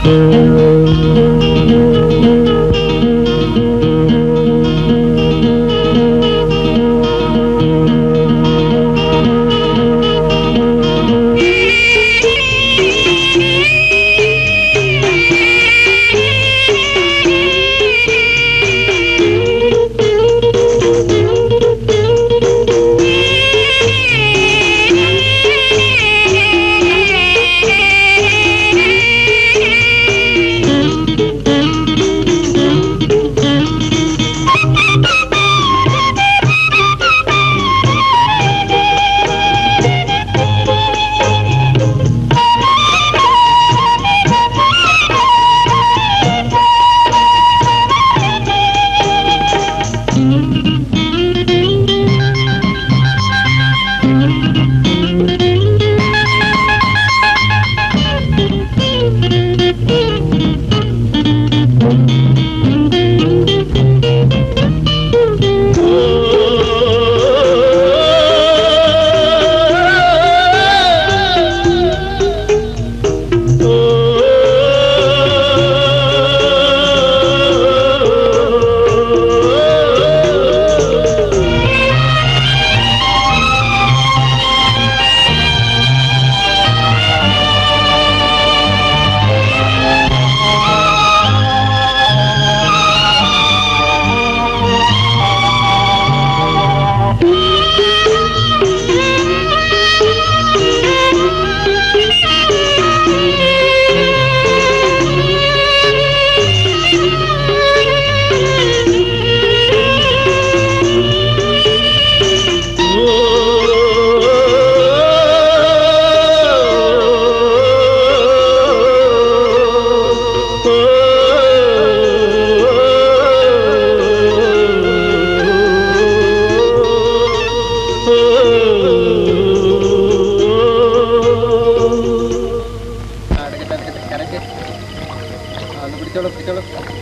പിടിച്ചോളൂ പിടിച്ചോളൂ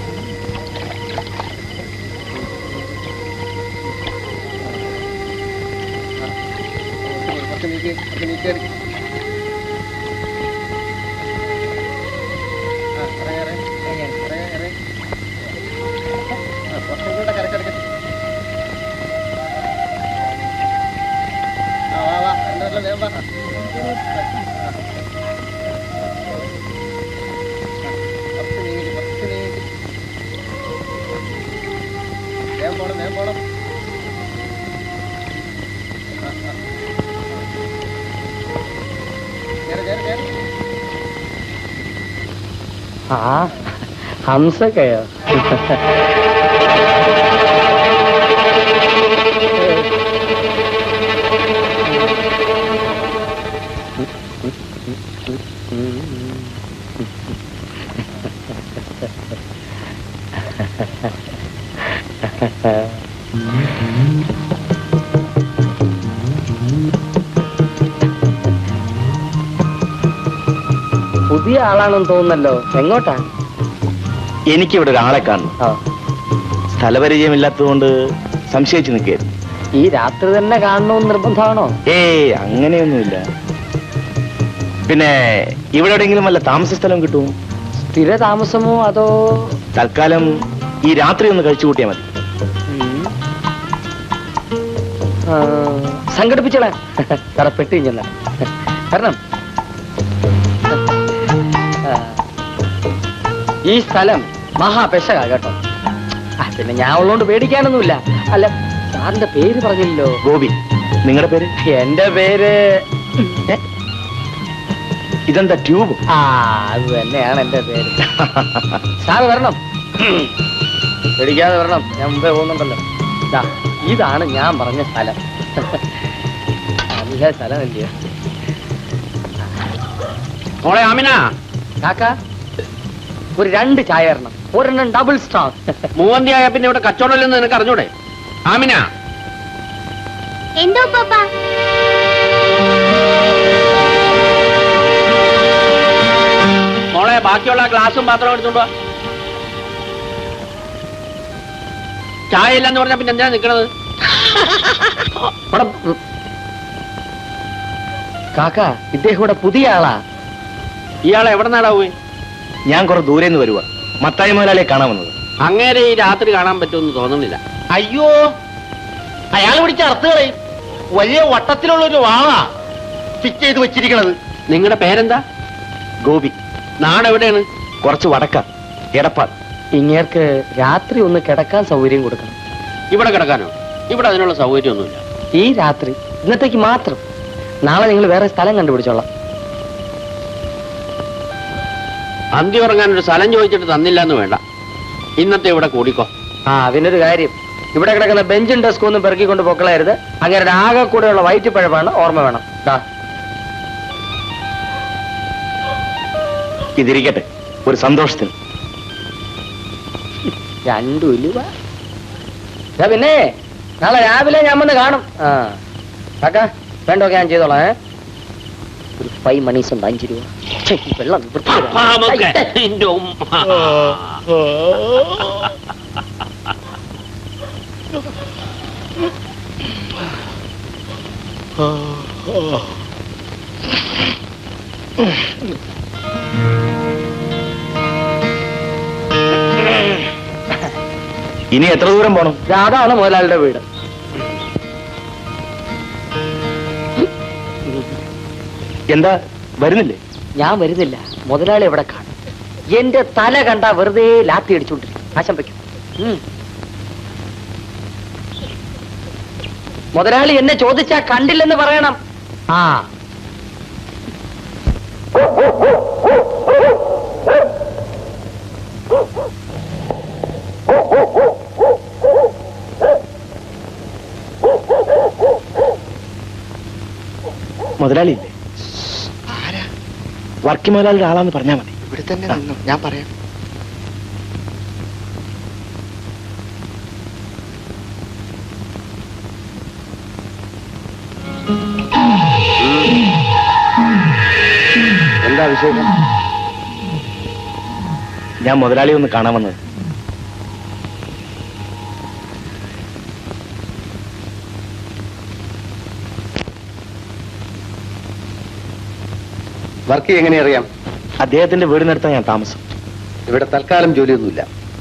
കുറച്ച് നീക്കി കുറച്ച് നീക്കി എടുക്ക്. ആ, ഇറങ്ങ്, ഇറങ്ങ്. ഇറങ്ങ്, ഇറങ്ങ്. ആ, കുറച്ചും കൂടെ കരക്കെടുക്ക്. ആ, വാ, വാ. രണ്ടുപേരും വേഗം വാ. ആ. കുറച്ച് നീങ്ങി കുറച്ച് നീങ്ങി വേഗം പോണം വേഗം പോണം ആ, ആ. കേറ് കേറ് കേറ് ആ ഹംസക്കയോ പുതിയ ആളാണെന്ന് തോന്നുന്നല്ലോ എങ്ങോട്ടാ എനിക്കിവിടെ ഒരാളെ കാണണം ആ സ്ഥലപരിചയമില്ലാത്തതുകൊണ്ട് സംശയിച്ചു നിൽക്കുകയായിരുന്നു ഈ രാത്രി തന്നെ കാണണമെന്ന് നിർബന്ധമാണോ ഏയ് അങ്ങനെയൊന്നുമില്ല പിന്നെ ഇവിടെ എവിടെയെങ്കിലും വല്ല താമസ സ്ഥലം കിട്ടുമോ സ്ഥിര താമസമോ അതോ തൽക്കാലം ഈ രാത്രി ഒന്ന് കഴിച്ചു കൂട്ടിയാൽ മതി ഉം. ആ, സംഘടിപ്പിച്ചോളെ സാറെ പെട്ടി ചെന്ന കാരണം ആ, ഈ സ്ഥലം മഹാപെശക കേട്ടോ ആ, പിന്നെ ഞാൻ ഉള്ളോണ്ട് പേടിക്കാനൊന്നുമില്ല അല്ല സാറിന്റെ പേര് പറഞ്ഞില്ലല്ലോ ഗോപി നിങ്ങളുടെ പേര് എന്റെ പേര് ഏ? ഇതെന്താ ട്യൂബ് ആ അത് തന്നെയാണ് എന്റെ പേര് സാറ് വരണം പേടിക്കാതെ വരണം ഞാൻ മുമ്പേ പോകുന്നുണ്ടല്ലോ ദാ, ഇതാണ് ഞാൻ പറഞ്ഞ സ്ഥലം നല്ല സ്ഥലമല്ലയോ മോളെ ആമിന കാക്ക ഒരു രണ്ട് ചായ തരണം ഒരെണ്ണം ഡബിൾ സ്ട്രോങ് മൂവന്തിയായ പിന്നെ ഇവിടെ കച്ചവടമില്ലെന്ന് നിനക്ക് അറിഞ്ഞൂടെ ആമിന എന്തോ പാപ്പ മോളെ ബാക്കിയുള്ള ഗ്ലാസും പാത്രവും എടുത്തോണ്ട് വാ ചായ ഇല്ലെന്ന് പറഞ്ഞാ പിന്നെ എന്തിനാ നിക്കണത് ഇവിടെ കാക്ക ഇദ്ദേഹം ഇവിടെ പുതിയ ആളാ ഇയാളെ എവിടെ നിന്നാടാ പോയി ഞാൻ കുറെ ദൂരെ നിന്ന് വരുക മത്തായി മുതലാളിയെ കാണാൻ വന്നത് അങ്ങേരെ ഈ രാത്രി കാണാൻ പറ്റുമെന്ന് തോന്നുന്നില്ല അയ്യോ അയാൾ പിടിച്ച അർത്ഥകളെയും വലിയ വട്ടത്തിലുള്ള ഒരു വാളാ ഫിറ്റ് ചെയ്ത് വെച്ചിരിക്കണത് നിങ്ങളുടെ പേരെന്താ ഗോപി നാട് എവിടെയാണ് കുറച്ച് വടക്ക എടപ്പാൾ ഇങ്ങേർക്ക് രാത്രി ഒന്ന് കിടക്കാൻ സൗകര്യം കൊടുക്കണം ഇവിടെ കിടക്കാനോ ഇവിടെ അതിനുള്ള സൗകര്യമൊന്നുമില്ല ഈ രാത്രി ഇന്നത്തേക്ക് മാത്രം നാളെ നിങ്ങൾ വേറെ സ്ഥലം കണ്ടുപിടിച്ചോളാം അന്തി ഉറങ്ങാൻ ഒരു സ്ഥലം ചോദിച്ചിട്ട് തന്നില്ല എന്ന് വേണ്ട ഇന്നത്തെ ഇവിടെ കൂടിക്കോ ആ അതിനൊരു കാര്യം ഇവിടെ കിടക്കുന്ന ബെഞ്ചും ഡെസ്കും ഒന്നും പെറുക്കിക്കൊണ്ട് പൊക്കളയരുത് അങ്ങനെ ആകെ കൂടെയുള്ള വയറ്റിപ്പഴപ്പാണ് ഓർമ്മ വേണം ദാ ഇതിരിക്കട്ടെ ഒരു സന്തോഷത്തിന് രണ്ടു രൂപ ദാ പിന്നെ നാളെ രാവിലെ ഞാൻ വന്ന് കാണും ആ കാക്ക വേണ്ടൊക്കെ ഞാൻ ചെയ്തോളാം ഏ? ഒരു ഫൈവ് മണീസ് ഉണ്ട് അഞ്ച് രൂപ ഛെ, ഈ വെള്ളം വൃത്തികേടാ. പാപമൊക്കെ ഐ, ഐ. എന്റെ ഉമ്മ. ഇനി എത്ര ദൂരം പോണം ദാ അതാണ് മുതലാളിയുടെ വീട് എന്താ വരുന്നില്ലേ ഞാൻ വരുന്നില്ല മുതലാളി എവിടെ കാണും എന്റെ തല കണ്ട വെറുതെ ലാത്തി അടിച്ചുകൊണ്ടിരിക്കും ആശംപിക്കും ഉം. മുതലാളി എന്നെ ചോദിച്ചാ കണ്ടില്ലെന്ന് പറയണം ആ മുതലാളി ഇല്ലേ വർക്കി മുതലാളിയുടെ ആളാന്ന് പറഞ്ഞാൽ മതി ഇവിടെ തന്നെ നിന്നു ഞാൻ പറയാം എന്താ വിശേഷം ഞാൻ മുതലാളി ഒന്ന് കാണാൻ വന്നത് വർക്ക് എങ്ങനെ അറിയാം അദ്ദേഹത്തിന്റെ വീടിനടുത്താണ് ഞാൻ താമസം ഇവിടെ തൽക്കാലം ജോലിയൊന്നുമില്ല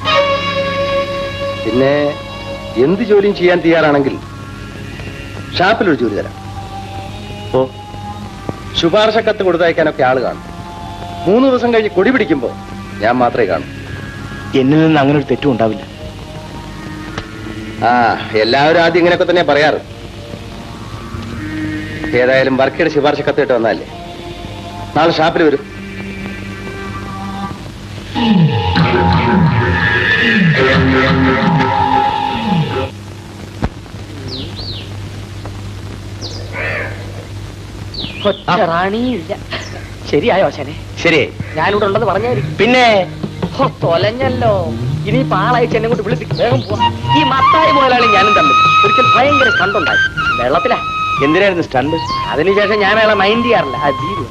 പിന്നെ എന്ത് ജോലിയും ചെയ്യാൻ തയ്യാറാണെങ്കിൽ ഷാപ്പിലൊരു ജോലി തരാം ഓ ശുപാർശ കത്ത് കൊടുത്തയക്കാനൊക്കെ ആള് കാണും മൂന്ന് ദിവസം കഴിഞ്ഞ് കൊടി പിടിക്കുമ്പോ ഞാൻ മാത്രമേ കാണൂ എന്നിൽ നിന്ന് അങ്ങനെ ഒരു തെറ്റും ഉണ്ടാവില്ല ആ എല്ലാവരും ആദ്യം ഇങ്ങനെയൊക്കെ തന്നെ പറയാറ് ഏതായാലും വർക്കിയുടെ ശുപാർശ കത്തിട്ട് വന്നാലേ നാളെ ഷാപ്പിൽ വരും ഒറ്റ റാണിയില്ല ശരിയായോ ശനെ ശരി ഞാനിവിടെ ഉണ്ടെന്ന് പറഞ്ഞായിരിക്കും പിന്നെ ഹോ, തൊലഞ്ഞല്ലോ ഇനി പാളയച്ച് എന്നെ കൊണ്ട് വിളിപ്പിക്കും വേഗം പോവാം ഈ മത്തായി മുതലാളി ഞാനും തമ്മിൽ ഒരിക്കൽ ഭയങ്കര കണ്ടുണ്ടായി വെള്ളത്തിലാ എന്തിനായിരുന്നു സ്റ്റണ്ട് അതിനുശേഷം ഞാൻ അയാളെ മൈൻഡ് ചെയ്യാറില്ല അത് തീരും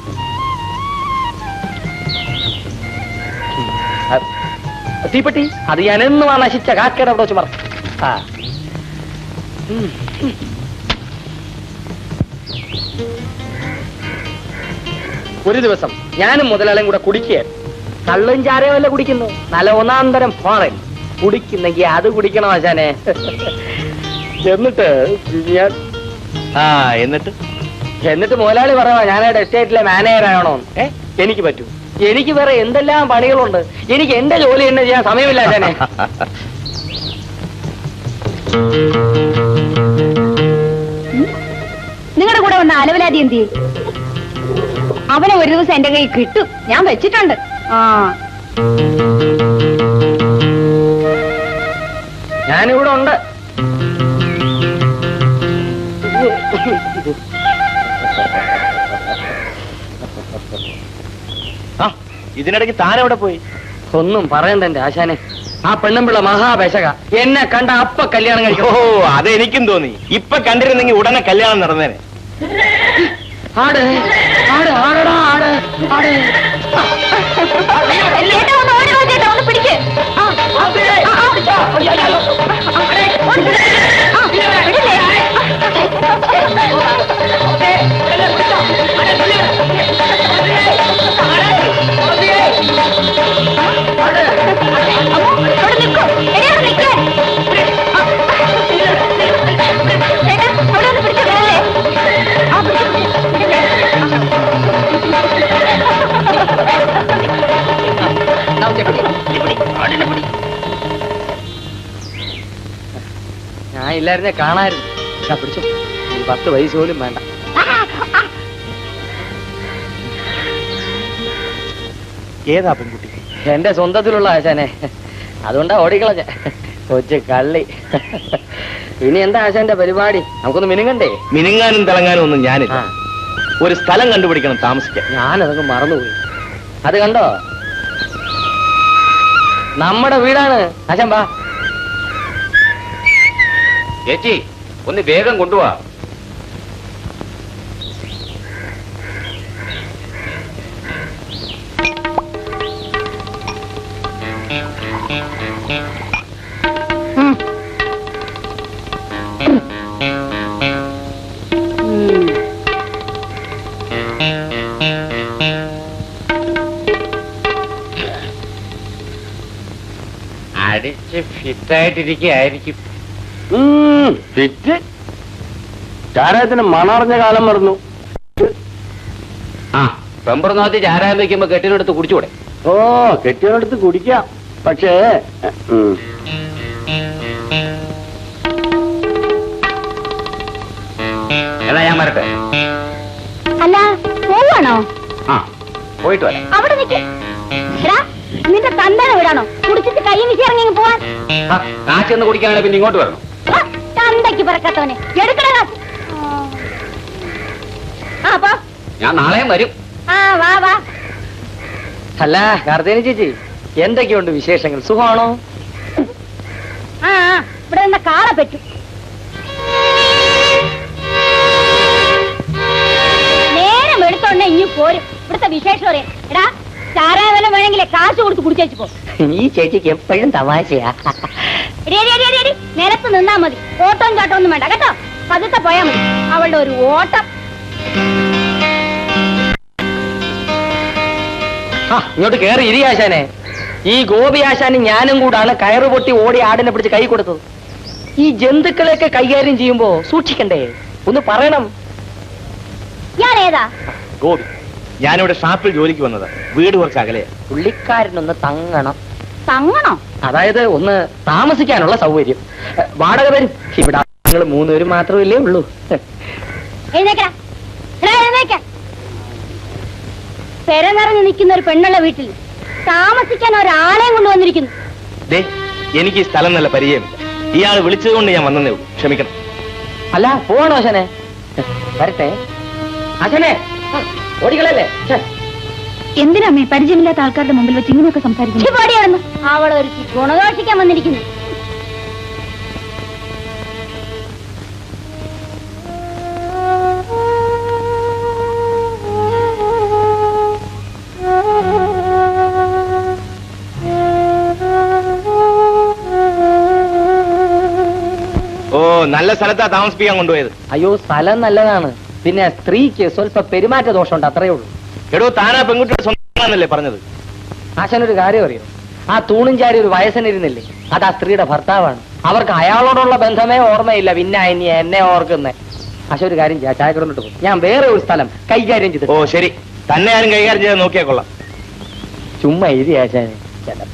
തീപ്പെട്ടി അത് ഞാൻ എന്നും ആ നശിച്ച കാക്കയുടെ അവിടെ വെച്ച് മറന്നു ആ ഉം. ഒരു ദിവസം ഞാനും മുതലാളിയും കൂടെ കുടിക്കുകയായിരുന്നു കള്ളും ചാരയും അല്ല കുടിക്കുന്നു നല്ല ഒന്നാന്തരം ഫോറൻ കുടിക്കുന്നെങ്കി അത് കുടിക്കണം ആശാനെ എന്നിട്ട് ഞാൻ ആ എന്നിട്ട് എന്നിട്ട് മുതലാളി പറയാ ഞാനവിടെ എസ്റ്റേറ്റിലെ മാനേജർ ആണോ ഏ എനിക്ക് പറ്റൂ എനിക്ക് വേറെ എന്തെല്ലാം പണികളുണ്ട് എനിക്ക് എന്റെ ജോലി തന്നെ ചെയ്യാൻ സമയമില്ല ആശാനെ നിങ്ങളുടെ കൂടെ വന്ന അലവലാതി എന്തി അവനെ ഒരു ദിവസം എന്റെ കൈ കിട്ടും ഞാൻ വെച്ചിട്ടുണ്ട് ആ ഞാനിവിടെ ഉണ്ട് ആ ഇതിനിടയ്ക്ക് താൻ എവിടെ പോയി ഒന്നും പറയണ്ട എന്റെ ആശാനെ ആ പെണ്ണുമ്പിള്ള മഹാപേശക എന്നെ കണ്ട അപ്പ കല്യാണം ഓ കഴിക്കും അതെനിക്കും തോന്നി ഇപ്പൊ കണ്ടിരുന്നെങ്കിൽ ഉടനെ കല്യാണം നടന്നേനെ ആട് ആട് ആടടാ ആട് ആട് ചേട്ടാ ഒന്ന് ഓടി വാ ചേട്ടാ ഒന്ന് പിടിക്ക് ആ, ആ, ആ, ആ. ഓടി പിടി. ആ, വിടില്ലേ? ഞാൻ ഇല്ലായിരുന്നെ കാണായിരുന്നു ഞാൻ പിടിച്ചു ഒരു പത്ത് പൈസ പോലും വേണ്ട ഏതാ പെൺകുട്ടി എന്റെ സ്വന്തത്തിലുള്ള ആശാനെ അതുകൊണ്ടാ ഓടിക്കളഞ്ഞ കൊച്ചു കള്ളി ഇനി എന്താ ആശാന്റെ പരിപാടി നമുക്കൊന്ന് മിനുങ്ങണ്ടേ മിനുങ്ങാനും തിളങ്ങാനും ഒന്നും ഞാനില്ല ആ ഒരു സ്ഥലം കണ്ടുപിടിക്കണം താമസിക്കാൻ ഞാനതൊക്കെ മറന്നുപോയി അത് കണ്ടോ നമ്മുടെ വീടാണ് ആശാൻ വാ ചേച്ചി ഒന്ന് വേഗം കൊണ്ടുപോവാ അടിച്ച് ഫിറ്റായിട്ടിരിക്കുകയായിരിക്കും ഫിറ്റ് ചാരായത്തിന് മണറിഞ്ഞ കാലം മറന്നു ആ പെമ്പറന്നാത്തി ചാരായം വെക്കുമ്പോ കെട്ടിനെടുത്ത് കുടിച്ചുകൂടെ ഓ കെട്ടിയവനടുത്ത് കുടിക്കാം പക്ഷേ ഉം. എന്നാ ഞാൻ വരട്ടെ അല്ല പോവാണോ ആ പോയിട്ട് വരാം അവിടെ നിൽക്ക് എടാ നിന്റെ തന്തയുടെ വീടാണോ കുടിച്ചിട്ട് കൈ വീശി ഇറങ്ങി പോവാൻ ആ, കാശൊന്ന് കുടിക്കാനാണ് പിന്നെ ഇങ്ങോട്ട് വരണം ആ, തന്തയ്ക്ക് പിറക്കാത്തവനെ എടുക്കണ കാശ് ആ പോ ഞാൻ നാളെയും വരും ആ വാ വാ അല്ല കാർത്തേനി ചേച്ചി എന്തൊക്കെയുണ്ട് വിശേഷങ്ങൾ സുഖമാണോ ആ ആ, ഇവിടെ നിന്ന കാള പറ്റു നേരം എടുത്തോണ്ട് ഇനി പോരും ഇവിടുത്തെ വിശേഷം അറിയാം എടാ ചാരാവലം വേണമെങ്കിലേ കാശ് കൊടുത്ത് കുടിച്ചേച്ചു പോ ഈ ചേച്ചിക്ക് എപ്പോഴും തമാശയാ എടി, എടി, എടി, എടി, എടി. നിലത്ത് നിന്നാ മതി ഓട്ടവും ചാട്ടവും ഒന്നും വേണ്ട കേട്ടോ പതുക്കെ പോയാ മതി അവളുടെ ഒരു ഓട്ടം ആ, ഇങ്ങോട്ട് കേറി ഇരി ആശാനെ ഈ ഗോപി ആശാനും ഞാനും കൂടാണ് കയറ് പൊട്ടി ഓടി ആടിനെ പിടിച്ച് കൈ കൊടുത്തത് ഈ ജന്തുക്കളെയൊക്കെ കൈകാര്യം ചെയ്യുമ്പോ സൂക്ഷിക്കണ്ടേ ഒന്ന് പറയണം ഞാൻ ഏതാ ഗോപി ഞാനിവിടെ ഷാപ്പിൽ ജോലിക്ക് വന്നത് വീട് കുറച്ച് അകലെയാ പുള്ളിക്കാരനൊന്ന് തങ്ങണം തങ്ങണോ അതായത് ഒന്ന് താമസിക്കാനുള്ള സൗകര്യം എ, വാടക തരും ഇവിടെ നിങ്ങൾ മൂന്നുപേരും മാത്രമല്ലേ ഉള്ളൂ എഴുന്നേക്കടാ എടാ, എഴുന്നേക്ക പെര നിറഞ്ഞു നിൽക്കുന്ന ഒരു പെണ്ണുള്ള വീട്ടിൽ താമസിക്കാൻ ഒരാളെയും കൊണ്ടുവന്നിരിക്കുന്നു ദേ എനിക്ക് ഈ സ്ഥലം നല്ല പരിചയമില്ല ഇയാൾ വിളിച്ചത് കൊണ്ട് ഞാൻ വന്നതേ ഉള്ളൂ ക്ഷമിക്കണം അല്ല പോവാണോ ആശാനെ വരട്ടെ ആശാനെ ആ, ഓടിക്കളല്ലേ ഛെ. എന്തിനമ്മേ പരിചയമില്ലാത്ത ആൾക്കാരുടെ മുമ്പിൽ വെച്ച് ഇങ്ങനെയൊക്കെ സംസാരിക്കുന്നു അവൾ ഒരു ഗുണദോഷിക്കാൻ വന്നിരിക്കുന്നു ഓ നല്ല സ്ഥലത്താ താമസിപ്പിക്കാൻ കൊണ്ടുപോയത് അയ്യോ സ്ഥലം നല്ലതാണ് പിന്നെ സ്ത്രീക്ക് സ്വല്പ പെരുമാറ്റ ദോഷമുണ്ട് അത്രയേ ഉള്ളൂ എടോ താനാ പെൺകുട്ടിയുടെ സ്വന്തമാണെന്നല്ലേ പറഞ്ഞത് ആശാനൊരു കാര്യം അറിയോ ആ തൂണും ചാരി ഒരു വയസ്സനിരുന്നില്ലേ അത് ആ സ്ത്രീയുടെ ഭർത്താവാണ് അവർക്ക് അയാളോടുള്ള ബന്ധമേ ഓർമ്മയില്ല പിന്നെ ഇനി എന്നെ ഓർക്കുന്നേ ആശ ഒരു കാര്യം ചെയ്യാം ചായക്കടന്നിട്ട് പോകും ഞാൻ വേറെ ഒരു സ്ഥലം കൈകാര്യം ചെയ്തു ഓ ശരി തന്നെ ആരും കൈകാര്യം ചെയ്ത് നോക്കിയാ കൊള്ളാം ചുമ്മാ എഴുതി ആശാനെ ചേട്ടാ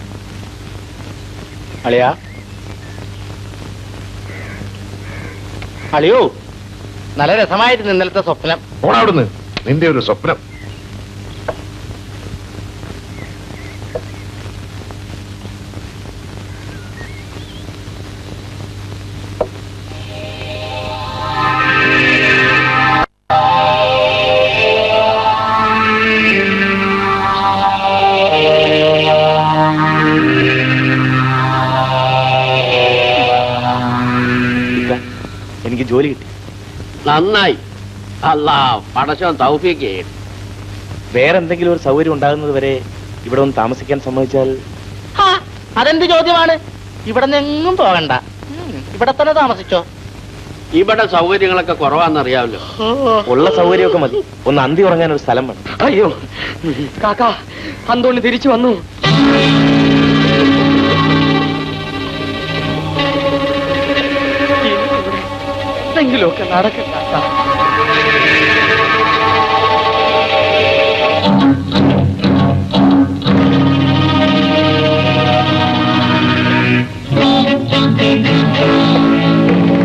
അളിയാ അളിയോ നല്ല രസമായിരുന്നു ഇന്നലത്തെ സ്വപ്നം ഓണവിടുന്ന് നിന്റെ ഒരു സ്വപ്നം ഇക്ക, എനിക്ക് ജോലി കിട്ടി നന്നായി അല്ല പടശം തൗഫിക്ക് വേറെ എന്തെങ്കിലും ഒരു സൗകര്യം ഉണ്ടാകുന്നത് വരെ ഇവിടെ ഒന്ന് താമസിക്കാൻ സമ്മതിച്ചാൽ അതെന്ത് ചോദ്യമാണ് ഇവിടെ നിന്നും പോകണ്ട ഇവിടെ തന്നെ താമസിച്ചോ ഇവിടെ സൗകര്യങ്ങളൊക്കെ കുറവാന്നറിയാമല്ലോ ഉള്ള സൗകര്യമൊക്കെ മതി ഒന്ന് അന്തി ഉറങ്ങാൻ ഒരു സ്ഥലം വേണം അയ്യോ കാക്ക അന്തോണി തിരിച്ചു വന്നു എന്തെങ്കിലുമൊക്കെ നടക്കും കാക്ക ആ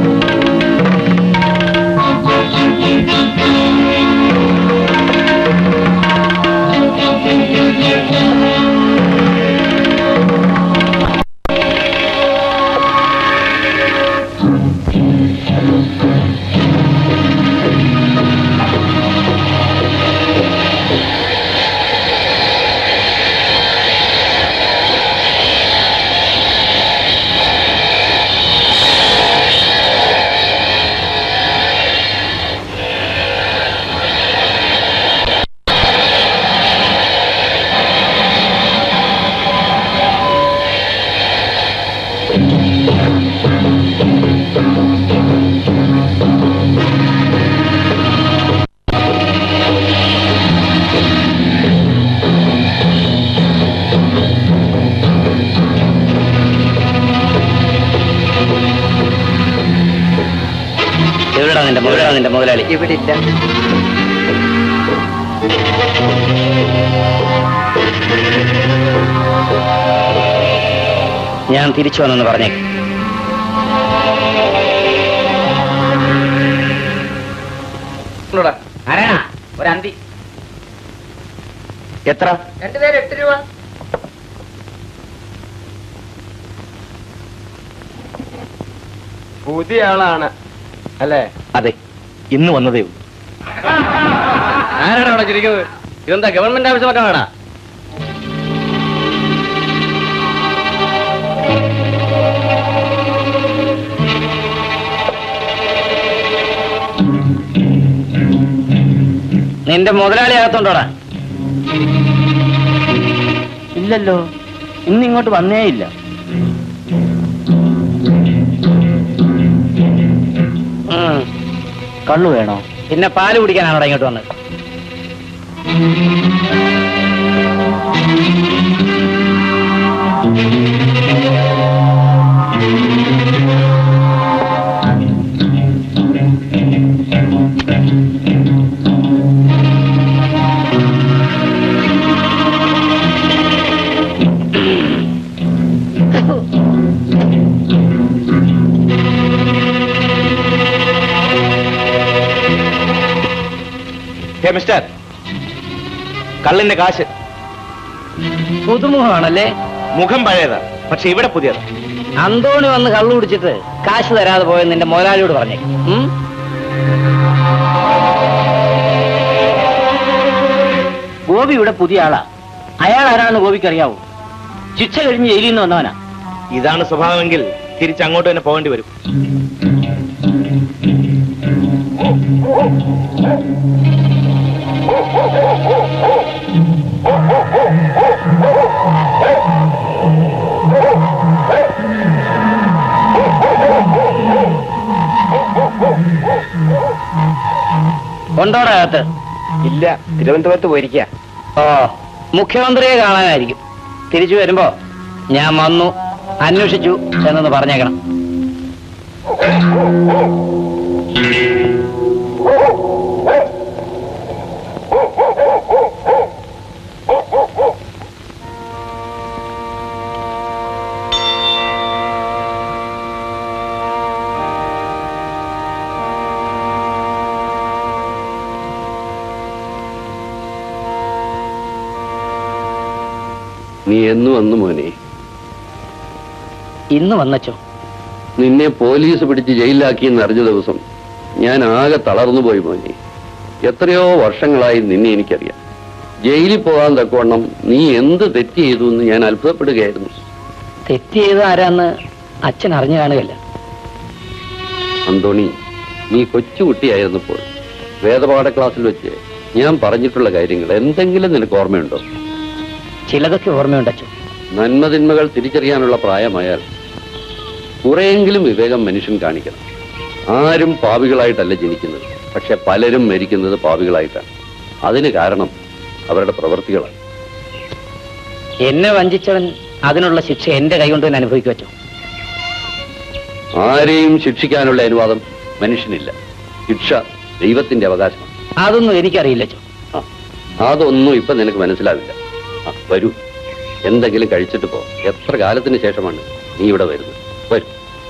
എവിടെടാ നിന്റെ മുതലാളി നിന്റെ മുതലാളി ഇവിടെ ഇല്ല ഞാൻ തിരിച്ചു വന്നെന്ന് പറഞ്ഞേക്ക് ആരാണ് ഒരു അന്തി എത്ര രണ്ടുപേരും എട്ട് രൂപ പുതിയ ആളാണ് അല്ലേ അതെ ഇന്ന് വന്നതേ ഉള്ളൂ ആരാണ് അവിടെ ചിരിക്കുന്നത് ഇതെന്താ ഗവൺമെന്റ് ആവശ്യമൊക്കെ വേണ നിന്റെ മുതലാളി അകത്തോണ്ടോടാ ഇല്ലല്ലോ ഇന്ന് ഇങ്ങോട്ട് വന്നേ ഇല്ല കള്ളു വേണോ പിന്നെ പാല് കുടിക്കാനാണോ ഇങ്ങോട്ട് വന്നത് ഹേ മിസ്റ്റർ കള്ളിന്റെ കാശ് പുതുമുഖമാണല്ലേ മുഖം പഴയതാ പക്ഷെ ഇവിടെ പുതിയതാ അന്തോണി വന്ന് കള്ളു കുടിച്ചിട്ട് കാശ് തരാതെ പോയെന്ന് നിന്റെ മുതലാളിയോട് പറഞ്ഞേ ഗോപി ഇവിടെ പുതിയ ആളാ അയാൾ ആരാണെന്ന് ഗോപിക്ക് അറിയാവോ ശിക്ഷ കഴിഞ്ഞ് ജയിലിൽ നിന്ന് വന്നവനാ ഇതാണ് സ്വഭാവമെങ്കിൽ തിരിച്ചങ്ങോട്ട് തന്നെ പോകേണ്ടി വരും കൊണ്ടോടാ അകത്ത് ഇല്ല തിരുവനന്തപുരത്ത് പോയിരിക്കുക ഓ മുഖ്യമന്ത്രിയെ കാണാനായിരിക്കും തിരിച്ചു വരുമ്പോ ഞാൻ വന്നു അന്വേഷിച്ചു എന്നൊന്ന് പറഞ്ഞേക്കണം നീ എന്ന് വന്നു മോനെ ഇന്ന് വന്നച്ചോ നിന്നെ പോലീസ് പിടിച്ച് ജയിലിലാക്കിയെന്ന് അറിഞ്ഞ ദിവസം ഞാൻ ആകെ തളർന്നു പോയി മോനെ എത്രയോ വർഷങ്ങളായി നിന്നെ എനിക്കറിയാം ജയിലിൽ പോകാൻ തക്കവണ്ണം നീ എന്ത് തെറ്റ് ചെയ്തു എന്ന് ഞാൻ അത്ഭുതപ്പെടുകയായിരുന്നു തെറ്റ് ചെയ്ത ആരാന്ന് അച്ഛൻ അറിഞ്ഞു കാണുകയല്ല അന്തോണി നീ കൊച്ചുകുട്ടിയായിരുന്നപ്പോൾ വേദപാഠ ക്ലാസ്സിൽ വെച്ച് ഞാൻ പറഞ്ഞിട്ടുള്ള കാര്യങ്ങൾ എന്തെങ്കിലും നിനക്ക് ഓർമ്മയുണ്ടോ ചിലതൊക്കെ ഓർമ്മയുണ്ട് അച്ഛൻ നന്മതിന്മകൾ തിരിച്ചറിയാനുള്ള പ്രായമായാൽ കുറെയെങ്കിലും വിവേകം മനുഷ്യൻ കാണിക്കണം ആരും പാപികളായിട്ടല്ല ജനിക്കുന്നത് പക്ഷെ പലരും മരിക്കുന്നത് പാപികളായിട്ടാണ് അതിന് കാരണം അവരുടെ പ്രവൃത്തികളാണ് എന്നെ വഞ്ചിച്ചവൻ അതിനുള്ള ശിക്ഷ എന്റെ കൈകൊണ്ട് തന്നെ അനുഭവിക്കും അച്ഛൻ ആരെയും ശിക്ഷിക്കാനുള്ള അനുവാദം മനുഷ്യനില്ല ശിക്ഷ ദൈവത്തിന്റെ അവകാശമാണ് അതൊന്നും എനിക്കറിയില്ല അച്ഛൻ ആ, അതൊന്നും ഇപ്പൊ നിനക്ക് മനസ്സിലാവില്ല ആ, വരൂ എന്തെങ്കിലും കഴിച്ചിട്ട് പോ എത്ര കാലത്തിന് ശേഷമാണ് നീ ഇവിടെ വരുന്നത് വരൂ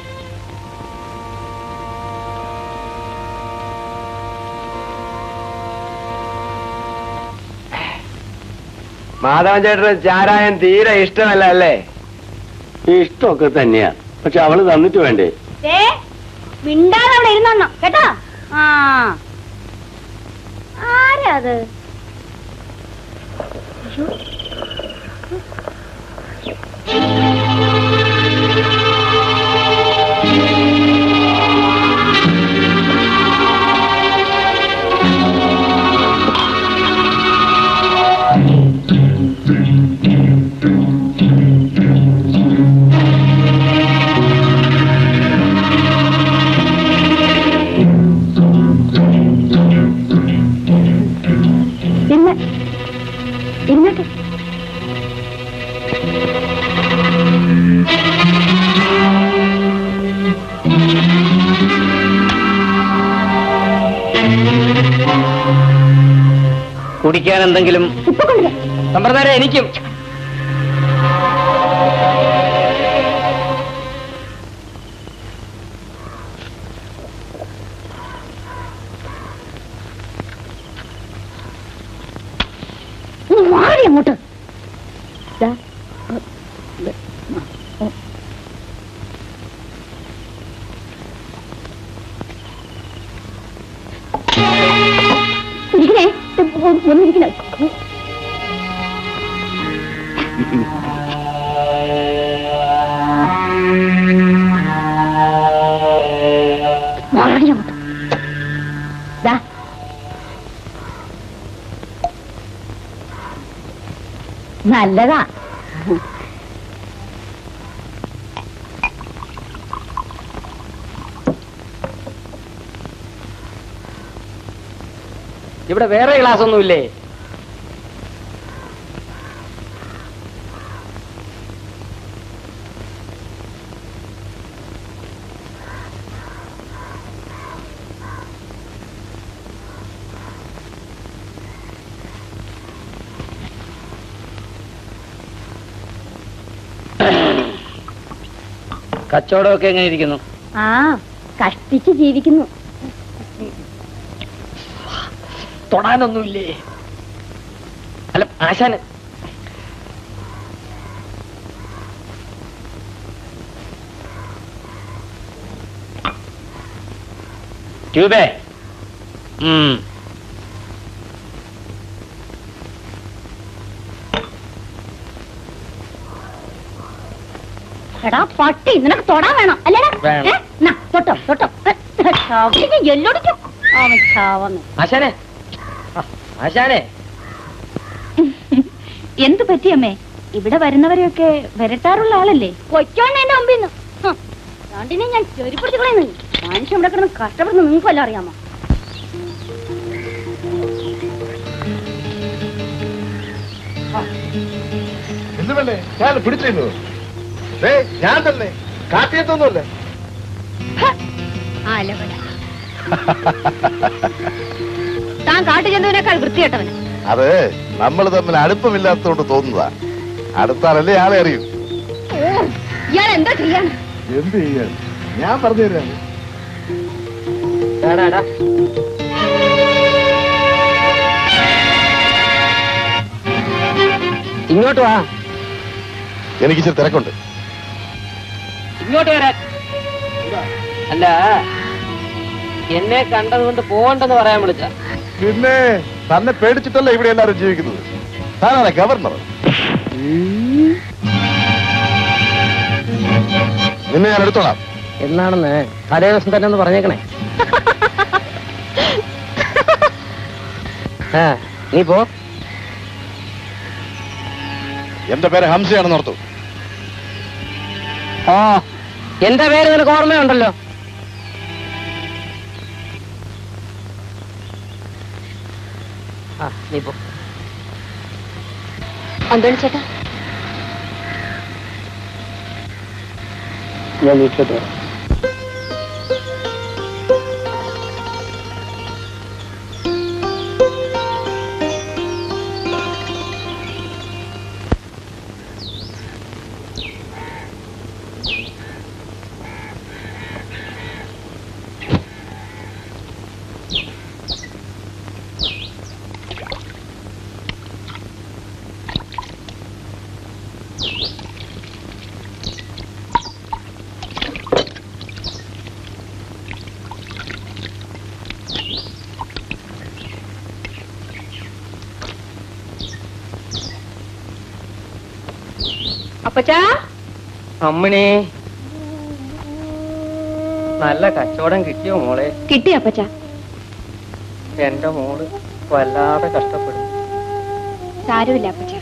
മാധവൻ ചേട്ടന് ചാരായം തീരെ ഇഷ്ടമല്ല അല്ലേ ഇഷ്ടമൊക്കെ തന്നെയാ പക്ഷെ അവള് തന്നിട്ട് വേണ്ടേ ദേ, മിണ്ടാതെ അവിടെ ഇരുന്നോ കേട്ടോ ആ ആരാ അത് അയ്യോ. ഇരുന്ന് ഇരുന്നട്ടെ കുടിക്കാൻ എന്തെങ്കിലും ഇപ്പൊ കൊണ്ടുവരാം സമ്പ്രദായം എനിക്കും ഒന്ന് മാറി അങ്ങോട്ട് ദാ. ഇരിക്കണേ ഒന്നിരിക്കണേ മാറി അങ്ങോട്ട് ദാ നല്ലതാ ഇവിടെ വേറെ ക്ലാസ് ഒന്നുമില്ലേ കച്ചവടമൊക്കെ എങ്ങനെ ഇരിക്കുന്നു ആ കഷ്ടിച്ച് ജീവിക്കുന്നു തൊടാനൊന്നുമില്ലേ അല്ല ആശാന് ട്യൂബേ ഉം എടാ പട്ടി നിനക്ക് തൊടാൻ വേണം അല്ലേടാ വേണം. ഏ? നാ, തൊട്ടോ തൊട്ടോ ചവിട്ടിക്ക് എല്ലോടിക്കും അവൻ ചാവന്ന് ആശാനെ ആ, ആശാനെ എന്തു പറ്റിയമ്മേ ഇവിടെ വരുന്നവരെയൊക്കെ വരട്ടാറുള്ള ആളല്ലേ കൊച്ചോണ്ട് എന്റെ മുമ്പിന്ന് രണ്ടിനെ ഞാൻ ചെറിപ്പിടിച്ച് കളയുന്നു മനുഷ്യൻ ഇവിടെ കിടന്ന് കഷ്ടപ്പെടുന്നു നിങ്ങൾക്ക് വല്ല അറിയാമോ എന്ത് വേണ്ടേ ഞാൻ പിടിച്ചിരുന്നു ഏ ഞാൻ തന്നെ കാട്ടിയത്തൊന്നുമല്ല ആലവട താൻ കാട്ടുചെന്തവിനേക്കാൾ വൃത്തികെട്ടവന് അത് നമ്മൾ തമ്മിൽ അടുപ്പമില്ലാത്തതുകൊണ്ട് തോന്നുന്നതാ അടുത്താലല്ലേ ആളെ അറിയൂ ഇയാൾ എന്താ ചെയ്യാൻ എന്ത് ചെയ്യാൻ ഞാൻ പറഞ്ഞു തരാം എടാ, എടാ. ഇങ്ങോട്ട് വാ എനിക്ക് ഇച്ചിരി തിരക്കുണ്ട് ഇങ്ങോട്ട് വരാൻ അല്ല എന്നെ കണ്ടതുകൊണ്ട് പോകണ്ടെന്ന് പറയാൻ വിളിച്ച പിന്നെ തന്നെ പേടിച്ചിട്ടല്ല ഇവിടെ എല്ലാവരും ജീവിക്കുന്നത് താനാണ് ഗവർണർ നിന്നെ ഞാൻ എടുത്തോളാം എന്നാണെന്ന് തലേ ദിവസം തന്നെ ഒന്ന് പറഞ്ഞേക്കണേ ആ നീ പോ എന്റെ പേര് ഹംസയാണെന്ന് ഓർത്തു ഓ എന്റെ പേര് നിനക്ക് ഓർമ്മയുണ്ടല്ലോ ആ നീ പോ അന്തോണി ചേട്ടാ ഞാൻ വീട്ടിലോട്ട് വരാം അപ്പച്ചാ അമ്മണി നല്ല കച്ചവടം കിട്ടിയോ മോളെ കിട്ടി അപ്പച്ചാ എന്റെ മോള് വല്ലാതെ കഷ്ടപ്പെടും സാരമില്ല അപ്പച്ചാ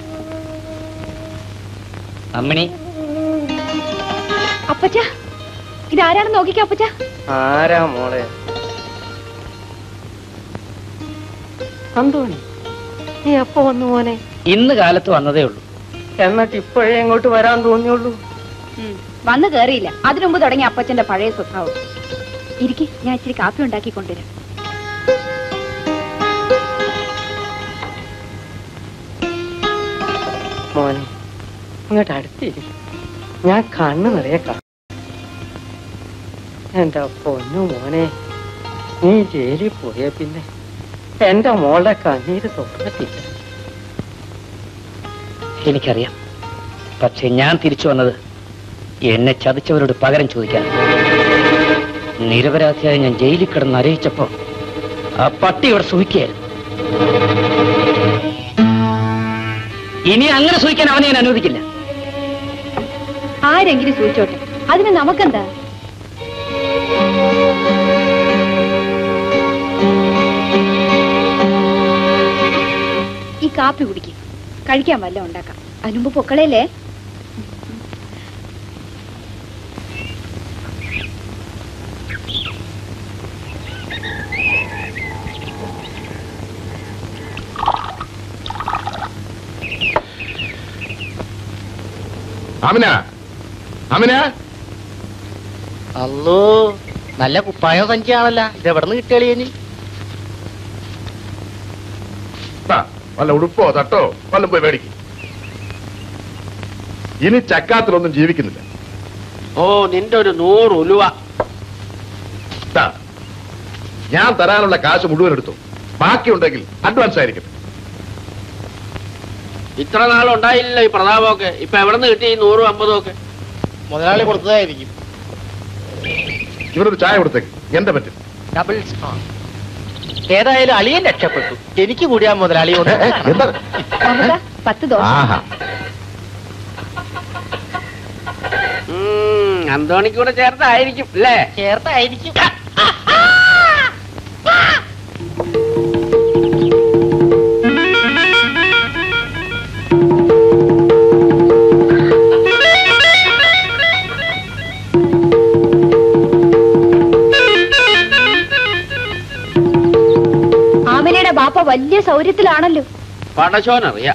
അമ്മിണി അപ്പച്ചാ ഇതാരാണെന്ന് നോക്കിക്കോ അപ്പച്ചാ ആരാ മോളെ അന്തോണി നീ എപ്പോ വന്നു മോനെ ഇന്ന് കാലത്ത് വന്നതേ ഉള്ളൂ എന്നിട്ട് ഇപ്പോഴേ ഇങ്ങോട്ട് വരാൻ തോന്നിയുള്ളൂ വന്നു കേറിയില്ല അതിനു മുമ്പ് തുടങ്ങിയ അപ്പച്ചന്റെ പഴയ സ്വഭാവം ഇരിക്കെ ഞാൻ ഇച്ചിരി കാപ്പി ഉണ്ടാക്കി കൊണ്ടുവരാം മോനെ ഇങ്ങോട്ട് അടുത്തിരി ഞാൻ കണ്ണു നിറയെ കാണും എന്റെ പൊന്നു മോനെ നീ ജയിലിൽ പോയ പിന്നെ എന്റെ മോളുടെ കണ്ണീര് തോന്നത്തില്ല എനിക്കറിയാം പക്ഷെ ഞാൻ തിരിച്ചു വന്നത് എന്നെ ചതിച്ചവരോട് പകരം ചോദിക്കാൻ നിരപരാധിയായി ഞാൻ ജയിലിൽ കിടന്ന് അറിയിച്ചപ്പോ ആ പട്ടി ഇവിടെ സൂഹിക്കുകയായിരുന്നു ഇനി അങ്ങനെ സൂഹിക്കാൻ അവനെ ഞാൻ അനുവദിക്കില്ല ആരെങ്കിലും സൂചിച്ചോട്ടെ അതിന് നമുക്കെന്താ ഈ കാപ്പി കുടിക്കും കഴിക്കാൻ വല്ല ഉണ്ടാക്കാം അതിനുമ്പ് പൊക്കളയില്ലേ അമിന അമിന അല്ലോ നല്ല കുപ്പായ സഞ്ചിയാണല്ല ഇത് എവിടെ നിന്ന് കിട്ടിയാളിയനി ദാ, വല്ല ഉടുപ്പോ തട്ടോ വല്ലം പോയി മേടിക്കും ഇനി ചക്കാത്തിലൊന്നും ജീവിക്കുന്നില്ല ഓ നിന്റെ ഒരു നൂറ് ഉലുവ ദാ, ഞാൻ തരാനുള്ള കാശ് മുഴുവൻ എടുത്തു ബാക്കിയുണ്ടെങ്കിൽ അഡ്വാൻസ് ആയിരിക്കും ഇത്ര നാൾ ഉണ്ടായില്ല ഈ പ്രതാപമൊക്കെ ഇപ്പൊ എവിടെ നിന്ന് കിട്ടി ഈ നൂറും അമ്പതും ഒക്കെ മുതലാളി കൊടുത്തതായിരിക്കും ഇവരൊരു ചായ കൊടുത്തേക്ക് എന്റെ പറ്റും ഡബിൾ സ്ട്രോങ് ഏതായാലും അളിയൻ രക്ഷപ്പെട്ടു എനിക്ക് കൂടിയാ മുതലാളി ഏ, ഏ, എന്താ നമുക്ക് പത്ത് ദോശ ആഹാ ഉം, അന്തോണിക്ക് കൂടെ ചേർത്തായിരിക്കും അല്ലേ ചേർത്തായിരിക്കും ആമിനയുടെ ബാപ്പ വലിയ സൗര്യത്തിലാണല്ലോ പടശോനറിയാം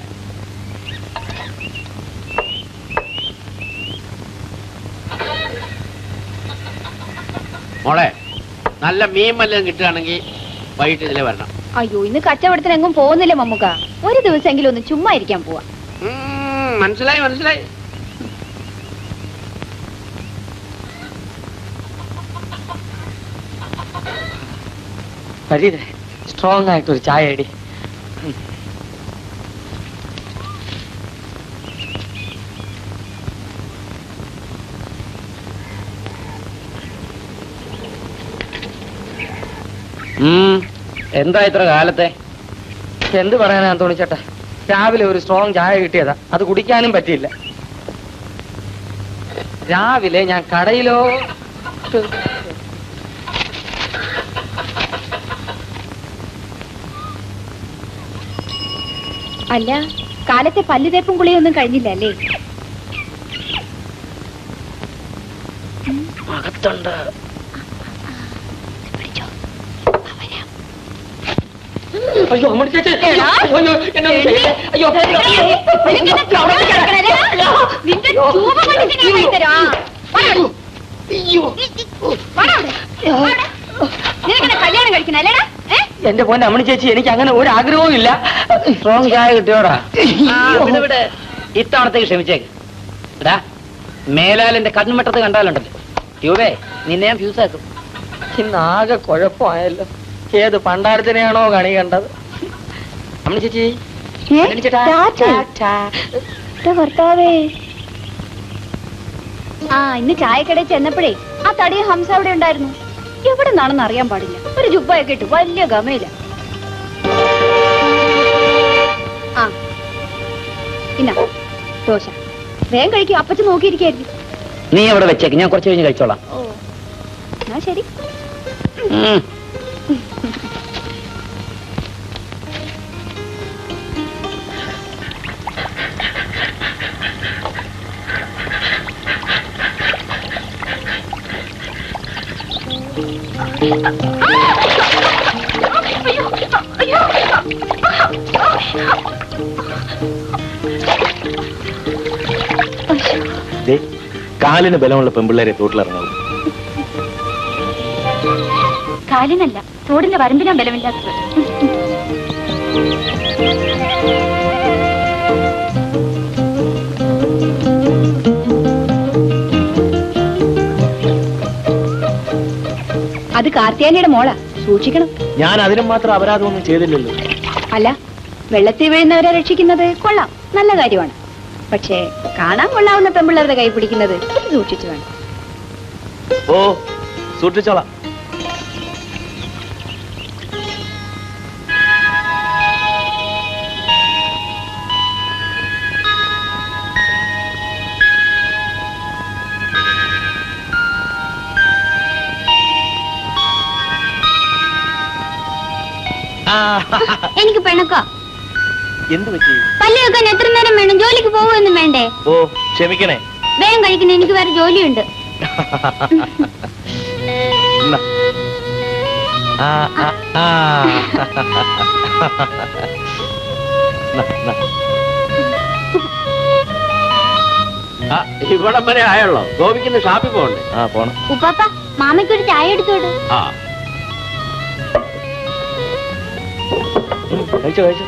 മോളെ നല്ല മീൻ വല്ലതും കിട്ടുകയാണെങ്കിൽ വൈകിട്ട് ഇതിലെ വരണം അയ്യോ ഇന്ന് കച്ചവടത്തിന് എങ്ങും പോകുന്നില്ല മമ്മുക്ക ഒരു ദിവസമെങ്കിലും ഒന്ന് ചുമ്മാ ഇരിക്കാൻ പോവാ ഉം, മനസ്സിലായി മനസ്സിലായി വരീതേ സ്ട്രോങ് ആയിട്ട് ഒരു ചായ അടി എന്താ ഇത്ര കാലത്തെ എന്ത് പറയാനാ തോണിച്ചേട്ടാ രാവിലെ ഒരു സ്ട്രോങ് ചായ കിട്ടിയതാ അത് കുടിക്കാനും പറ്റിയില്ല രാവിലെ ഞാൻ കടയിലോ അല്ല കാലത്തെ പല്ല് തേപ്പും കുളിയൊന്നും കഴിഞ്ഞില്ല അല്ലേ അകത്തുണ്ട് അയ്യോ അമ്മ ചേച്ചി എടാ. അയ്യോ, അയ്യോ, എന്നെ ഒന്ന് ചെയ്യല്ലേ? അയ്യോ, അയ്യോ, അയ്യോ, നിനക്കെന്നെ അവിടെ നിൽക്കണേ. നിന്റെ ചൂപ കൊണ്ടിട്ട് ഞാൻ കഴിത്തരാ. വാടാ ഇവിടെ. അയ്യോ. വാടാ ഇവിടെ. വാടാ. നിനക്കെന്നെ കല്യാണം കഴിക്കണം അല്ലേടാ ഏ? എന്റെ പോന്റെ അമ്മണി ചേച്ചി എനിക്ക് അങ്ങനെ ഒരു ആഗ്രഹവും ഇല്ല സ്ട്രോങ് ചായ കിട്ടിയോടാ ആ, ഇവിടെ ഇവിടെ ഇത്തവണത്തേക്ക് ക്ഷമിച്ചേക്ക് എടാ മേലാലിന്റെ കണ്ണുമെട്ടത്ത് കണ്ടാലുണ്ടല്ലോ ട്യൂബേ നിന്നെ ഞാൻ ഫ്യൂസ് ആക്കും ഇന്നാകെ കുഴപ്പമായല്ലോ ഏത് പണ്ടാരത്തിനെയാണോ കണി കണ്ടത് അമ്മണി ചേച്ചി ഏ? അമ്മണി ചേട്ടാ. ചാച്ചൻ. ടാ. എന്റെ ഭർത്താവേ ആ ഇന്ന് ചായക്കടയിൽ ചെന്നപ്പോഴേ ആ തടിയ ഹംസ അവിടെ ഉണ്ടായിരുന്നു എവിടെ നിന്നാണെന്ന് അറിയാൻ പാടില്ല ഒരു ജുബ്ബയൊക്കെ ഇട്ടു വലിയ ഗമയില്ല ആ ഇന്നാ ദോശ വേഗം കഴിക്കും അപ്പച്ച നോക്കിയിരിക്കായിരുന്നു നീ അവിടെ വെച്ചേക്ക് ഞാൻ കുറച്ച് കഴിഞ്ഞ് കഴിച്ചോളാം ഓ എന്നാ ശരി ഉം. ദേ, കാലിന് ബലമുള്ള പെമ്പിള്ളേരെ തോട്ടിലിറങ്ങാവൂ കാലിനല്ല തോടിന്റെ വരമ്പിനാ ബലമില്ലാത്തത് കാർത്തിയാനിയുടെ മോളാ സൂക്ഷിക്കണം ഞാൻ അതിനും മാത്രം അപരാധമൊന്നും ചെയ്തില്ലല്ലോ അല്ല വെള്ളത്തിൽ വീഴുന്നവരെ രക്ഷിക്കുന്നത് കൊള്ളാം നല്ല കാര്യമാണ് പക്ഷേ കാണാൻ കൊള്ളാവുന്ന പെമ്പിള്ളേരുടെ കൈ പിടിക്കുന്നത് ഇത്തിരി സൂക്ഷിച്ചു വേണം ഓ സൂക്ഷിച്ചോളാം ആ, എനിക്ക് പിണക്കോ എന്ത് പറ്റി പല്ല് വെക്കാൻ എത്ര നേരം വേണം ജോലിക്ക് പോകുമെന്നും വേണ്ടേ ഓ ക്ഷമിക്കണേ വേഗം കഴിക്കുന്ന എനിക്ക് വേറെ ജോലിയുണ്ട് എന്നാ. ആ, ആ, ആ. എന്നാ, എന്നാ. ആ, ഇവിടം വരെ ആയുള്ളോ ഗോപിക്കുന്ന ഷാപ്പിൽ പോകണ്ടേ ആ പോണം ഉപ്പാപ്പ മാമയ്ക്കൊരു ചായ എടുത്തോട് ആ ഉം, കഴിച്ചോ കഴിച്ചോ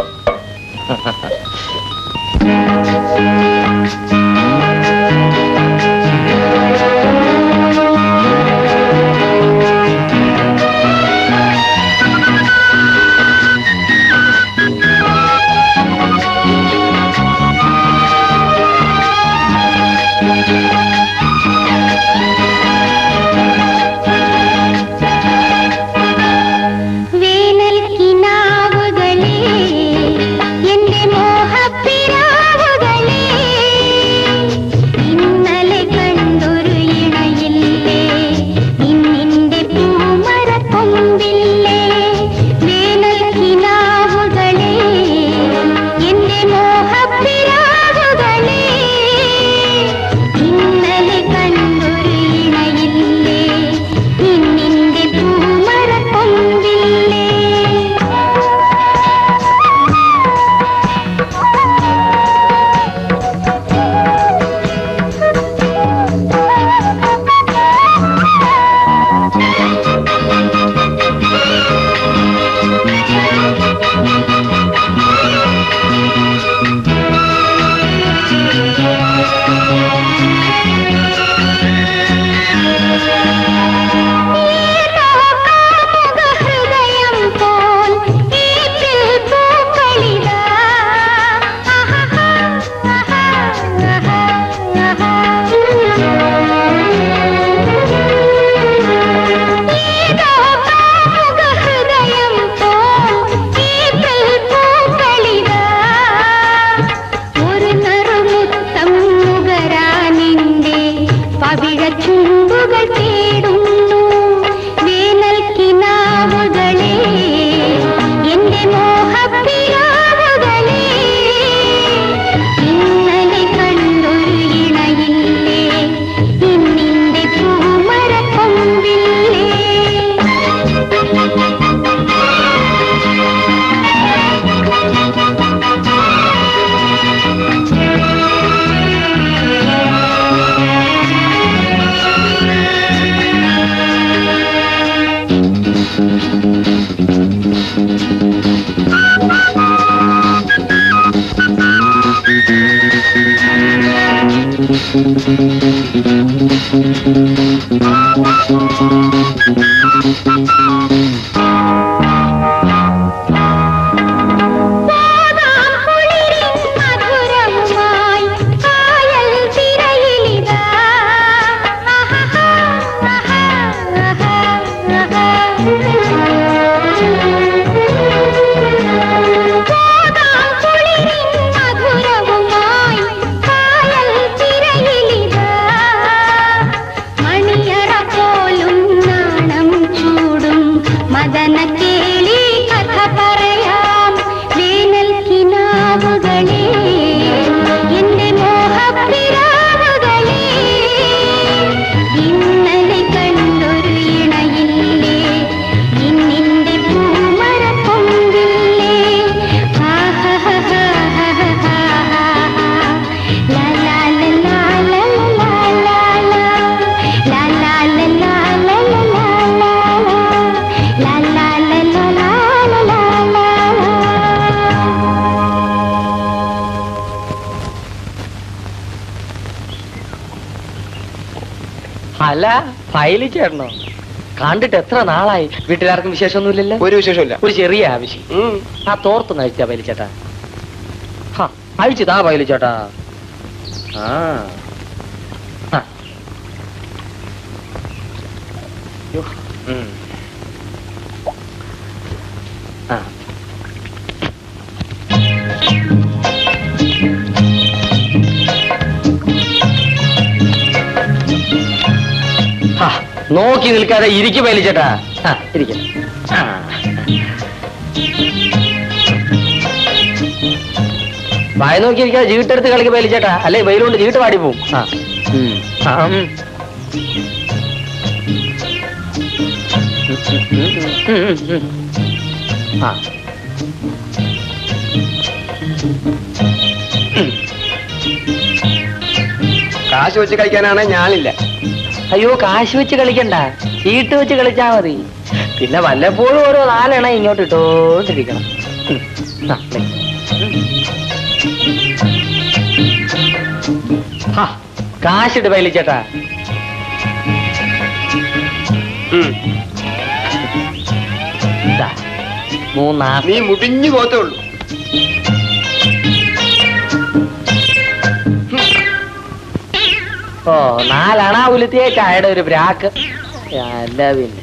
വേനൽ കിനാവുകളേ എന്റെ മോഹപ്പിരാവുകളേ ഇന്നലെ കണ്ടൊരു ഇണയില്ലേ ഇന്നിന്റെ പൂമരക്കൊമ്പില്ലേ വേനൽ കിനാവുകളേ എന്റെ മോഹപ്പിരാവുകളേ ഇന്നലെ കണ്ടൊരു ഇണയില്ലേ ഇന്നിന്റെ പൂമരക്കൊമ്പില്ലേ ഹൃദയം പോൽ ഏപ്രിൽ പൂക്കളിതാ ഏതോ കാമുക ഹൃദയം പോൽ ഏപ്രിൽ പൂക്കളിതാ ഒരു നറുമുത്തം നുകരാനിന്റെ പവിഴ ചുണ്ടുകൾ തേടുന്നു വേനൽ കിനാവുകളെ എന്റെ മോഹപ്പിരാവുകളെ ഇന്നലെ കണ്ടൊരു ഇണയില്ലേ ഇന്നിന്റെ പൂമരക്കൊമ്പില്ലേ പോകാം കുളിരിൻ മധുരവുമായി കായൽ തിരയിലിതാ ആഹാ, ആഹാ, ആഹാ, ആഹാ. പോകാം കുളിരിൻ മധുരവുമായി കായൽ തിരയിലിതാ മണിയറ പോലും നാണം ചൂടും മദന കേളി കഥ പറയാം വേനൽ കിനാവുകളെ എന്റെ മോഹപ്പിരാവുകളെ ഇന്നലെ കണ്ടൊരു ഇണയില്ലേ ഇന്നിന്റെ പൂമരക്കൊമ്പില്ലേ അല്ല ഫയല് ചേർന്നോ കണ്ടിട്ട് എത്ര നാളായി വീട്ടിലാർക്കും വിശേഷമൊന്നുമില്ലല്ലോ ഒരു വിശേഷമില്ല ഒരു ചെറിയ ആവശ്യം ആ തോർത്തൊന്ന് അഴിച്ചാ പൈലിച്ചേട്ടാ ഹാ അഴിച്ചതാ പൈലിച്ചേട്ടാ ആ ആ. യ്യോ. ഉം. ആ ആ, നോക്കി നിൽക്കാതെ ഇരിക്കു പൈലിച്ചേട്ടാ ആ ഇരിക്കും ആ വായ നോക്കിയിരിക്കാതെ ജീട്ടെടുത്ത് കളിക്ക് പൈലിച്ചേട്ടാ അല്ലെ വെയിലുകൊണ്ട് ജീട്ട് പാടി പോവും ആ ഉം. ആ, ഉം. ഉം, ഉം, ഉം. ആ കാശ് വെച്ച് കഴിക്കാനാണ് ഞാനില്ല അയ്യോ കാശ് വെച്ച് കളിക്കണ്ട ചീട്ട് വെച്ച് കളിച്ചാ മതി പിന്നെ വല്ലപ്പോഴും ഓരോ നാലെണ്ണ ഇങ്ങോട്ട് ഇട്ടോണ്ടിരിക്കണം ഉം. ആ, ദേ. ഹാ, കാശിട്ട് പൈലിച്ചേട്ടാ ഇതാ, മൂന്നാ നീ മുടിഞ്ഞു പോത്തേ ഉള്ളൂ ഓ നാലണ ഉലുത്തിയ ചായയുടെ ഒരു ബ്രാക്ക് അല്ല പിന്നെ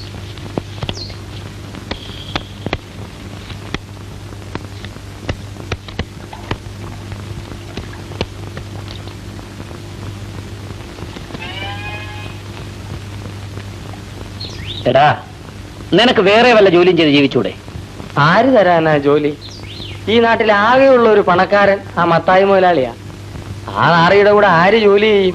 എടാ നിനക്ക് വേറെ വല്ല ജോലിയും ചെയ്ത് ജീവിച്ചൂടെ ആര് തരാനാ ജോലി ഈ നാട്ടിൽ ആകെയുള്ള ഒരു പണക്കാരൻ ആ മത്തായി മുതലാളിയാ ആ നാറിയുടെ കൂടെ ആര് ജോലി ചെയ്യും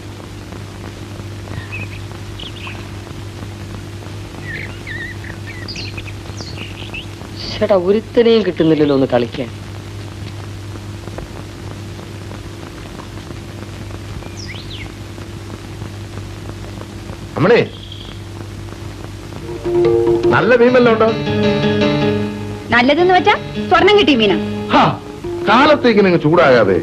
ചേട്ടാ ഒരുത്തനെയും കിട്ടുന്നില്ലല്ലോ ഒന്ന് കളിക്കാൻ അമ്മണേ നല്ല മീൻ വല്ലതും ഉണ്ടോ നല്ലതെന്ന് വെച്ചാ സ്വർണം കിട്ടിയ മീനാ ഹാ, കാലത്തേക്ക് നിങ്ങൾ ചൂടാകാതെ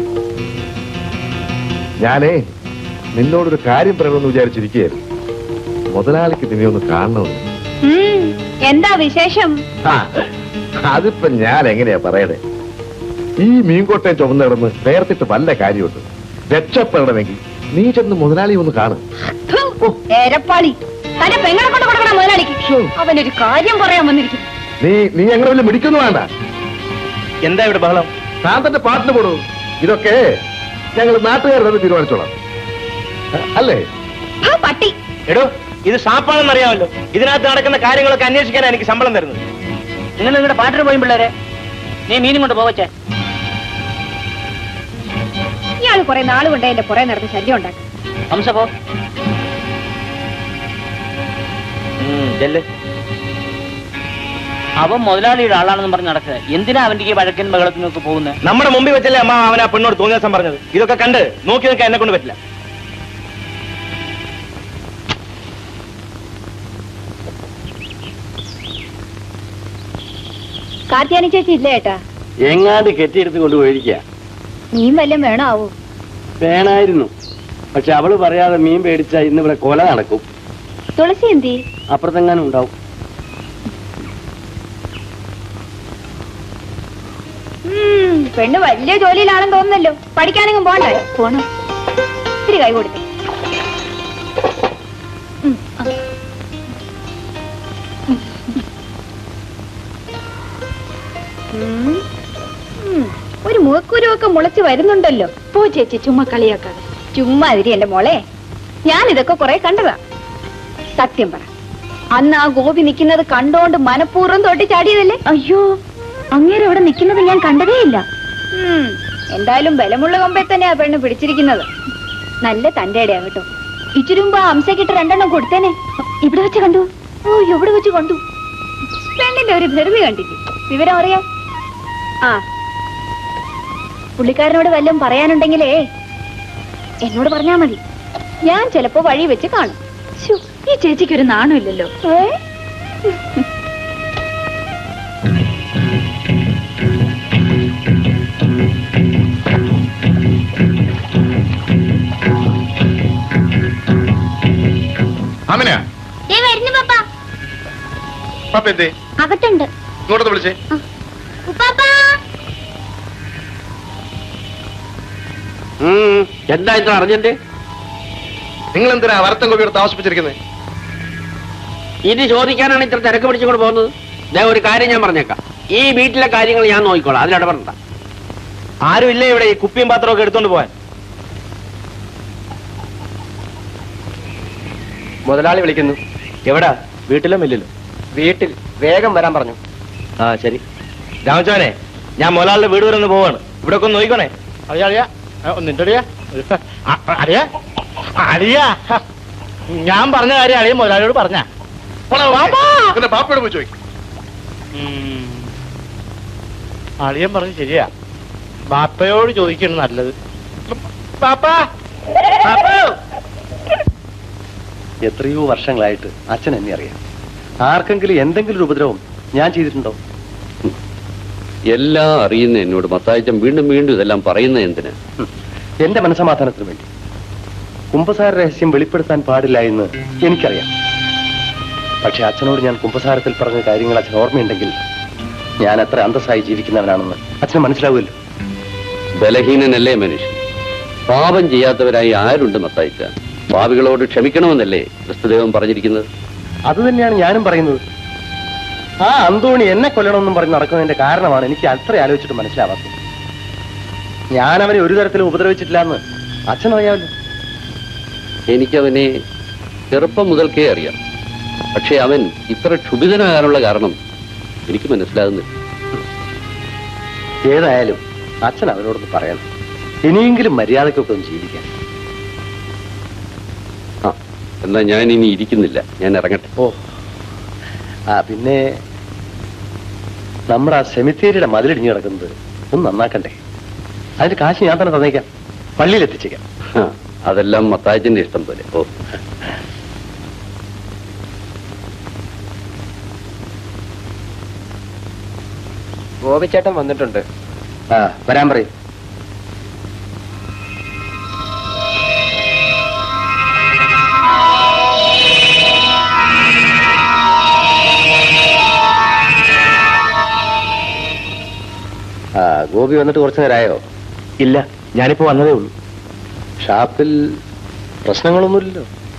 ഞാനേ നിന്നോടൊരു കാര്യം പറയണമെന്ന് വിചാരിച്ചിരിക്കുകയായിരുന്നു മുതലാളിക്ക് നിന്നെ ഒന്ന് കാണണമെന്ന് ഉം, എന്താ വിശേഷം ആ, അതിപ്പോ ഞാൻ എങ്ങനെയാ പറയണേ ഈ മീൻകോട്ടയം ചുമന്ന് കിടന്ന് നേർത്തിട്ട് വല്ല കാര്യമുണ്ട് രക്ഷപ്പെടണമെങ്കിൽ നീ ചെന്ന് മുതലാളി ഒന്ന് കാണും ഥു, ഏരപ്പാളി തന്റെ പെങ്ങളെ കൊണ്ട് കൊടുക്കണം മുതലാളിക്ക് അവനൊരു കാര്യം പറയാൻ വന്നിരിക്കും നീ നീ അങ്ങനെ വല്ല മിടിക്കുന്നു വേണ്ട എന്താ ഇവിടെ ബഹളം താൻ തന്റെ പാട്ടിന് പോടൂ ഇതൊക്കെ ഞങ്ങൾ നാട്ടുകാർ തന്നെ തീരുമാനിച്ചോളാം അ- അല്ലേ ആ, പട്ടി എടോ ഇത് ഷാപ്പാണെന്ന് അറിയാമല്ലോ ഇതിനകത്ത് നടക്കുന്ന കാര്യങ്ങളൊക്കെ അന്വേഷിക്കാനാണ് എനിക്ക് ശമ്പളം തരുന്നത് നിങ്ങൾ നിങ്ങളുടെ പാട്ടിന് പോയും പിള്ളേരെ നീ മീനും കൊണ്ട് പോവച്ചേ ഇയാള് കുറെ നാള് കൊണ്ട് എന്റെ പുറകെ നടന്ന് ശല്യം ഉണ്ടാക്കും ഹംസ പോ ചെല്ല് അവൻ മുതലാളിയുടെ ആളാണെന്ന് പറഞ്ഞ് നടക്കുക എന്തിനാ അവന്റെ ഈ വഴക്കൻ ബഹളത്തിനൊക്കെ പോകുന്നത് നമ്മുടെ മുമ്പിൽ വെച്ചല്ലേ അമ്മ അവൻ ആ പെണ്ണോട് തോന്നിയ ദിവസം പറഞ്ഞത് ഇതൊക്കെ കണ്ട് നോക്കി നിൽക്കാൻ എന്നെ കൊണ്ട് പറ്റില്ല കാർത്തിയാനി ചേച്ചി ഇല്ല ഏട്ടാ എങ്ങാണ്ട് കെട്ടിയെടുത്ത് കൊണ്ടുപോയിരിക്കുക മീൻ വല്ലതും വേണോ ആവോ വേണായിരുന്നു പക്ഷെ അവള് പറയാതെ മീൻ പേടിച്ചാ ഇന്ന് ഇവിടെ കൊല നടക്കും തുളസി എന്തി അപ്പുറത്തെങ്ങാനും ഉണ്ടാവും ഉം, പെണ്ണ് വലിയ ജോലിയിലാണെന്ന് തോന്നുന്നല്ലോ പഠിക്കാനെങ്കിലും പോണ്ടേ പോണം ഇത്തിരി കൈ കൊടുത്തേ ഉം, ആ. ഉം, ഉം, ഒരു മുഖക്കുരുവൊക്കെ മുളച്ച് വരുന്നുണ്ടല്ലോ പോ ചേച്ചി ചുമ്മാ കളിയാക്കാതെ ചുമ്മാ അതിരി എന്റെ മോളെ ഞാൻ ഇതൊക്കെ കുറെ കണ്ടതാ സത്യം പറ അന്ന് ആ ഗോപി നിൽക്കുന്നത് കണ്ടോണ്ട് മനഃപൂർവ്വം തൊട്ടി ചാടിയതല്ലേ അയ്യോ അങ്ങേരെ അവിടെ നിൽക്കുന്നത് ഞാൻ കണ്ടതേയില്ല എന്തായാലും ബലമുള്ള കൊമ്പെ തന്നെയാ പെണ്ണ് പിടിച്ചിരിക്കുന്നത് നല്ല തന്റെ ഇടയാ കേട്ടോ ഇച്ചിരി മുമ്പ് ആ അംസക്കിട്ട് രണ്ടെണ്ണം കൊടുത്തേനെ ഇവിടെ വെച്ച് കണ്ടു ഓ എവിടെ വെച്ച് കണ്ടു പെണ്ണിന്റെ ഒരു ധൃതി കണ്ടില്ലേ വിവരം അറിയാം ആ പുള്ളിക്കാരനോട് വല്ലതും പറയാനുണ്ടെങ്കിലേ എന്നോട് പറഞ്ഞാ മതി ഞാൻ ചിലപ്പോ വഴി വെച്ച് കാണും ശ്ശോ, ഈ ചേച്ചിക്ക് ഒരു നാണമില്ലല്ലോ ഏ അമിന പാപ്പ എന്തേ അകത്തുണ്ട് ഇങ്ങോട്ടൊന്ന് വിളിച്ചേ ഉപ്പാപ്പാ ഉം, എന്താ ഇത്ര അർജന്റ് നിങ്ങൾ എന്തിനാ വരത്തം കോപ്പിയോട് താമസിപ്പിച്ചിരിക്കുന്നത് ഇത് ചോദിക്കാനാണ് ഇത്ര തിരക്ക് പിടിച്ചുകൊണ്ട് പോകുന്നത് ദേ ഒരു കാര്യം ഞാൻ പറഞ്ഞേക്കാം ഈ വീട്ടിലെ കാര്യങ്ങൾ ഞാൻ നോക്കിക്കോളാം അതിലിടപെടണ്ട ആരും ഇല്ലേ ഇവിടെ ഈ കുപ്പിയും പാത്രമൊക്കെ എടുത്തോണ്ട് പോവാൻ മുതലാളി വിളിക്കുന്നു എവിടാ വീട്ടിലോ മില്ലിലോ വീട്ടിൽ വേഗം വരാൻ പറഞ്ഞു ആ ശരി രാമച്ചോനെ ഞാൻ മുതലാളിയുടെ വീട് വരെ ഒന്ന് പോവാണ് ഇവിടെ ഒക്കെ ഒന്ന് നോക്കിക്കോണേ അറിയാ അറിയാ നിന്റെ അറിയാ അറിയാ അറിയാ ഞാൻ പറഞ്ഞ കാര്യം അറിയാം മുതലാളിയോട് പറഞ്ഞ പിന്നെ പാപ്പയോട് പോയി ചോദിക്കും അളിയൻ പറഞ്ഞു ശരിയാ ബാപ്പയോട് ചോദിക്കണം നല്ലത് പാപ്പ എത്രയോ വർഷങ്ങളായിട്ട് അച്ഛൻ എന്നെ അറിയാം ആർക്കെങ്കിലും എന്തെങ്കിലും ഒരു ഉപദ്രവം ഞാൻ ചെയ്തിട്ടുണ്ടോ എല്ലാം അറിയുന്ന എന്നോട് മത്തായച്ചൻ വീണ്ടും വീണ്ടും ഇതെല്ലാം പറയുന്നത് എന്തിന് ഹും. എന്റെ മനസമാധാനത്തിന് വേണ്ടി കുംഭസാര രഹസ്യം വെളിപ്പെടുത്താൻ പാടില്ല എന്ന് എനിക്കറിയാം പക്ഷെ അച്ഛനോട് ഞാൻ കുംഭസാരത്തിൽ പറഞ്ഞ കാര്യങ്ങൾ അച്ഛൻ ഓർമ്മയുണ്ടെങ്കിൽ ഞാൻ എത്ര അന്തസ്സായി ജീവിക്കുന്നവനാണെന്ന് അച്ഛന് മനസ്സിലാവുമല്ലോ ബലഹീനനല്ലേ മനുഷ്യൻ പാപം ചെയ്യാത്തവരായി ആരുണ്ട് മത്തായിച്ച പാപികളോട് ക്ഷമിക്കണമെന്നല്ലേ ക്രിസ്തുദേവൻ പറഞ്ഞിരിക്കുന്നത് അത് തന്നെയാണ് ഞാനും പറയുന്നത് ആ അന്തോണി എന്നെ കൊല്ലണമെന്നും പറഞ്ഞ് നടക്കുന്നതിന്റെ കാരണമാണ് എനിക്ക് അത്ര ആലോചിച്ചിട്ട് മനസ്സിലാവാത്തത് ഞാൻ അവനെ ഒരു തരത്തിലും ഉപദ്രവിച്ചിട്ടില്ല എന്ന് അച്ഛനറിയാമല്ലോ എനിക്കവനെ ചെറുപ്പം മുതൽക്കേ അറിയാം പക്ഷെ അവൻ ഇത്ര ക്ഷുഭിതനാകാനുള്ള കാരണം എനിക്ക് മനസ്സിലാകുന്നില്ല ഏതായാലും അച്ഛൻ അവനോടൊന്ന് പറയണം ഇനിയെങ്കിലും മര്യാദക്കൊക്കെ ഒന്ന് ജീവിക്കാൻ ആ എന്നാ ഞാൻ ഇനി ഇരിക്കുന്നില്ല ഞാൻ ഇറങ്ങട്ടെ ഓ ആ പിന്നെ നമ്മുടെ ആ സെമിത്തേരിയുടെ മതിലിടിഞ്ഞു കിടക്കുന്നത് ഒന്ന് നന്നാക്കണ്ടേ അതിന്റെ കാശ് ഞാൻ തന്നെ തന്നേക്കാം പള്ളിയിൽ എത്തിച്ചേക്കാം ആ, അതെല്ലാം മത്തായച്ചന്റെ ഇഷ്ടം പോലെ ഓ ഗോപിച്ചേട്ടൻ വന്നിട്ടുണ്ട് ആ വരാൻ പറയും ആ ഗോപി വന്നിട്ട് കുറച്ചു നേരമായോ ഇല്ല ഞാനിപ്പോ വന്നതേ ഉള്ളൂ ഷാപ്പിൽ പ്രശ്നങ്ങളൊന്നുമില്ലല്ലോ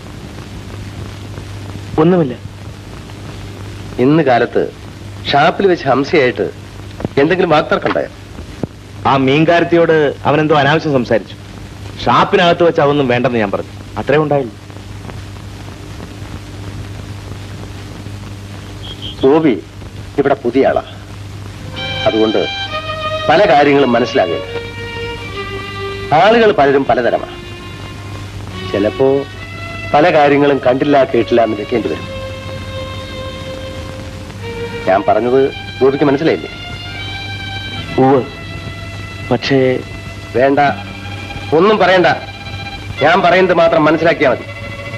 ഒന്നുമില്ല ഇന്ന് കാലത്ത് ഷാപ്പിൽ വെച്ച് ഹംസയായിട്ട് എന്തെങ്കിലും വാക്തർക്കുണ്ടായോ ആ മീൻകാരത്തിയോട് അവനെന്തോ അനാവശ്യം സംസാരിച്ചു ഷാപ്പിനകത്ത് വെച്ച് അതൊന്നും വേണ്ടെന്ന് ഞാൻ പറഞ്ഞു അത്രേ ഉണ്ടായില്ല ഗോപി ഇവിടെ പുതിയ ആളാ അതുകൊണ്ട് പല കാര്യങ്ങളും മനസ്സിലാകില്ല ആളുകൾ പലരും പലതരമാണ് ചിലപ്പോ പല കാര്യങ്ങളും കണ്ടില്ല കേട്ടില്ല എന്ന് വെക്കേണ്ടി വരും ഞാൻ പറഞ്ഞത് ഗോപിക്ക് മനസ്സിലായില്ലേ ഉവ് പക്ഷേ വേണ്ട ഒന്നും പറയണ്ട ഞാൻ പറയുന്നത് മാത്രം മനസ്സിലാക്കിയാൽ മതി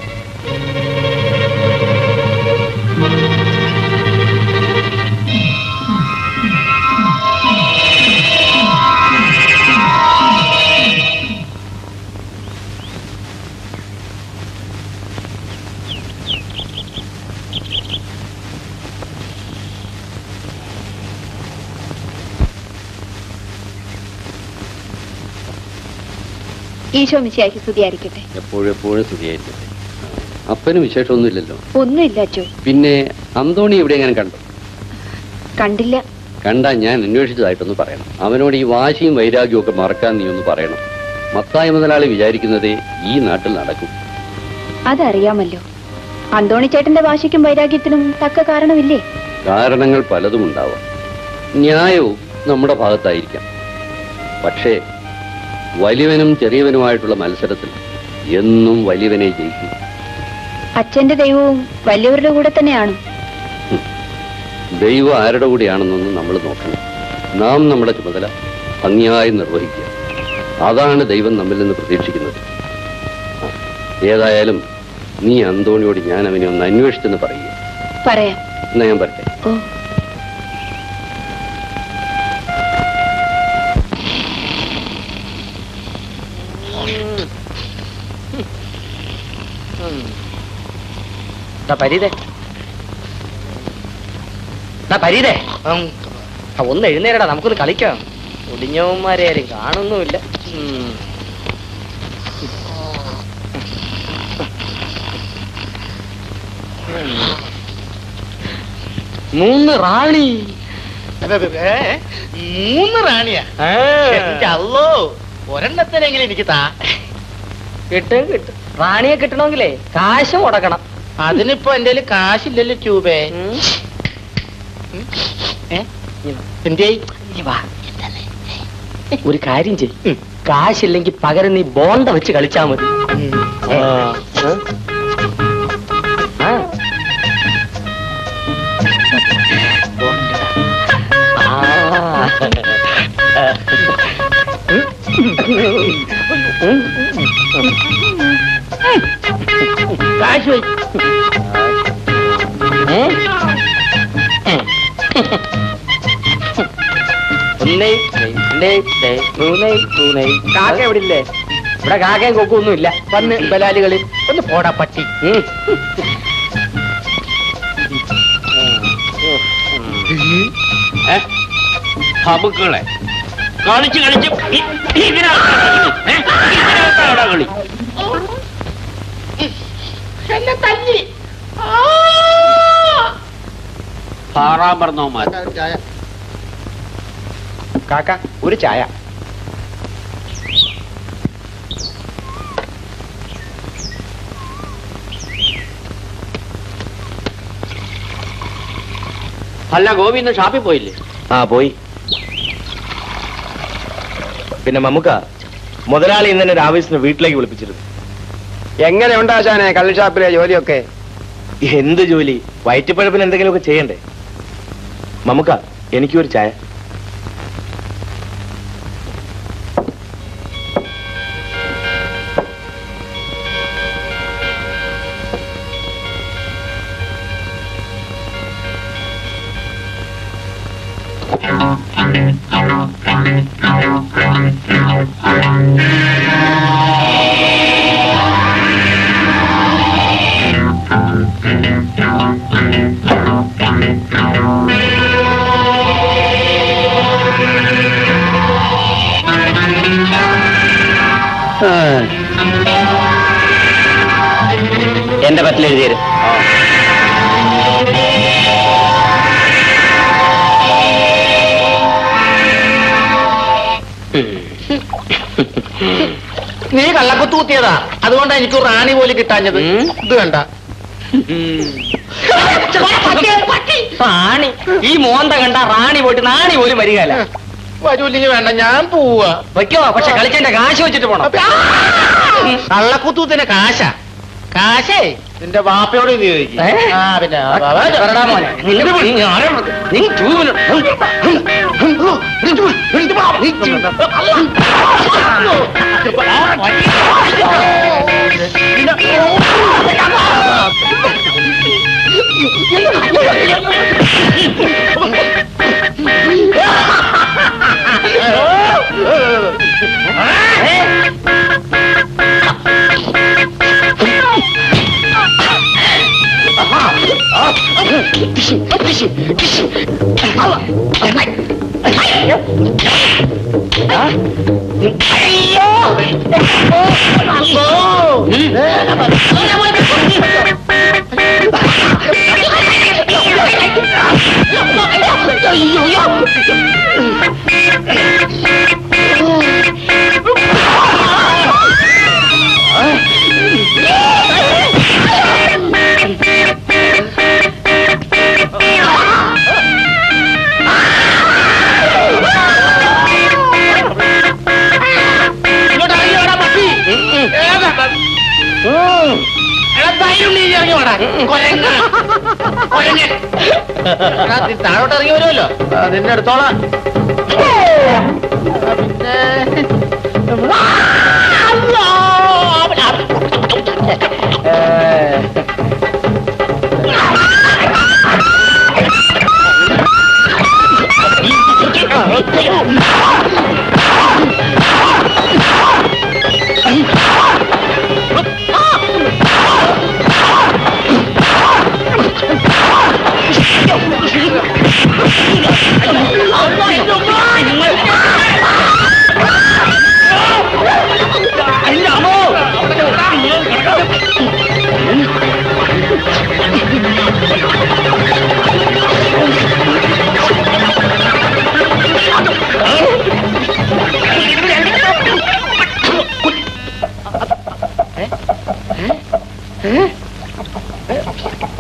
ഈശോ മിശിയാക്കി സ്തുതിയായിരിക്കട്ടെ എപ്പോഴും എപ്പോഴും സ്തുതിയായിരിക്കട്ടെ അപ്പന് വിശേഷമൊന്നുമില്ലല്ലോ ഒന്നുമില്ല അച്ചോ പിന്നെ അന്തോണി ഇവിടെ എങ്ങനെ കണ്ടു കണ്ടില്ല കണ്ടാ ഞാൻ അന്വേഷിച്ചതായിട്ടൊന്ന് പറയണം അവനോട് ഈ വാശിയും വൈരാഗ്യവും ഒക്കെ മറക്കാൻ നീ ഒന്ന് പറയണം മത്തായ മുതലാളി വിചാരിക്കുന്നതേ ഈ നാട്ടിൽ നടക്കും അതറിയാമല്ലോ അന്തോണി ചേട്ടന്റെ വാശിക്കും വൈരാഗ്യത്തിനും തക്ക കാരണമില്ലേ കാരണങ്ങൾ പലതും ഉണ്ടാവാം ന്യായവും നമ്മുടെ ഭാഗത്തായിരിക്കാം പക്ഷേ വലിയവനും ചെറിയവനുമായിട്ടുള്ള മത്സരത്തിൽ എന്നും വലിയവനെ ജയിക്കും അച്ഛന്റെ ദൈവവും വലിയവരുടെ കൂടെ തന്നെയാണ് ദൈവം ആരുടെ കൂടിയാണെന്നൊന്നും നമ്മൾ നോക്കണം നാം നമ്മുടെ ചുമതല ഭംഗിയായി നിർവഹിക്കുക അതാണ് ദൈവം നമ്മിൽ നിന്ന് പ്രതീക്ഷിക്കുന്നത് ആ, ഏതായാലും നീ അന്തോണിയോട് ഞാൻ അവനെ ഒന്ന് അന്വേഷിച്ചെന്ന് പറയുക പറയാം എന്നാ ഞാൻ പറട്ടെ ഓ പരീതേ പരീതേ ആ, ഒന്ന് എഴുന്നേരടാ നമുക്കൊന്ന് കളിക്കാം ഒടിഞ്ഞവന്മാരെ ആരും കാണുന്നുമില്ല ഉം. മൂന്ന് റാണി മൂന്ന് റാണിയാ അല്ലോ ഒരെണ്ണത്തിനെങ്കിലും എനിക്ക് താ കിട്ടും കിട്ടും റാണിയെ കിട്ടണമെങ്കിലേ കാശ് മുടക്കണം അതിനിപ്പോ എന്റെ കാശില്ലല്ലോ ട്യൂബേ ഉം. എന്തേ നീ വാ. ഒരു കാര്യം ചെയ്യും കാശില്ലെങ്കിൽ പകരം നീ ബോണ്ട വെച്ച് കളിച്ചാ മതി ആ. ആ. കാശ് വെച്ച് ഒന്നേ രണ്ടേ ദേ, മൂന്നേ മൂന്നേ കാക്ക എവിടെ ഇല്ലേ ഇവിടെ കാക്കയും കൊക്കൊന്നും ഇല്ല വന്ന് ബലാലികളിൽ ഒന്ന് പോടാ പട്ടി ഉം. ഏ? ഹബുക്കളെ കളിച്ച് കളിച്ച് ഇ- ഇതിനകത്താ കളി. ഏ? ഇതിനകത്താടാ കളി എന്നെ തല്ലി പാറാൻ പറഞ്ഞവന്മാർ കാക്ക ഒരു ചായ അല്ല ഗോപി ഇന്ന് ഷാപ്പിൽ പോയില്ലേ ആ പോയി പിന്നെ മമ്മുക്ക മുതലാളി ഇന്നെ ഒരു ആവേശത്തിന് വീട്ടിലേക്ക് വിളിപ്പിച്ചിരുന്നു എങ്ങനെ ഉണ്ടാശാനെ കള്ളുഷാപ്പിലെ ജോലിയൊക്കെ എന്ത് ജോലി വയറ്റിപ്പഴപ്പിന് എന്തെങ്കിലുമൊക്കെ ചെയ്യണ്ടേ മമ്മുക്ക എനിക്കൊരു ചായ എന്റെ പറ്റിൽ എഴുതിയത് നീ കള്ളക്കുത്ത് കുത്തിയതാ അതുകൊണ്ടാ എനിക്ക് റാണി പോലും കിട്ടാഞ്ഞത് ഇത് വേണ്ട റാണി ഈ മോന്ത കണ്ട റാണി പോയിട്ട് നാണി പോലും വരികയല്ല വരൂല്ലെങ്കിൽ വേണ്ട ഞാൻ പോവാ വയ്ക്കോ പക്ഷെ കളിച്ചെന്റെ കാശ് വെച്ചിട്ട് പോണം കള്ളക്കുത്തൂത്തിന് കാശാ കാശേ നിന്റെ വാപ്പയോട് ഇത് ചോദിക്ക്. ഏ? ആ പിന്നെ വരടാ മോനെ. നിന്റെ വിളി ഞാനും നീ ചൂവിന് ഇങ്ങോട്ട് ഇറങ്ങി വാടാ, പട്ടി. ഏതാ? എടാ, ധൈര്യം ഉണ്ടെങ്കിൽ ഇറങ്ങി വാടാ. കൊരങ്ങ. കൊരങ്ങൻ. എടാ, നീ താഴോട്ട് ഇറങ്ങി വരുമല്ലോ ആ, നിന്നെ എടുത്തോളാം ആ, പിന്നെ ആ, അല്ലോ.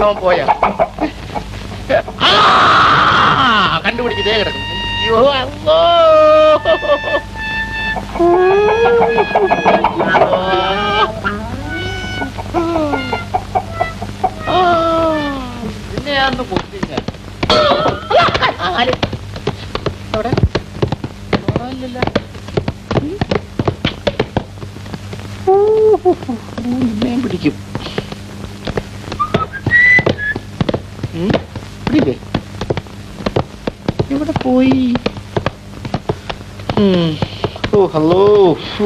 അവൻ പോയ ആ കണ്ടുപിടിച്ച് ദേ കിടക്കുന്നു അയ്യോ അല്ലോ പിന്നെ അന്ന് പൊട്ടില്ല ആര് അവിടെ തൊടാനില്ലല്ലോ. ഊ, ഹു, ഹു, ഹു, നിന്നെയും പിടിക്കും ഉം, പിടിയില്ലേ എവിടെ പോയി ഉം. ഓ ഹലോ ഫു.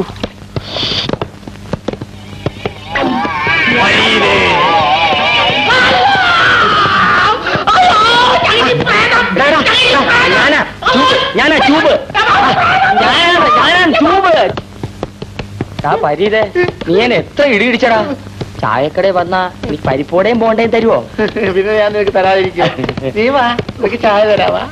ഞാനാ ചൂബ് ഞാനാ ചൂബ് ഞാനാണ് ഞാനാണ് ചൂബ് ആ പരീതേ നീ എന്നെ എത്ര ഇടി ഇടിച്ചടാ ചായക്കട വന്നാ എനിക്ക് പരിപ്പോടെയും പോണ്ടേയും തരുവോ പിന്നെ ഞാൻ നിനക്ക് തരാതിരിക്കും നീ വാ നിനക്ക് ചായ തരാവാ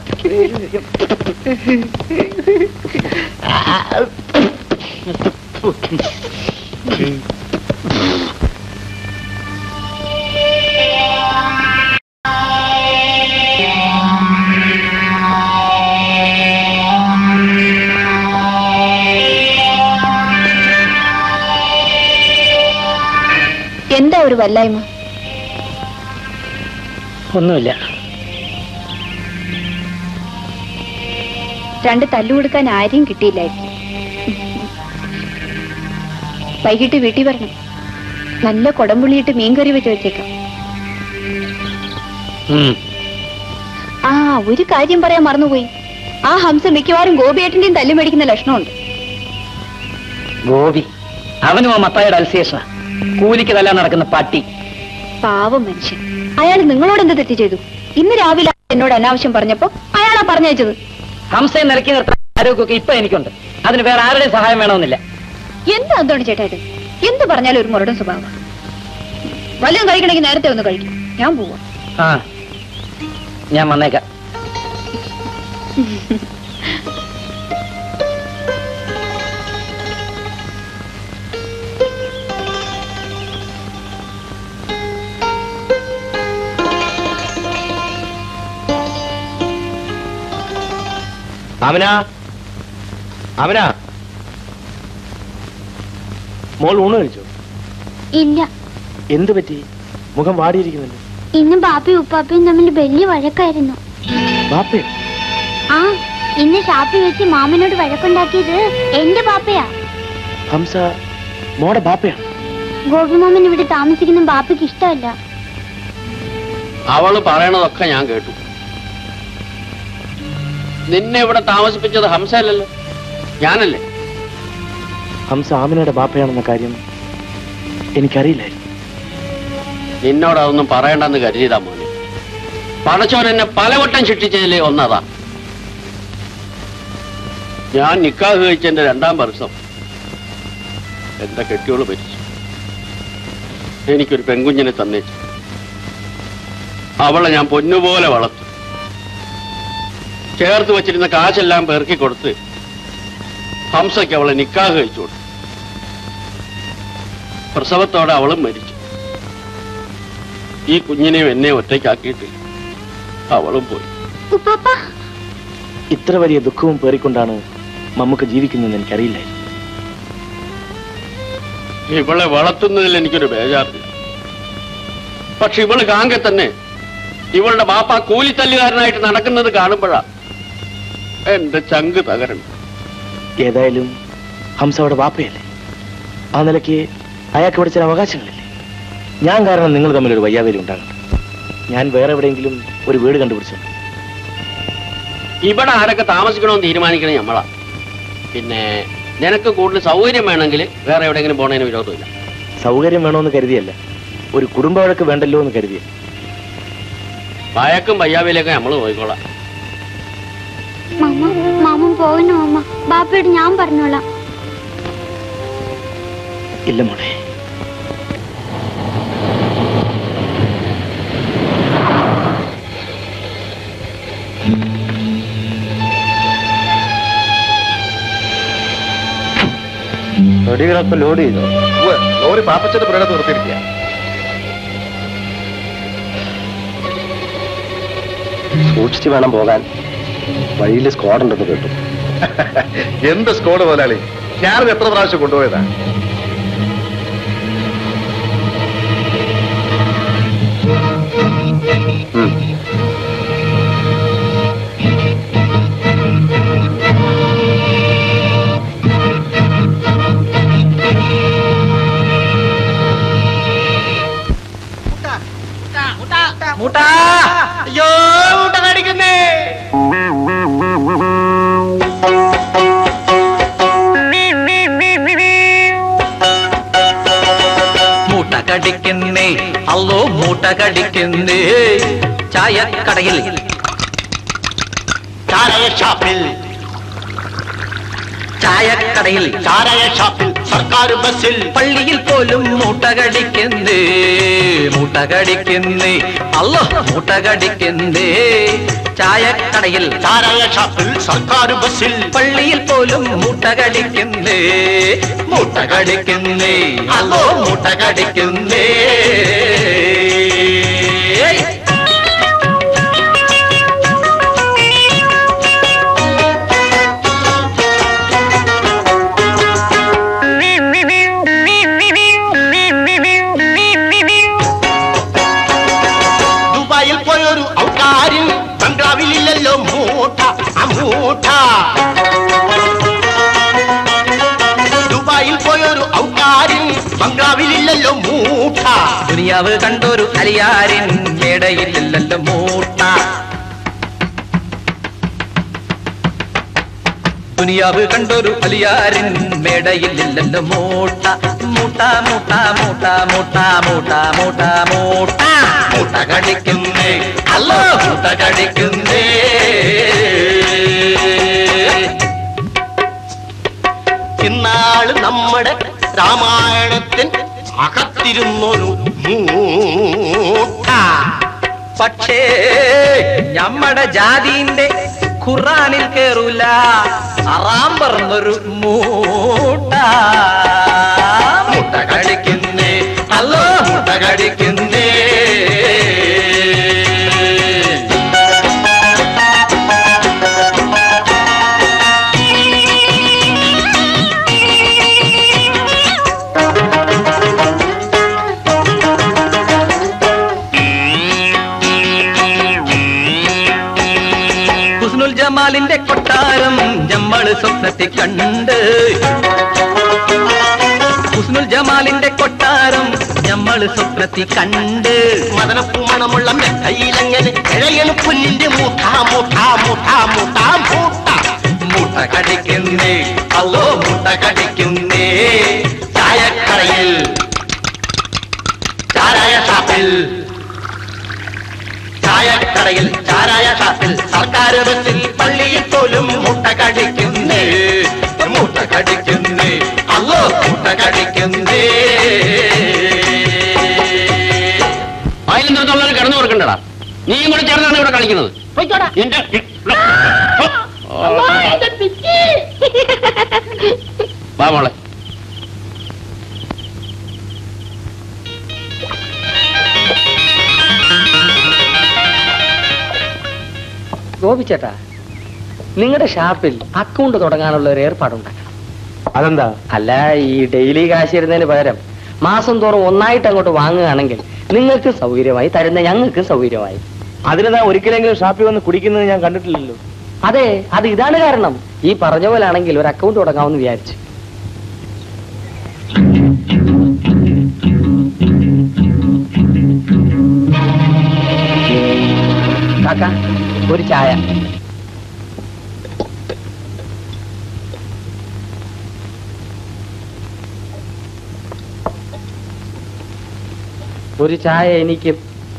എന്താ ഒരു വല്ലായ്മ ഒന്നുമില്ല രണ്ട് തല്ലു കൊടുക്കാൻ ആരെയും കിട്ടിയില്ലായിരിക്കും വൈകിട്ട് വീട്ടിൽ വരണം നല്ല കുടംപുള്ളിയിട്ട് മീൻകറി വെച്ച് വെച്ചേക്കാം ആ ഒരു കാര്യം പറയാൻ മറന്നുപോയി ആ ഹംസ മിക്കവാറും ഗോപിയേട്ടന്റെയും തല്ലു മേടിക്കുന്ന ലക്ഷണമുണ്ട് ഗോപി അവനും ആ മത്തായുടെ അൽസേഷനാ കൂലിക്ക് തല്ലാൻ നടക്കുന്ന പട്ടി പാവം മനുഷ്യൻ അയാൾ നിങ്ങളോട് എന്ത് തെറ്റ് ചെയ്തു ഇന്ന് രാവിലെ എന്നോട് അനാവശ്യം പറഞ്ഞപ്പോ അയാളാ പറഞ്ഞയച്ചത് ഹംസയെ നിലക്കി നിർത്താൻ ആരോഗ്യമൊക്കെ ഇപ്പൊ എനിക്കുണ്ട് അതിന് വേറെ ആരുടെയും സഹായം വേണമെന്നില്ല എന്താ എന്തോണ് ചേട്ടാ ഇത് എന്ത് പറഞ്ഞാലും ഒരു മുരടൻ സ്വഭാവം വല്ലതും കഴിക്കണമെങ്കിൽ നേരത്തെ ഒന്ന് കഴിക്കും ഞാൻ പോവാ ആ ഞാൻ വന്നേക്കാം അമന അമന മോൾ ഊണ് കഴിച്ചോ ഇല്ല എന്ത് പറ്റി മുഖം വാടിയിരിക്കുന്നുണ്ട് ഇന്ന് ബാപ്പയും ഉപ്പാപ്പയും തമ്മിൽ വലിയ വഴക്കായിരുന്നു ബാപ്പയോ ആ ഇന്ന് ഷാപ്പിൽ വെച്ച് മാമനോട് വഴക്കുണ്ടാക്കിയത് എന്റെ ബാപ്പയാ ഹംസ മോടെ ബാപ്പയാണ് ഗോപിമാമൻ ഇവിടെ താമസിക്കുന്ന ബാപ്പയ്ക്ക് ഇഷ്ടമല്ല അവള് പറയണതൊക്കെ ഞാൻ കേട്ടു നിന്നെ ഇവിടെ താമസിപ്പിച്ചത് ഹംസയല്ലല്ലോ ഞാനല്ലേ ഹംസ ആമിനയുടെ ബാപ്പയാണെന്ന കാര്യം എനിക്കറിയില്ലായിരുന്നു നിന്നോട് അതൊന്നും പറയണ്ടെന്ന് കരുതിയതാ മോനെ പടച്ചോൻ എന്നെ പലവട്ടം ശിക്ഷിച്ചതിലെ ഒന്നതാ ഞാൻ നിക്കാഹ് കഴിച്ചെന്റെ രണ്ടാം വർഷം എന്റെ കെട്ടിയോള് മരിച്ചു എനിക്കൊരു പെൺകുഞ്ഞിനെ തന്നേച്ചു അവളെ ഞാൻ പൊന്നുപോലെ വളർത്തും ചേർത്ത് വച്ചിരുന്ന കാശെല്ലാം പെറുക്കി കൊടുത്ത് ഹംസയ്ക്ക് അവളെ നിക്കാഹ് കഴിച്ചു കൊടുത്തു പ്രസവത്തോടെ അവളും മരിച്ചു ഈ കുഞ്ഞിനെയും എന്നെ ഒറ്റയ്ക്കാക്കിയിട്ട് അവളും പോയി ഉപ്പാപ്പ ഇത്ര വലിയ ദുഃഖവും പേറിക്കൊണ്ടാണ് മമ്മൂക്ക് ജീവിക്കുന്നതെന്ന് എനിക്കറിയില്ലായിരുന്നു ഇവളെ വളർത്തുന്നതിൽ എനിക്കൊരു ബേജാറില്ല പക്ഷെ ഇവള് കാങ്ക തന്നെ ഇവളുടെ ബാപ്പ കൂലിത്തല്ലുകാരനായിട്ട് നടക്കുന്നത് കാണുമ്പോഴാ എന്റെ ചങ്ക് തകരണം ഏതായാലും ഹംസ അവിടെ ബാപ്പയല്ലേ ആ നിലയ്ക്ക് അയാൾക്ക് ഇവിടെ ചില അവകാശങ്ങളില്ലേ ഞാൻ കാരണം നിങ്ങൾ തമ്മിൽ ഒരു വയ്യാവേലി ഉണ്ടാകണ്ട ഞാൻ വേറെ എവിടെയെങ്കിലും ഒരു വീട് കണ്ടുപിടിച്ചു ഇവിടെ ആരൊക്കെ താമസിക്കണമെന്ന് തീരുമാനിക്കണേ നമ്മളാ പിന്നെ നിനക്ക് കൂടുതൽ സൗകര്യം വേണമെങ്കിൽ വേറെ എവിടെയെങ്കിലും പോണതിന് വിരോധമില്ല സൗകര്യം വേണമെന്ന് കരുതിയല്ല ഒരു കുടുംബ വഴക്ക് വേണ്ടല്ലോ എന്ന് കരുതിയ വയക്കും വയ്യാവേലൊക്കെ നമ്മൾ പോയിക്കോളാം മാമ മാമൻ പോകണോ അമ്മ ബാപ്പയോട് ഞാൻ പറഞ്ഞോളാം ഇല്ല മോളെ തൊടികളൊക്കെ ലോഡ് ചെയ്തോ ലോറി പാപ്പച്ചന്റെ പുരടത്ത് നിർത്തിയിരിക്കുക സൂക്ഷിച്ചു വേണം പോകാൻ വഴിയിൽ സ്ക്വാഡ് ഉണ്ടെന്ന് കേട്ടു എന്ത് സ്കോഡ് മുതലാളി ഞാൻ എത്ര പ്രാവശ്യം കൊണ്ടുപോയതാ ഉം. മുട്ടാ അയ്യോ മുട്ട കടിക്കുന്നേ മൂട്ട കടിക്കുന്നേ അല്ലോ മൂട്ട കടിക്കുന്നേ ചായക്കടയിൽ ചാരായ ഷാപ്പിൽ ചായക്കടയിൽ ചാരായ ഷാപ്പിൽ സർക്കാർ ബസ്സിൽ പള്ളിയിൽ പോലും മൂട്ട കടിക്കുന്നേ മൂട്ട കടിക്കുന്നേ അല്ലോ മൂട്ട കടിക്കുന്നേ ചായക്കടയിൽ ചാരായ ഷാപ്പിൽ സർക്കാർ ബസ്സിൽ പള്ളിയിൽ പോലും മൂട്ട കടിക്കുന്നേ മൂട്ട കടിക്കുന്നേ അല്ലോ മൂട്ട കടിക്കുന്നേ ദുബായിൽ പോയൊരു ഔട്ടാരിൻ ബംഗ്ലാവിലില്ലല്ലോ മൂട്ട ആ മൂട്ട ദുബായിൽ പോയൊരു ഔട്ടാരിൻ ബംഗ്ലാവിലില്ലല്ലോ മൂട്ട ദുനിയാവ് കണ്ടൊരു അലിയാരിൻ മേടയില്ലല്ലോ മൂട്ട ദുനിയാവ് കണ്ടൊരു അലിയാരിൻ മേടയില്ലല്ലോ മൂട്ട മൂട്ട മൂട്ട മൂട്ട മൂട്ട മൂട്ട മൂട്ട മൂട്ട മൂട്ട കടിക്കുന്നേ അല്ലോ മൂട്ട കടിക്കുന്നേ ഇന്നാള് നമ്മുടെ രാമായണത്തിൻ അകത്തിരുന്നൊരു മൂട്ട പക്ഷേ നമ്മടെ ജാതിന്റെ ഖുറാനിൽ കേറൂല അറാം പറഞ്ഞൊരു മൂട്ട മുട്ട കടിക്കുന്നേ അല്ലോ മുട്ട കടിക്കുന്നേ ഹുസ്നുൽ ജമാലിന്റെ കൊട്ടാരം ഞമ്മള് സ്വപ്നത്തിൽ കണ്ട് ഹുസ്നുൽ ജമാലിന്റെ കൊട്ടാരം ഞമ്മള് സ്വപ്നത്തിൽ കണ്ട് മദനപ്പൂ മണമുള്ള മെത്തയിലങ്ങനെ ഇഴയണു പുല്ലിന്റെ മൂട്ട മൂട്ട മൂട്ട മൂട്ട മൂട്ട മുട്ട കടിക്കുന്നേ അല്ലോ മുട്ട കടിക്കുന്നേ ചായക്കടയിൽ ചാരായ ഷാപ്പിൽ ചായക്കടയിൽ ചാരായ ഷാപ്പിൽ സർക്കാർ ബസ്സിൽ പള്ളിയിൽ പോലും മുട്ട കടിക്കുന്നേ മുട്ട കടിക്കുന്നേ അല്ലോ മുട്ട കടിക്കുന്നേ അതിലെന്തോളം കിടന്നു കൊടുക്കണ്ടടാ നീയും കൂടെ ചേർന്നാണ് ഇവിടെ കളിക്കുന്നത് നിന്റെ- വാ മോളെ ഗോപിച്ചേട്ടാ നിങ്ങളുടെ ഷാപ്പിൽ അക്കൗണ്ട് തുടങ്ങാനുള്ള ഒരു ഏർപ്പാടുണ്ടാക്കണം അതെന്താ അല്ല ഈ ഡെയിലി കാശ് തരുന്നതിന് പകരം മാസം തോറും ഒന്നായിട്ട് അങ്ങോട്ട് വാങ്ങുകയാണെങ്കിൽ നിങ്ങൾക്ക് സൗകര്യമായി തരുന്ന ഞങ്ങൾക്ക് സൗകര്യമായി അതിനെന്താ ഒരിക്കലെങ്കിലും ഷാപ്പിൽ വന്ന് കുടിക്കുന്നത് ഞാൻ കണ്ടിട്ടില്ലല്ലോ അതെ അത് ഇതാണ് കാരണം ഈ പറഞ്ഞ പോലെ ആണെങ്കിൽ ഒരു അക്കൗണ്ട് തുടങ്ങാമെന്ന് വിചാരിച്ചു കാക്ക ഒരു ചായ ഒരു ചായ എനിക്ക്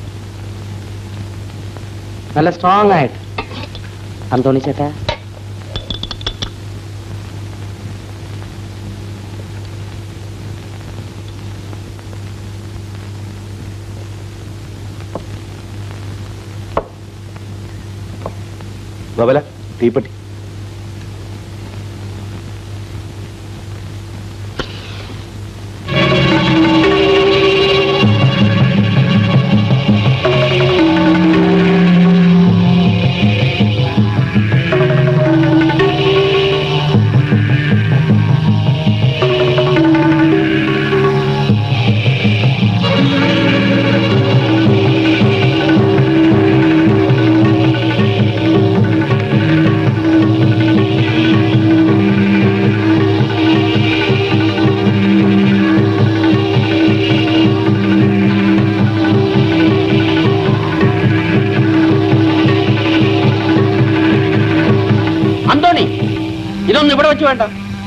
നല്ല സ്ട്രോങ് ആയിട്ട് അന്തോണി ചേട്ടാ ബബല തീപ്പെട്ടി വെച്ച് വേണ്ട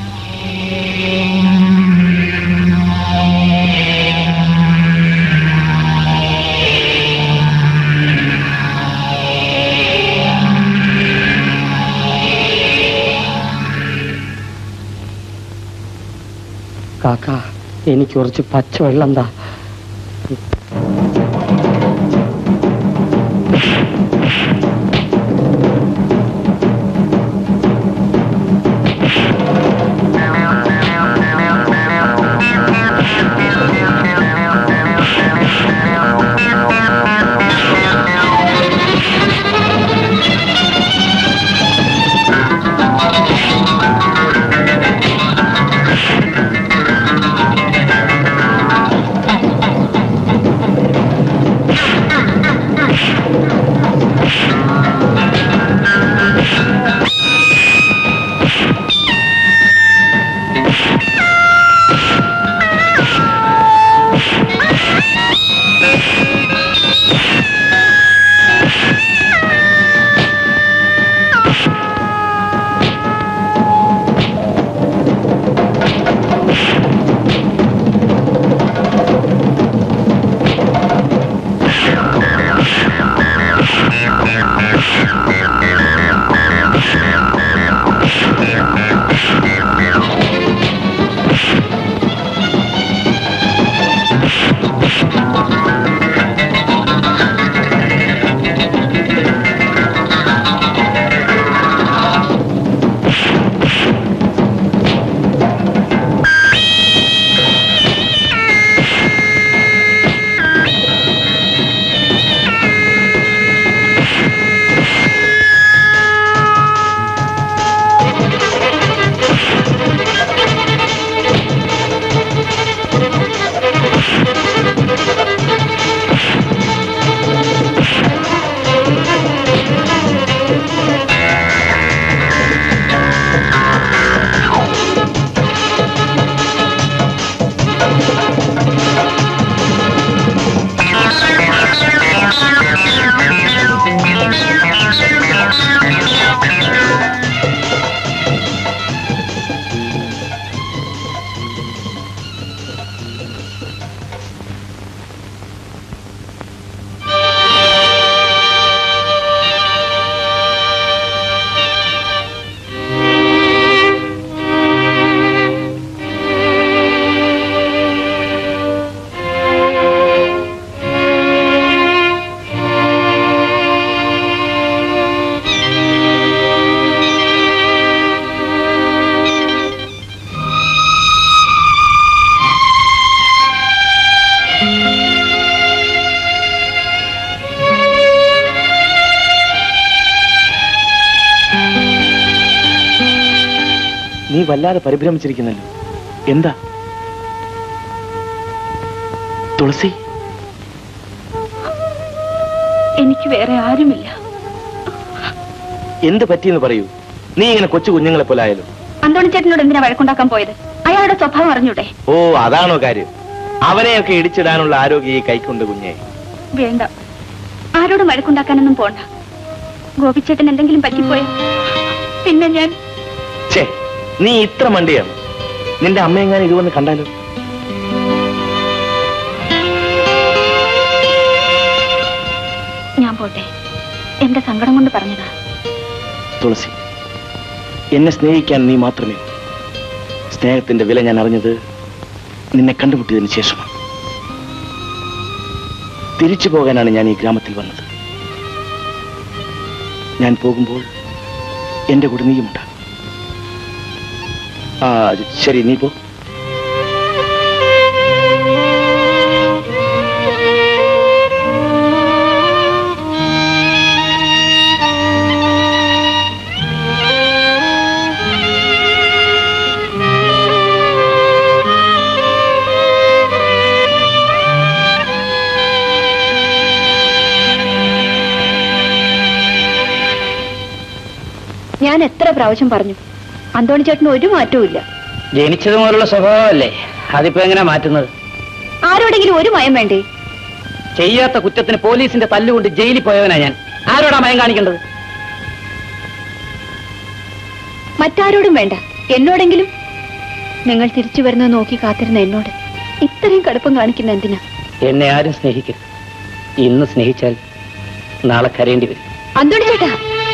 കാക്ക എനിക്ക് കുറച്ച് പച്ചവെള്ളം എന്താ നീ വല്ലാതെ പരിഭ്രമിച്ചിരിക്കുന്നല്ലോ എന്താ തുളസി എനിക്ക് വേറെ ആരുമില്ല എന്ത് പറ്റിയെന്ന് പറയൂ നീ ഇങ്ങനെ കൊച്ചു കുഞ്ഞുങ്ങളെ പോലെ ആയാലും അന്തോണി ചേട്ടനോട് എന്തിനാ വഴക്കുണ്ടാക്കാൻ പോയത് അയാളുടെ സ്വഭാവം അറിഞ്ഞൂടെ ഓ അതാണോ കാര്യം അവനെയൊക്കെ ഇടിച്ചിടാനുള്ള ആരോഗ്യം ഈ കൈക്കൊണ്ട് കുഞ്ഞെ വേണ്ട ആരോടും വഴക്കുണ്ടാക്കാനൊന്നും പോണ്ട ഗോപിച്ചേട്ടൻ എന്തെങ്കിലും പറ്റിപ്പോയോ പിന്നെ ഞാൻ ഛേ നീ ഇത്ര മണ്ടിയാണ് നിന്റെ അമ്മയെങ്ങാനും ഇത് വന്ന് കണ്ടാലോ ഞാൻ പോട്ടെ എന്റെ സങ്കടം കൊണ്ട് പറഞ്ഞതാ തുളസി എന്നെ സ്നേഹിക്കാൻ നീ മാത്രമേ ഉള്ളൂ. സ്നേഹത്തിന്റെ വില ഞാൻ അറിഞ്ഞത് നിന്നെ കണ്ടുമുട്ടിയതിനു ശേഷമാണ് തിരിച്ചു പോകാനാണ് ഞാൻ ഈ ഗ്രാമത്തിൽ വന്നത് ഞാൻ പോകുമ്പോൾ എന്റെ കൂടെ നീയുമുണ്ടാകും ആ ശരി നീ പോ ഞാൻ എത്ര പ്രാവശ്യം പറഞ്ഞു അന്തോണി ചേട്ടന് ഒരു മാറ്റവും ഇല്ല ജനിച്ചത് മുതലുള്ള സ്വഭാവമല്ലേ അതിപ്പോ എങ്ങനെ മാറ്റുന്നത് ആരോടെങ്കിലും ഒരു മയം വേണ്ടേ ചെയ്യാത്ത കുറ്റത്തിന് പോലീസിന്റെ തല്ലുകൊണ്ട് ജയിലിൽ പോയവനാ ഞാൻ ആരോടാ മയം കാണിക്കേണ്ടത് മറ്റാരോടും വേണ്ട എന്നോടെങ്കിലും നിങ്ങൾ തിരിച്ചു വരുന്നത് നോക്കി കാത്തിരുന്ന എന്നോട് ഇത്രയും കടുപ്പം കാണിക്കുന്ന എന്തിനാ എന്നെ ആരും സ്നേഹിക്കരുത് ഇന്ന് സ്നേഹിച്ചാൽ നാളെ കരയേണ്ടി വരും അന്തോണി ചേട്ടാ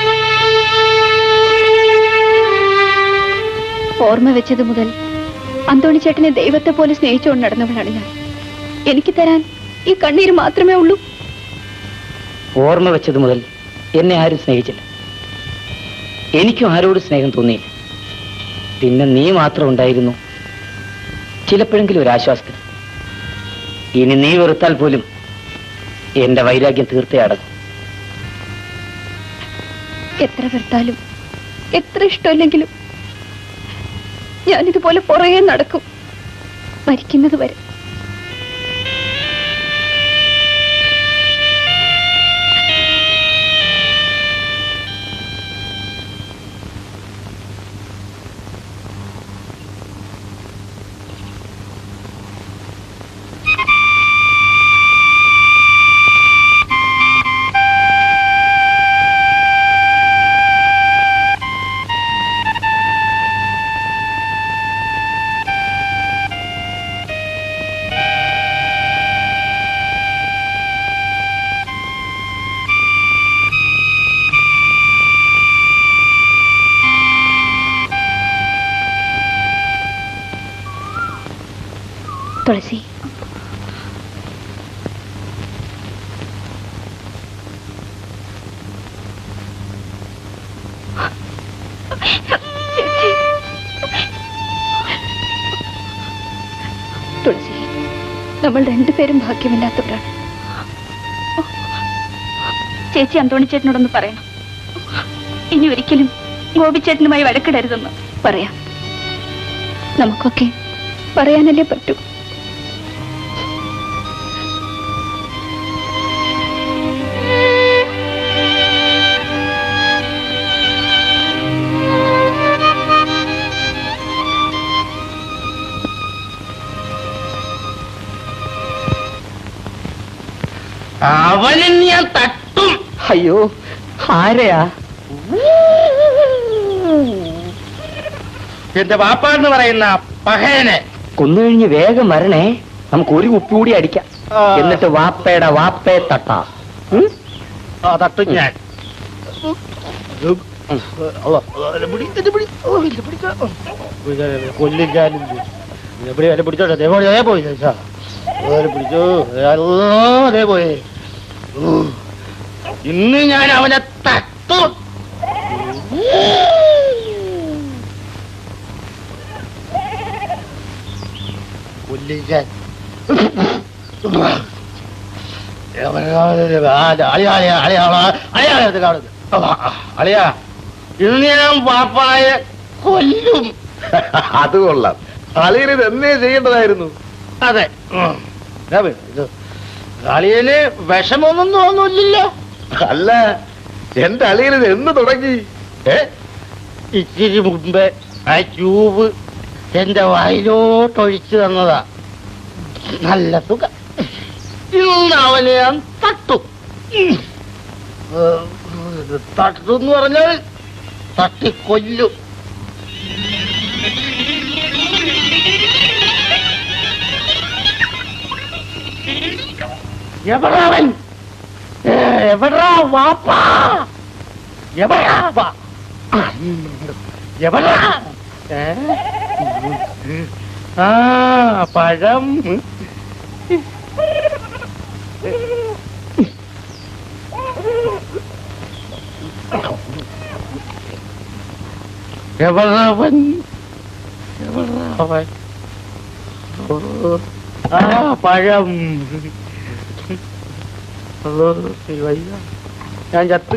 ഓർമ്മ വെച്ചത് മുതൽ അന്തോണി ചേട്ടനെ ദൈവത്തെ പോലെ സ്നേഹിച്ചുകൊണ്ട് നടന്നവളാണ് ഞാൻ എനിക്ക് തരാൻ ഈ കണ്ണീര് മാത്രമേ ഉള്ളൂ ഓർമ്മ വെച്ചത് മുതൽ എന്നെ ആരും സ്നേഹിച്ചില്ല എനിക്കും ആരോട് സ്നേഹം തോന്നിയില്ല പിന്നെ നീ മാത്രം ഉണ്ടായിരുന്നു ചിലപ്പോഴെങ്കിലും ഒരു ആശ്വാസത്തിന് ഇനി നീ വെറുത്താൽ പോലും എന്റെ വൈരാഗ്യം തീർത്തേ അടങ്ങും എത്ര വെറുത്താലും എത്ര ഇഷ്ടമില്ലെങ്കിലും ഞാനിതുപോലെ പുറകെ നടക്കും മരിക്കുന്നത് വരെ തുളസി തുളസി നമ്മൾ രണ്ടുപേരും ഭാഗ്യമില്ലാത്തവരാണ് ചേച്ചി അന്തോണിച്ചേട്ടനോടൊന്ന് പറയണം ഇനി ഒരിക്കലും ഗോപിച്ചേട്ടനുമായി വഴക്കിടരുതെന്ന് പറയാം നമുക്കൊക്കെ പറയാനല്ലേ പറ്റൂ അവനെ ഞാൻ തട്ടും അയ്യോ ആരെയാ എന്റെ വാപ്പ എന്ന് പറയുന്ന പഹയനെ കൊന്നുകഴിഞ്ഞ് വേഗം വരണേ നമുക്ക് ഒരു കുപ്പി കൂടി അടിക്കാം എന്നിട്ട് വാപ്പയുടെ വാപ്പയെ തട്ടാ ഉം? ആ തട്ടും ഞാൻ കൊല്ലിക്കാനും പിടിച്ചോട്ടെ അതേ പോയി അതേ പോയി ചേച്ചാ. അതേ പിടിച്ചു അല്ലോ അതേ പോയി ഉം. ഇന്ന് ഞാൻ അവനെ തട്ടും കൊല്ലിക്കാൻ അളിയാ ഇന്ന് ഞാൻ പാപ്പായെ കൊല്ലും അത് കൊള്ളാം അളിയന് ഇത് എന്നേ ചെയ്യേണ്ടതായിരുന്നു അതെ ഉം. ദാ വീണ്. ഇത് അളിയന് വിഷമൊന്നും തോന്നുന്നില്ലല്ലോ അല്ല എന്റെ അളിയന് ഇത് എന്ന് തുടങ്ങി ഏ ഇച്ചിരി മുമ്പേ ആ ട്യൂബ് എന്റെ വായിലോട്ട് ഒഴിച്ചു തന്നതാ നല്ല സുഖം ഇന്ന് അവനെ ഞാൻ തട്ടും ഉം. ഏ, തട്ടുന്ന് പറഞ്ഞാൽ തട്ടിക്കൊല്ലും എവിടാ അവൻ ഏ, എവിടാ വാപ്പാ എവിടാ വാ എവിടാ ഏ? ആ പഴം എവിടവൻ എവിടവൻ ഓ, ആ പഴം ഓ, വയ്യ ഞാൻ ചത്ത്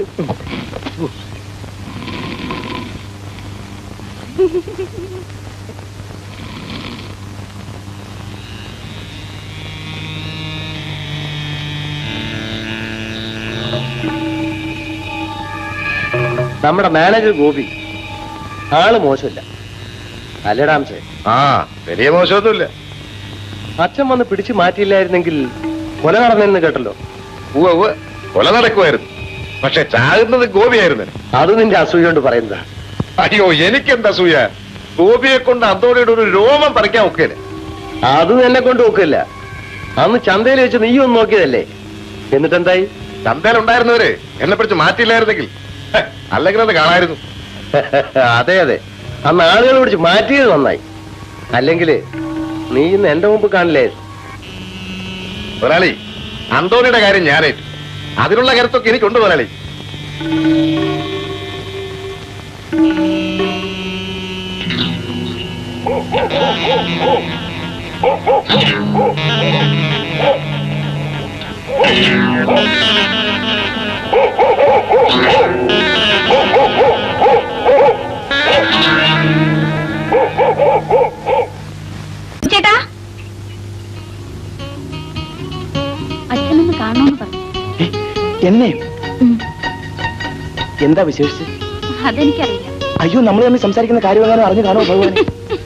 നമ്മുടെ മാനേജർ ഗോപി ആള് മോശമില്ല അല്ലടാംസേ ആ വലിയ മോശമൊന്നുമില്ല അച്ഛൻ വന്ന് പിടിച്ചു മാറ്റിയില്ലായിരുന്നെങ്കിൽ കൊല നടന്നെന്ന് കേട്ടല്ലോ ഉവ്വ് ഉവ്വ് കൊല നടക്കുമായിരുന്നു പക്ഷെ ചാകുന്നത് ഗോപിയായിരുന്നു അത് നിന്റെ അസൂയ കൊണ്ട് പറയുന്നതാ അയ്യോ എനിക്കെന്താ സൂയ ഗോപിയെ കൊണ്ട് അതോടെ ഒരു രോമം പറിക്കാൻ ഒക്കെയല്ലേ അത് എന്നെ കൊണ്ട് നോക്കില്ല അന്ന് ചന്തയിൽ വെച്ച് നീ ഒന്ന് നോക്കിയതല്ലേ എന്നിട്ടെന്തായി ചന്തയിലുണ്ടായിരുന്നവര് എന്നെ പിടിച്ച് മാറ്റിയില്ലായിരുന്നെങ്കിൽ ഹെ, അല്ലെങ്കിൽ അത് കാണായിരുന്നു അതെ അതെ അന്ന് ആളുകൾ പിടിച്ച് മാറ്റിയത് നന്നായി അല്ലെങ്കിൽ നീ ഇന്ന് എന്റെ മുമ്പ് കാണില്ലേ മുതലാളി അന്തോണിയുടെ കാര്യം ഞാനേറ്റു അതിനുള്ള കരുത്തൊക്കെ എനിക്കുണ്ട് മുതലാളി ചേട്ടാ അച്ഛനൊന്ന് കാണണമെന്ന് പറഞ്ഞു എന്നെ ഉം, എന്താ വിശേഷിച്ച് അതെനിക്കറിയില്ല അയ്യോ നമ്മൾ തമ്മിൽ സംസാരിക്കുന്ന കാര്യമെങ്ങാനും അറിഞ്ഞു കാണുമോ ഭഗവാൻ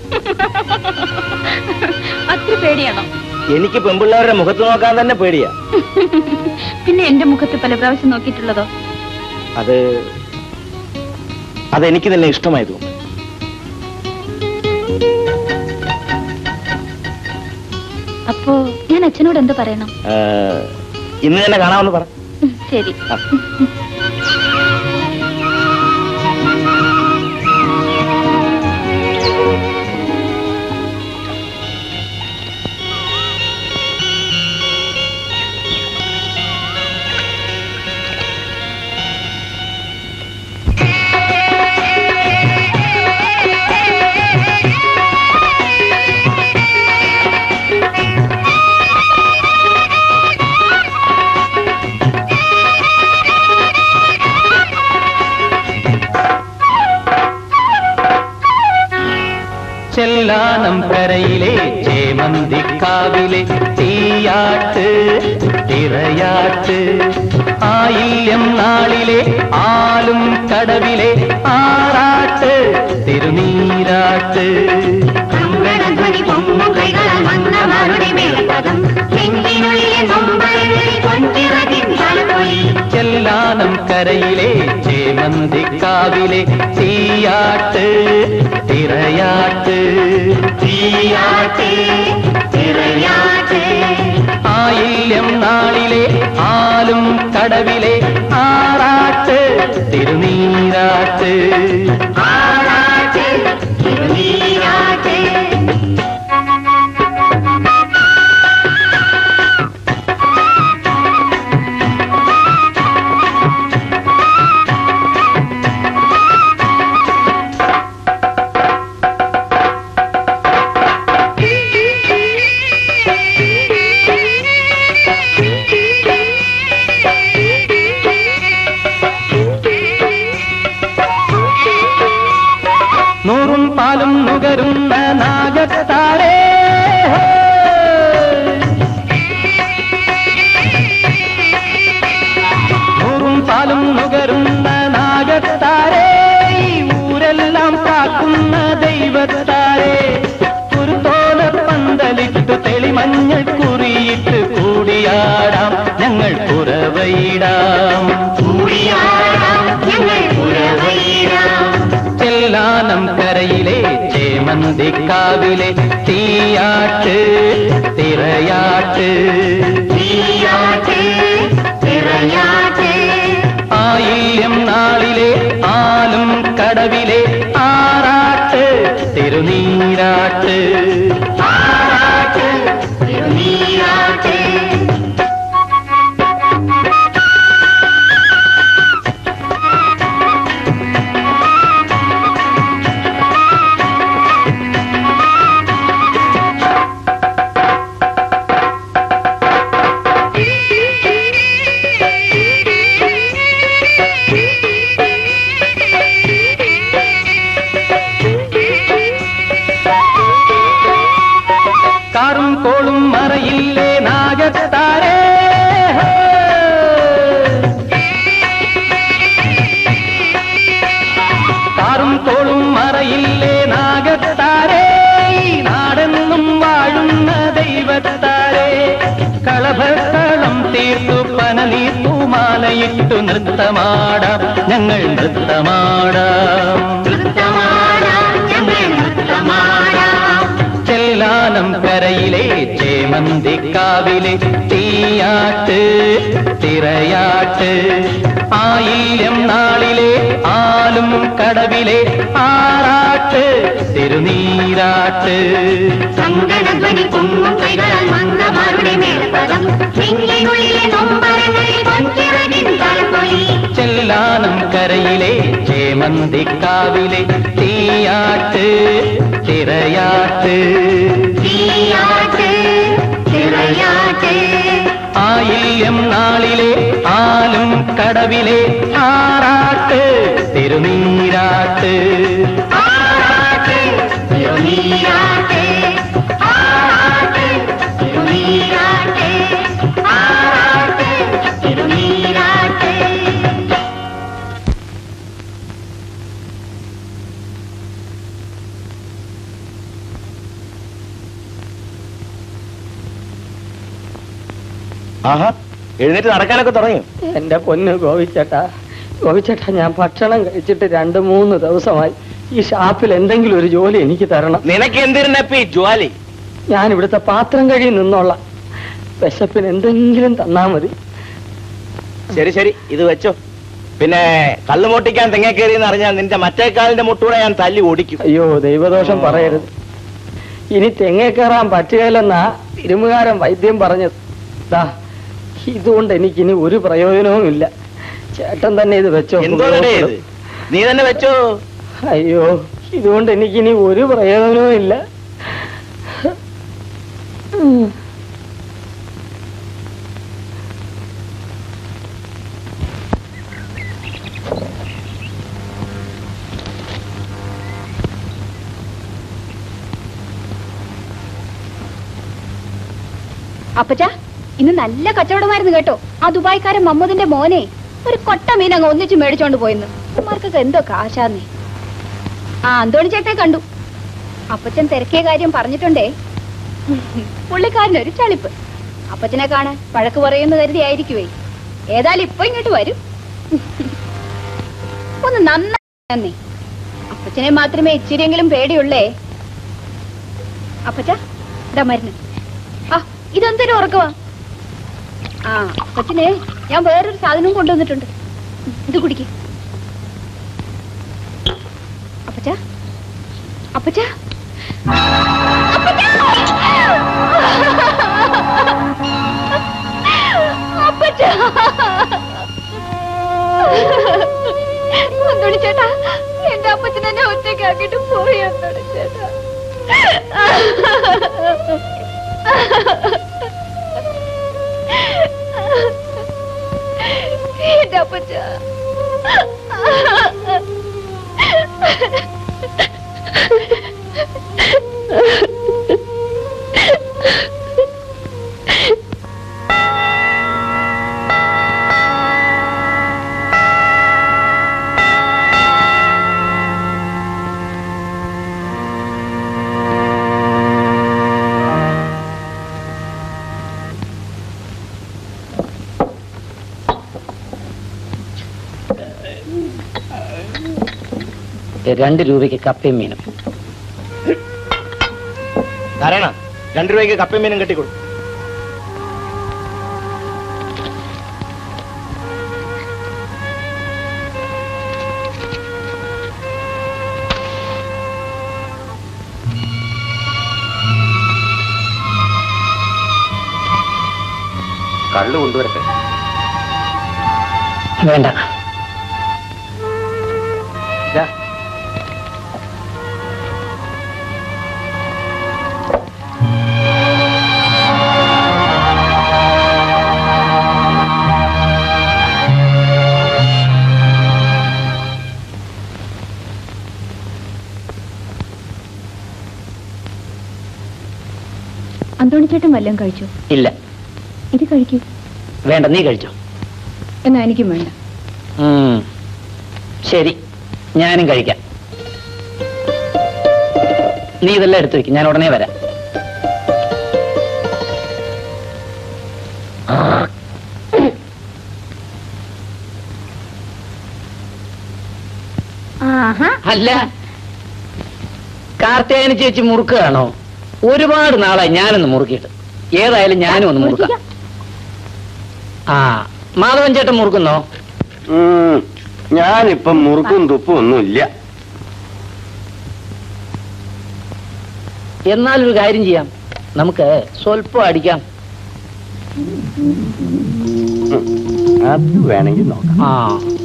അത്ര പേടിയാണോ എനിക്ക് പെൺപിള്ളേരുടെ മുഖത്ത് നോക്കാൻ തന്നെ പേടിയാ പിന്നെ എന്റെ മുഖത്ത് പല പ്രാവശ്യം നോക്കിയിട്ടുള്ളതോ അത് അതെനിക്ക് തന്നെ ഇഷ്ടമായതുകൊണ്ട് അപ്പോ ഞാൻ അച്ഛനോട് എന്ത് പറയണം ആ, ഇന്ന് തന്നെ കാണാമെന്ന് പറ ഉം, ശരി ആ. ചെല്ലാനം കരയിലെ ചേമന്തിക്കാവിലെ തീയാട്ട് തിറയാട്ട് ആയില്യം നാളിലെ ആലും കടവിലെ ആറാട്ട് തിരുനീരാട്ട് കങ്കണധ്വനി പൊങ്ങും കൈകളാൽ മന്നമാരുടെ മേൽപദം നെഞ്ചിനുള്ളിലെ നൊമ്പരങ്ങളിൽ കൊഞ്ചിറകിൻ തലപൊലി ചെല്ലാനം കരയിലെ ചേമന്തിക്കാവിലെ തീയാട്ട് തിറയാട്ട് തീയാട്ട് തിറയാട്ട് ആയില്യം നാളിലെ ആലും കടവിലെ ആറാട്ട് തിരുനീരാട്ട് ആറാട്ട് തിരുനീരാട്ട് നൂറും പാലും നുകരുന്ന നാഗത്താരേ നൂറും പാലും നുകരുന്ന നാഗത്താരേ ഈ ഊരെല്ലാം കാക്കുന്ന ദൈവത്താരേ ഒരു തോല പന്തലിട്ട് തെളിമഞ്ഞൾ കുറിയിട്ട് കൂടിയാടാം ഞങ്ങൾ പുറവയിടാം കൂടിയാടാം ഞങ്ങൾ പുറവയിടാം ചെല്ലാനം കരയിലെ ചേമന്തിക്കാവിലെ തീയാട്ട് തിറയാട്ട് തീയാട്ട് തിറയാട്ട് ആയില്യം നാളിലെ ആലും കടവിലെ ആറാട്ട് തിരുനീരാട്ട് ആറാട്ട് തിരുനീരാട്ട് കാറും കോളും മറയില്ലേ നാഗത്താരേ കാറും കോളും മറയില്ലേ നാഗത്താരേ ഈ നാടെന്നും വാഴുന്ന ദൈവത്താരേ കളഭക്കളം തീർത്തു പനനീർത്തു മാലയിട്ടു നൃത്തമാടാം ഞങ്ങൾ നൃത്തമാടാം നൃത്തമാടാം ഞങ്ങൾ ചെല്ലാനം കരയിലെ ചേമന്തിക്കാവിലെ തീയാട്ട് തിറയാട്ട് ആയിരം നാളിലെ ആലും കടവിലെ ആറാട്ട് തിരുനീരാട്ട് സങ്കടധ്വനി പൊങ്ങും കൈകളാൽ മന്ദമാരുടെ മേൽപ്പദം നെഞ്ചിനുള്ളിലെ നൊമ്പരങ്ങളിൽ പൊൻചിറകിൻ തലപ്പൊലി ചെല്ലാനം കരയിലെ ചേമന്തിക്കാവിലെ തീയാട്ട് തിറയാട്ട് തീയാട്ട് തിറയാട്ട് ആയില്യം നാളിലെ ആലും കടവിലെ ആറാട്ട് തിരുനീരാട്ട് ആറാട്ട് തിരുനീരാട്ട് ആറാട്ട് തിരുനീരാട്ട് ആറാട്ട് തിരുനീരാട്ട് ആഹാ എഴുന്നേറ്റ് നടക്കാനൊക്കെ തുടങ്ങി എന്റെ പൊന്ന് ഗോവിച്ചേട്ടാ ഗോവിച്ചേട്ടാ ഞാൻ ഭക്ഷണം കഴിച്ചിട്ട് രണ്ട് മൂന്ന് ദിവസമായി ഈ ഷാപ്പിൽ എന്തെങ്കിലും ഒരു ജോലി എനിക്ക് തരണം നിനക്ക് എന്തിരുന്നപ്പി ജ്വാലി ഞാൻ ഇവിടുത്തെ പാത്രം കഴിയും നിന്നോളാം വിശപ്പിന് എന്തെങ്കിലും തന്നാ മതി ശരി ശരി ഇത് വെച്ചോ പിന്നെ കള്ളു മോട്ടിക്കാൻ തെങ്ങ കയറിയെന്ന് അറിഞ്ഞാൽ നിന്റെ മറ്റേ കാലിന്റെ മുട്ടൂടെ ഞാൻ തല്ലി ഓടിക്കും അയ്യോ ദൈവദോഷം പറയരുത് ഇനി തെങ്ങേ കയറാൻ പറ്റുകയില്ലെന്നാ തിരുമുകാരൻ വൈദ്യം പറഞ്ഞത് ദാ ഇതുകൊണ്ട് എനിക്കിനി ഒരു പ്രയോജനവും ഇല്ല ചേട്ടൻ തന്നെ ഇത് വെച്ചോ എന്തോ ഇത് നീ തന്നെ വെച്ചോ അയ്യോ ഇതുകൊണ്ട് എനിക്കിനി ഒരു പ്രയോജനവും ഇല്ല ഉം. അപ്പച്ച ഇന്ന് നല്ല കച്ചവടമായിരുന്നു കേട്ടോ ആ ദുബായ്ക്കാരൻ മമ്മൂദിന്റെ മോനെ ഒരു കൊട്ട മീൻ അങ്ങ് ഒന്നിച്ച് മേടിച്ചോണ്ട് പോയിന്ന് ഉമ്മാർക്കൊക്കെ എന്തോ കാശാന്നേ ആ അന്തോണി ചേട്ടനെ കണ്ടു അപ്പച്ചൻ തിരക്കിയ കാര്യം പറഞ്ഞിട്ടുണ്ടേ പുള്ളിക്കാരനൊരു ചളിപ്പ് അപ്പച്ചനെ കാണാൻ പഴക്ക് പറയുന്ന കരുതിയായിരിക്കുവേ ഏതായാലും ഇപ്പൊ ഇങ്ങോട്ട് വരും ഒന്ന് നന്നേ അപ്പച്ചനെ മാത്രമേ ഇച്ചിരിയെങ്കിലും പേടിയുള്ളേ അപ്പച്ച ഇതാ മരുന്ന് ആ ഇതെന്തൊരു ഉറക്കമാ ആ അപ്പച്ചനെ ഞാൻ വേറൊരു സാധനവും കൊണ്ടുവന്നിട്ടുണ്ട് ഇത് കുടിക്ക് അപ്പച്ച അപ്പച്ച അപ്പച്ച അന്തോണി ചേട്ടാ എന്റെ അപ്പച്ചൻ എന്നെ ഒറ്റയ്ക്കാക്കിട്ട് പോയി അന്തോണി ചേട്ടാ എന്റെ അപ്പച്ച രണ്ട് രൂപയ്ക്ക് കപ്പയും മീനും ധാരണ രണ്ടു രൂപയ്ക്ക് കപ്പയും മീനും കെട്ടിക്കൊടു കള്ളു കൊണ്ടുവരട്ടെ വേണ്ട ഇതാ. അന്തോണിച്ചേട്ടൻ വല്ലതും കഴിച്ചു ഇല്ല ഇത് കഴിക്കൂ വേണ്ട നീ കഴിച്ചോ എന്നാ എനിക്കും വേണ്ട ഉം. ശരി ഞാനും കഴിക്കാം നീ ഇതെല്ലാം എടുത്തു വെക്കും ഞാൻ ഉടനെ വരാം ആഹാ അല്ല കാർത്തേയന് ചേച്ചി മുറുക്കുകയാണോ ഒരുപാട് നാളായി ഞാനൊന്ന് മുറുക്കിയിട്ട് ഏതായാലും ഞാനും ഒന്ന് മുറുക്കാം ആ മാധവൻ ചേട്ടൻ മുറുക്കുന്നോ ഉം, ഞാനിപ്പം മുറുക്കും തുപ്പും ഒന്നുമില്ല എന്നാലൊരു കാര്യം ചെയ്യാം നമുക്ക് സ്വല്പം അടിക്കാം അത് വേണമെങ്കിൽ നോക്കാം ആ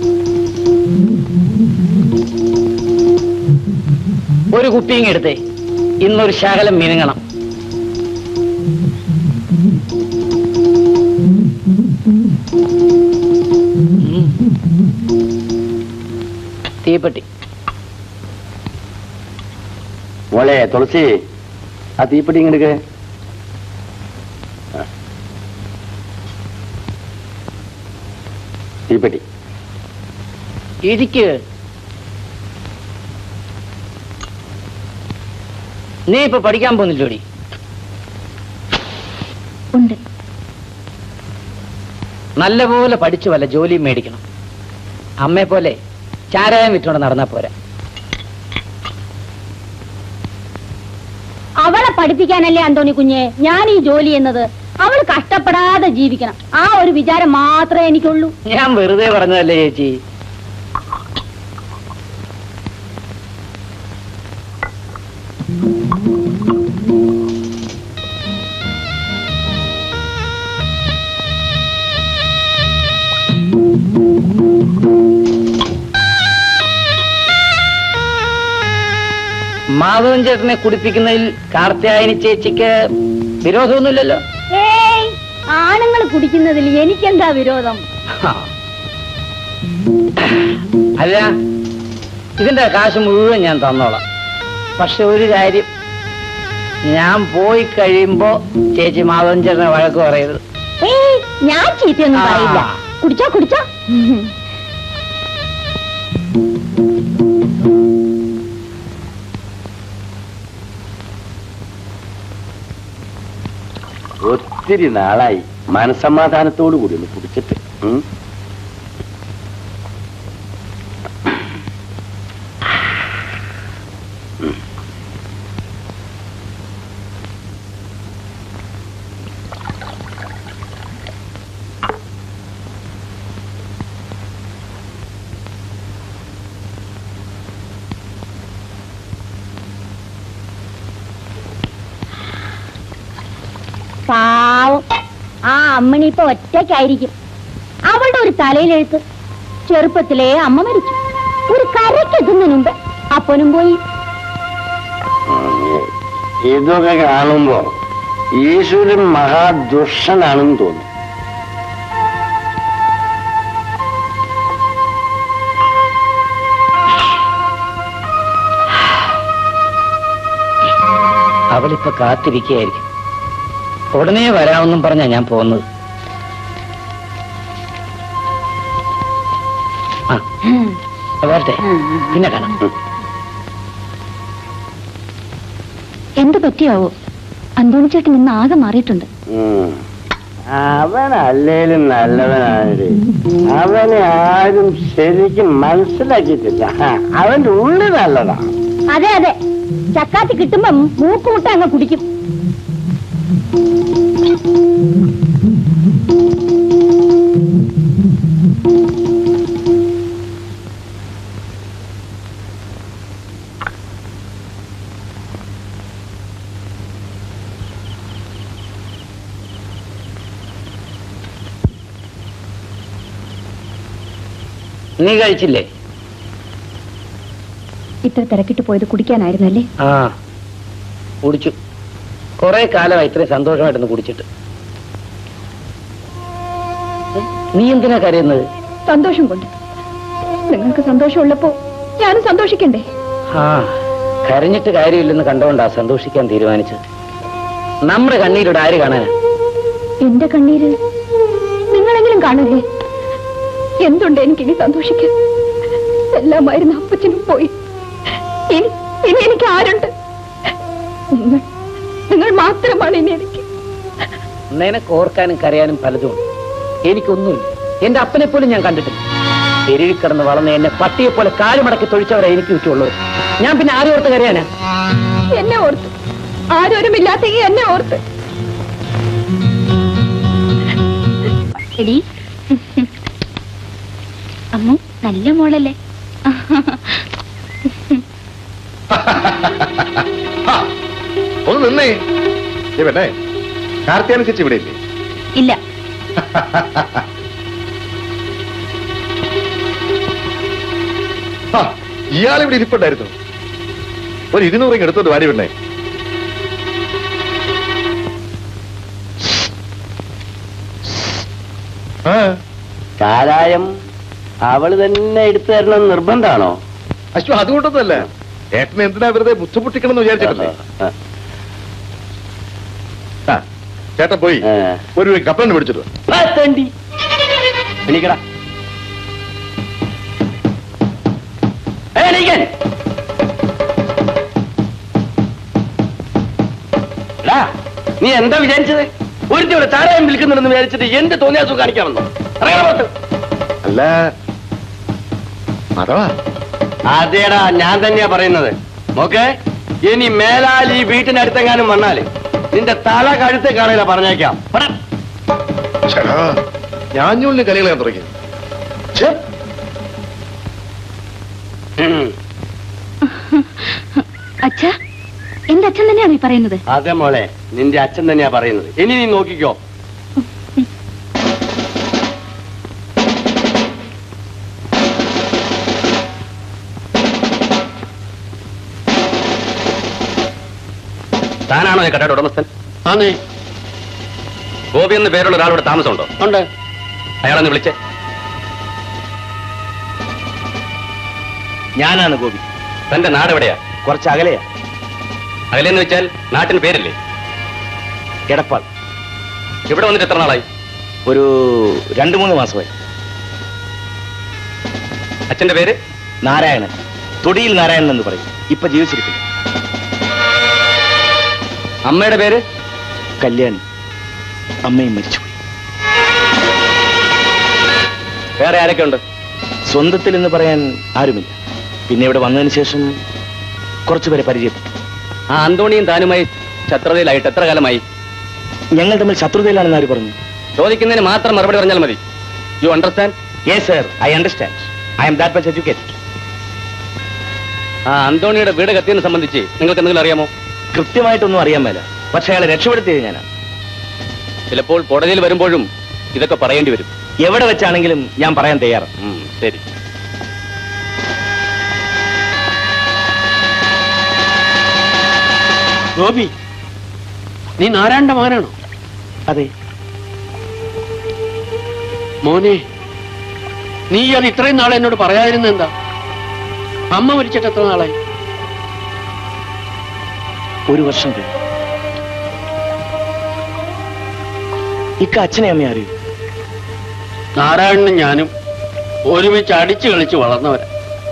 ഒരു കുപ്പിയും എടുത്തേ ഇന്നൊരു ശകലം മിനുങ്ങണം ഉം. തീപ്പെട്ടി മോളെ തുളസി ആ തീപ്പെട്ടി ഇങ്ങെടുക്ക് ആ. തീപ്പെട്ടി ഇരിക്ക് നീ ഇപ്പൊ പഠിക്കാൻ പോകുന്നില്ലോടി ഉണ്ട് നല്ലപോലെ പഠിച്ചു വല്ല ജോലിയും മേടിക്കണം അമ്മയെ പോലെ ചാരായം വിറ്റോണ്ട് നടന്നാ പോരാ അവളെ പഠിപ്പിക്കാനല്ലേ അന്തോണി കുഞ്ഞെ ഞാൻ ഈ ജോലി ചെയ്യുന്നത് അവൾ കഷ്ടപ്പെടാതെ ജീവിക്കണം ആ ഒരു വിചാരം മാത്രമേ എനിക്കുള്ളൂ ഞാൻ വെറുതെ പറഞ്ഞതല്ലേ ചേച്ചി മാധവൻ ചേട്ടനെ കുടിപ്പിക്കുന്നതിൽ കാർത്തിയായനി ചേച്ചിക്ക് വിരോധമൊന്നുമില്ലല്ലോ ഏയ് ആണുങ്ങൾ കുടിക്കുന്നതിൽ എനിക്കെന്താ വിരോധം ആ. അല്ല ഇതിന്റെ കാശ് മുഴുവൻ ഞാൻ തന്നോളാം പക്ഷെ ഒരു കാര്യം ഞാൻ പോയി കഴിയുമ്പോ ചേച്ചി മാധവൻ ചേട്ടനെ വഴക്ക് പറയരുത് ഏയ് ഞാൻ ചീത്തയൊന്നും ആ. പറയില്ല കുടിച്ചോ കുടിച്ചോ ഒത്തിരി നാളായി മനസമാധാനത്തോടു കൂടി ഒന്ന് കുടിച്ചിട്ട് ഉം. പാവം ആ അമ്മണി ഇപ്പൊ ഒറ്റയ്ക്കായിരിക്കും അവളുടെ ഒരു തലയിലെഴുത്ത് ചെറുപ്പത്തിലേ അമ്മ മരിച്ചു ഒരു കരയ്ക്കെത്തുന്നതിന് മുമ്പ് അപ്പനും പോയി ഉം. ഇതൊക്കെ കാണുമ്പോ ഈശ്വരൻ മഹാദുഷ്ടനാണെന്ന് തോന്നും അവളിപ്പോ കാത്തിരിക്കുകയായിരിക്കും ഉടനെ വരാമെന്നും പറഞ്ഞാ ഞാൻ പോകുന്നത് ആ വരട്ടെ പിന്നെ കാണാം എന്ത് പറ്റിയാവോ അന്തോണി ചേട്ടൻ ഇന്ന് ആകെ മാറിയിട്ടുണ്ട് ഉം. അവൻ അല്ലേലും നല്ലവനാണ് അവനെ ആരും ശരിക്കും മനസ്സിലാക്കിയിട്ടില്ല അവന്റെ ഉള്ളി നല്ലതാ അതെ അതെ ചക്കാത്തി കിട്ടുമ്പം മൂക്കുമുട്ട അങ്ങ് കുടിക്കും നീ കഴിച്ചില്ലേ ഇത്ര തിരക്കിട്ട് പോയത് കുടിക്കാനായിരുന്നല്ലേ ആ കുടിച്ചു കുറെ കാലമായി ഇത്രയും സന്തോഷമായിട്ടൊന്ന് കുടിച്ചിട്ട് ഉം, നീ എന്തിനാ കരയുന്നത് സന്തോഷം കൊണ്ട് നിങ്ങൾക്ക് സന്തോഷമുള്ളപ്പോ ഞാനും സന്തോഷിക്കണ്ടേ ആ കരഞ്ഞിട്ട് കാര്യമില്ലെന്ന് കണ്ടുകൊണ്ടാ സന്തോഷിക്കാൻ തീരുമാനിച്ചത് നമ്മുടെ കണ്ണീരുടെ ആര് കാണാനാ എന്റെ കണ്ണീര് നിങ്ങളെങ്കിലും കാണില്ലേ എന്തുണ്ട് എനിക്കിനി സന്തോഷിക്കാൻ എല്ലാമായിരുന്നു അപ്പച്ചനും പോയി ഇനി ഇനി എനിക്ക് ആരുണ്ട് നിങ്ങൾ നിങ്ങൾ മാത്രമാണ് ഇനി എനിക്ക് നിനക്ക് ഓർക്കാനും കരയാനും പലതും എനിക്കൊന്നുമില്ല എന്റെ അപ്പനെ പോലും ഞാൻ കണ്ടിട്ടില്ല തെരുവിൽ കിടന്ന് വളർന്ന എന്നെ പട്ടിയെ പോലെ കാലുമടക്കി തൊഴിച്ചവരെ എനിക്ക് ചുറ്റുമുള്ളത് ഞാൻ പിന്നെ ആരും ഓർത്ത് കരയാനാ എന്നെ ഓർത്തു ആരോരുമില്ലാത്ത ഈ എന്നെ ഓർത്ത് എടി അമ്മു നല്ല മോളല്ലേ ഒന്ന് നിന്നേ ഇവനെ കാർത്തിയാന ചേച്ചി ഇവിടെ ഇല്ലേ ഇല്ല ആ, ഇയാൾ ഇവിടെ ഇരിപ്പുണ്ടായിരുന്നു ഒരു ഇരുന്നൂറ് എടുത്തോണ്ട് വാരി പെണ്ണേ ആ കാരായം അവള് തന്നെ എടുത്തു തരണം നിർബന്ധാണോ അശ്വ അതുകൊണ്ടൊന്നുമല്ല ഏട്ടനെ എന്തിനാ വെറുതെ ബുദ്ധിമുട്ടിക്കണം എന്ന് വിചാരിച്ചിട്ടല്ലേ ആ ചേട്ടൻ പോയി ഒരു കപ്പലിന് പിടിച്ചിട്ട് വാ. തണ്ടി എണീക്കടാ ഏ, എണീക്കാൻ എടാ, നീ എന്താ വിചാരിച്ചത് ഒരുത്തിവിടെ ചാരായം വിൽക്കുന്നുണ്ടെന്ന് വിചാരിച്ചിട്ട് എന്ത് തോന്നിയാസം കാണിക്കാമെന്നോ ഇറങ്ങണം പുറത്ത്. അല്ല അഥവാ അതേടാ ഞാൻ തന്നെയാ പറയുന്നത് നോക്കേ ഇനി മേലാൽ ഈ വീട്ടിനടുത്തെങ്ങാനും വന്നാല് നിന്റെ തല കഴുത്തെ കാണുക പറഞ്ഞേക്കാം പടാ. ചേടാ ഞാഞ്ഞൂലിന് കളികൾ ഞാൻ തുടങ്ങി ഛെ, ഉം. അച്ഛ എന്റെ അച്ഛൻ തന്നെയാണ് ഈ പറയുന്നത് അതെ മോളെ നിന്റെ അച്ഛൻ തന്നെയാ പറയുന്നത് ഇനി നീ നോക്കിക്കോ താനാണോ ഈ കടയുടെ ഉടമസ്ഥൻ ആന്നേ ഗോപി എന്ന പേരുള്ള ഒരാളുടെ താമസമുണ്ടോ ഉണ്ട് അയാളൊന്ന് വിളിച്ചേ ഞാനാണ് ഗോപി തന്റെ നാട് എവിടെയാ കുറച്ച് അകലെയാ അകലെന്ന് വെച്ചാൽ നാട്ടിന് പേരില്ലേ എടപ്പാൾ ഇവിടെ വന്നിട്ട് എത്ര നാളായി ഒരു രണ്ടു മൂന്ന് മാസമായി അച്ഛന്റെ പേര് നാരായണൻ തൊടിയിൽ നാരായണൻ എന്ന് പറയും ഇപ്പൊ ജീവിച്ചിരിക്കില്ല അമ്മയുടെ പേര് കല്യാണി അമ്മയും മരിച്ചുപോയി വേറെ ആരൊക്കെ ഉണ്ട് സ്വന്തത്തിൽ എന്ന് പറയാൻ ആരുമില്ല പിന്നെ ഇവിടെ വന്നതിന് ശേഷം കുറച്ചുപേരെ പരിചയപ്പെട്ടു ആ അന്തോണിയും താനുമായി ശത്രുതയിലായിട്ട് എത്ര കാലമായി ഞങ്ങൾ തമ്മിൽ ശത്രുതയിലാണെന്ന് ആര് പറഞ്ഞു ചോദിക്കുന്നതിന് മാത്രം മറുപടി പറഞ്ഞാൽ മതി you understand yes sir I understand I am that much educated ആ അന്തോണിയുടെ വീട് കത്തിയെന്ന് സംബന്ധിച്ച് നിങ്ങൾക്ക് എന്തെങ്കിലും അറിയാമോ കൃത്യമായിട്ടൊന്നും അറിയാൻ മേല പക്ഷെ അയാളെ രക്ഷപ്പെടുത്തിയത് ഞാനാണ് ചിലപ്പോൾ കോടതിയിൽ വരുമ്പോഴും ഇതൊക്കെ പറയേണ്ടി വരും എവിടെ വെച്ചാണെങ്കിലും ഞാൻ പറയാൻ തയ്യാറാണ് ഉം, ശരി ഗോപി നീ നാരായണന്റെ മകനാണോ അതെ മോനെ നീ അത് ഇത്രയും നാളെ എന്നോട് പറയാതിരുന്ന എന്താ അമ്മ മരിച്ചിട്ട് എത്ര നാളായി ഒരു വർഷം കഴിഞ്ഞു ഇക്ക അച്ഛനെ അമ്മയെ അറിയൂ നാരായണനും ഞാനും ഒരുമിച്ച് അടിച്ചു കളിച്ച് വളർന്നവരാ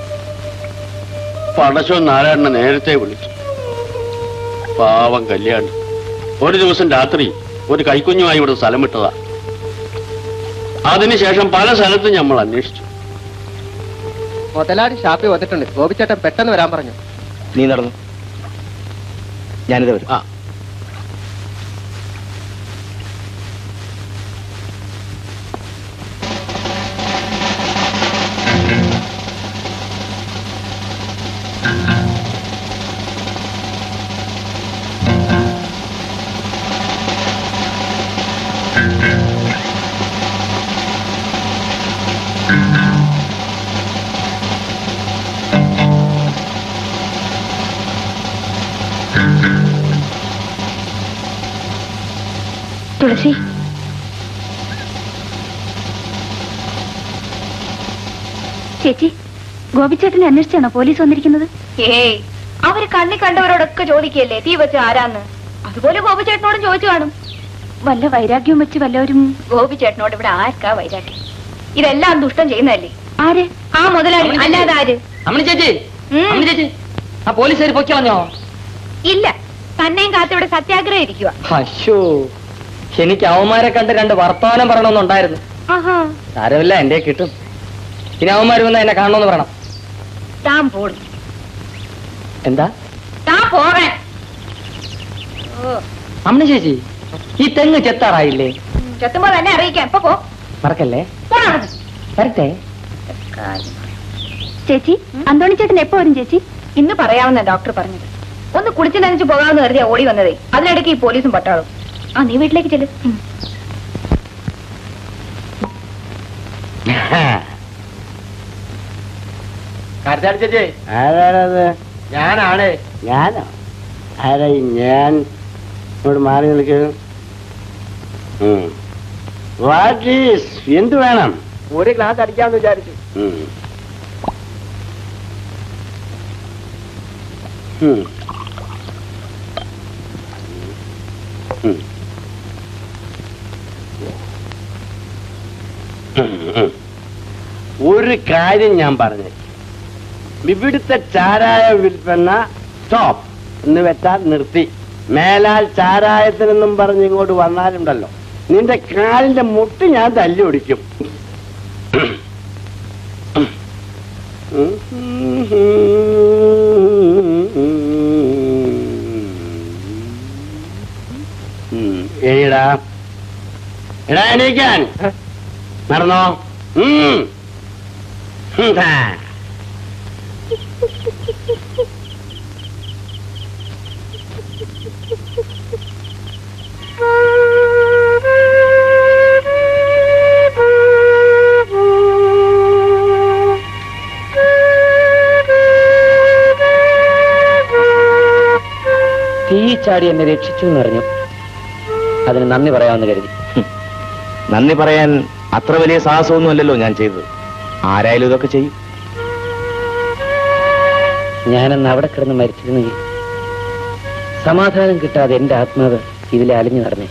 പടശവും നാരായണനെ നേരത്തെ വിളിച്ചു പാവം കല്യാണം ഒരു ദിവസം രാത്രി ഒരു കൈക്കുഞ്ഞുമായി ഇവിടെ സ്ഥലം വിട്ടതാ അതിനുശേഷം പല സ്ഥലത്തും നമ്മൾ അന്വേഷിച്ചു മുതലാളി ഷാപ്പിൽ വന്നിട്ടുണ്ട് ഗോപിച്ചേട്ടൻ പെട്ടെന്ന് വരാൻ പറഞ്ഞു നീ നടന്നു ഞാനിത് വരും ആ തുളസി ചേച്ചി ഗോപിച്ചേട്ടനെ അന്വേഷിച്ചാണോ പോലീസ് വന്നിരിക്കുന്നത് ഏയ് അവര് കണ്ണി കണ്ടവരോടൊക്കെ ചോദിക്കല്ലേ തീ വെച്ച ആരാന്ന് അതുപോലെ ഗോപിച്ചേട്ടനോടും ചോദിച്ചു കാണും വല്ല വൈരാഗ്യവും വെച്ച് വല്ലവരും ഗോപിച്ചേട്ടനോട് ഇവിടെ ആർക്കാ വൈരാഗ്യം ഇതെല്ലാം ദുഷ്ടം ചെയ്യുന്നതല്ലേ ആര് ആ മുതലാളി അല്ലാതെ ആര് അമ്മണി ചേച്ചി ഉം. അമ്മണി ചേച്ചി ആ പോലീസുകാർ പൊക്കിളഞ്ഞോ ഇല്ല തന്നെയും കാത്ത് ഇവിടെ സത്യാഗ്രഹം ഇരിക്കുക അശോ എനിക്ക് അവന്മാരെ കണ്ട് രണ്ട് വർത്തമാനം പറയണമെന്നുണ്ടായിരുന്നു ആഹാ സാരമില്ല എന്റെ കിട്ടും ഇനി അവന്മാർ വന്ന് എന്നെ കാണണമെന്ന് പറയണം താൻ പോടും എന്താ താൻ പോകാൻ അമ്മ ചേച്ചി ഈ തെങ്ങ് ചെത്താറായില്ലേ ചെത്തുമ്പോ തന്നെ അറിയിക്കാം ഇപ്പൊ പോ മറക്കല്ലേ പോടാ അവിടുന്ന്. വരട്ടെ ചേച്ചി അന്തോണി ചേട്ടൻ എപ്പോ വരും ചേച്ചി ഇന്ന് പറയാമെന്ന ഡോക്ടർ പറഞ്ഞത് ഒന്ന് കുളിച്ച് നനച്ച് പോകാമെന്ന് കരുതിയാ ഓടി വന്നതേ അതിനിടയ്ക്ക് ഈ പോലീസും പട്ടാളും ആ നീ വീട്ടിലേക്ക് ചെല്ലു കരുതാടി ചേച്ചി ആരാണത് ഞാനാണ് ഞാനോ ആരാ ഈ ഞാൻ ഇങ്ങോട്ട് മാറി നിൽക്കുന്നു വാട്ട് ഈസ് എന്ത് വേണം ഒരു ഗ്ലാസ് അടിക്കാമെന്ന് വിചാരിച്ചു ഒരു കാര്യം ഞാൻ പറഞ്ഞു ഇവിടുത്തെ ചാരായ വിൽപ്പന സ്റ്റോപ്പ് എന്ന് വെച്ചാൽ നിർത്തി മേലാൽ ചാരായത്തിനെന്നും പറഞ്ഞ് ഇങ്ങോട്ട് വന്നാലുണ്ടല്ലോ നിന്റെ കാലിന്റെ മുട്ട് ഞാൻ തല്ലി ഒടിക്കും എടാ എടാ എണീക്കാൻ നടന്നോ ഉം. ഉം, ആ. തീ ചാടി എന്നെ രക്ഷിച്ചു എന്ന് പറഞ്ഞു അതിന് നന്ദി പറയാമെന്ന് കരുതി നന്ദി പറയാൻ അത്ര വലിയ സാഹസമൊന്നുമല്ലല്ലോ ഞാൻ ചെയ്തത് ആരായാലും ഇതൊക്കെ ചെയ്യും ഞാനന്ന് അവിടെ കിടന്ന് മരിച്ചിരുന്നെങ്കിൽ സമാധാനം കിട്ടാതെ എന്റെ ആത്മാവ് ഇതിലെ അലിഞ്ഞു നടന്നേ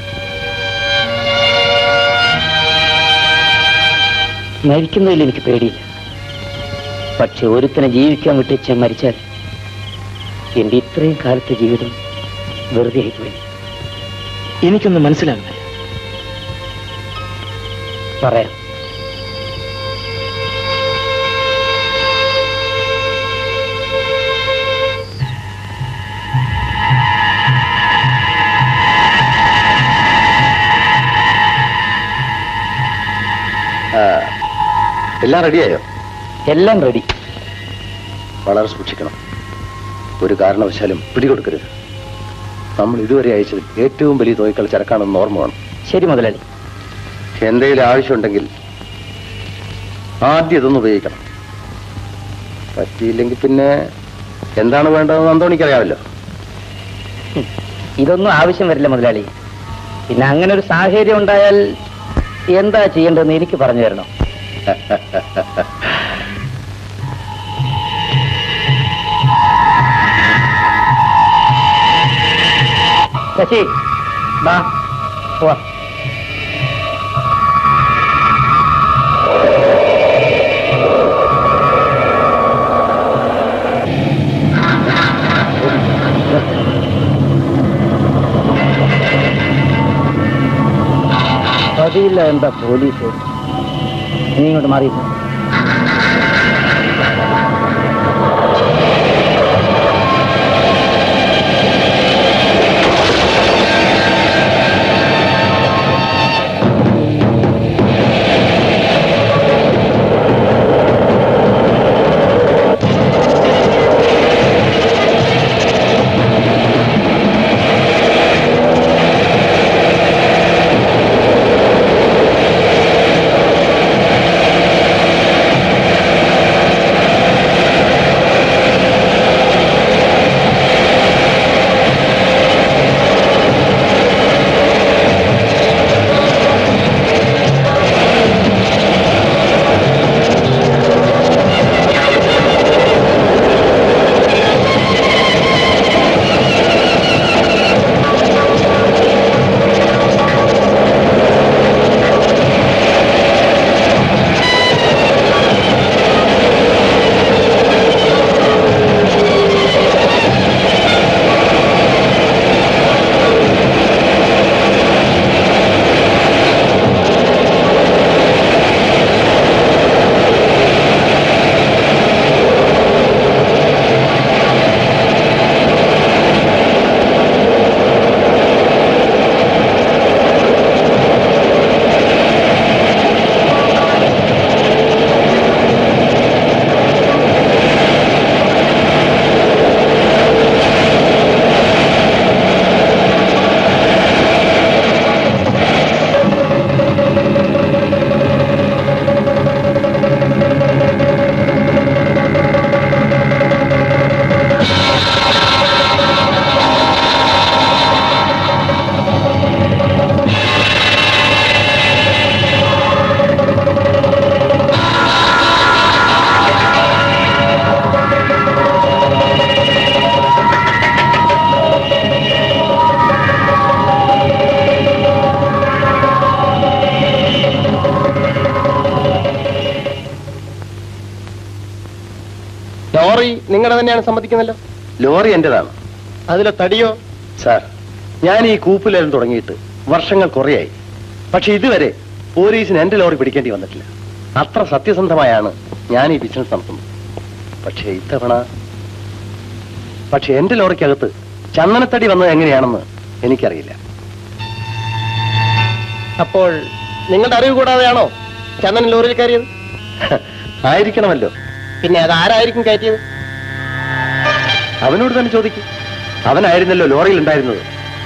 മരിക്കുന്നതിൽ എനിക്ക് പേടിയില്ല പക്ഷെ ഒരുത്തനെ ജീവിക്കാൻ വിട്ടിച്ച് മരിച്ചാൽ എന്റെ ഇത്രയും കാലത്തെ ജീവിതം വെറുതെ ആയിപ്പോയി എനിക്കൊന്നും മനസ്സിലാകുന്നില്ല പറയാം ആ, എല്ലാം റെഡിയായോ എല്ലാം റെഡി വളരെ സൂക്ഷിക്കണം ഒരു കാരണവശാലും പിടികൊടുക്കരുത് നമ്മൾ ഇതുവരെ അയച്ചത് ഏറ്റവും വലിയ തോയ്ക്കൾ ചരക്കാണെന്ന് ഓർമ്മ വേണം ശരി മുതലാളി എന്തെങ്കിലും ആവശ്യമുണ്ടെങ്കിൽ ആദ്യം ഇതൊന്ന് ഉപയോഗിക്കണം പറ്റിയില്ലെങ്കിൽ പിന്നെ എന്താണ് വേണ്ടതെന്ന് അന്തോണിക്കറിയാമല്ലോ ഇതൊന്നും ആവശ്യം വരില്ല മുതലാളി പിന്നെ അങ്ങനെ ഒരു സാഹചര്യം ഉണ്ടായാൽ എന്താ ചെയ്യേണ്ടതെന്ന് എനിക്ക് പറഞ്ഞു തരണം ശശി വാ പോവാ പതിയില്ല എന്താ പോലീസ് നീ ഇങ്ങോട്ട് മാറി ആ ലോറി നിങ്ങളുടെ തന്നെയാണ് സമ്മതിക്കുന്നല്ലോ ലോറി എന്റേതാണ് അതിലെ തടിയോ സാർ ഞാൻ ഈ കൂപ്പിലെല്ലാം തുടങ്ങിയിട്ട് വർഷങ്ങൾ കുറയായി പക്ഷെ ഇതുവരെ പോലീസിന് എന്റെ ലോറി പിടിക്കേണ്ടി വന്നിട്ടില്ല അത്ര സത്യസന്ധമായാണ് ഞാൻ ഈ ബിസിനസ് നടത്തുന്നത് പക്ഷേ ഇത്തവണ പക്ഷെ എന്റെ ലോറിക്കകത്ത് ചന്ദനത്തടി വന്നത് എങ്ങനെയാണെന്ന് എനിക്കറിയില്ല അപ്പോൾ നിങ്ങളുടെ അറിവ് കൂടാതെയാണോ ചന്ദൻ ലോറിയിൽ കയറിയത് ആയിരിക്കണമല്ലോ പിന്നെ അത് ആരായിരിക്കും കയറ്റിയത് അവനോട് തന്നെ ചോദിക്കും അവനായിരുന്നല്ലോ ലോറിയിൽ ഉണ്ടായിരുന്നത്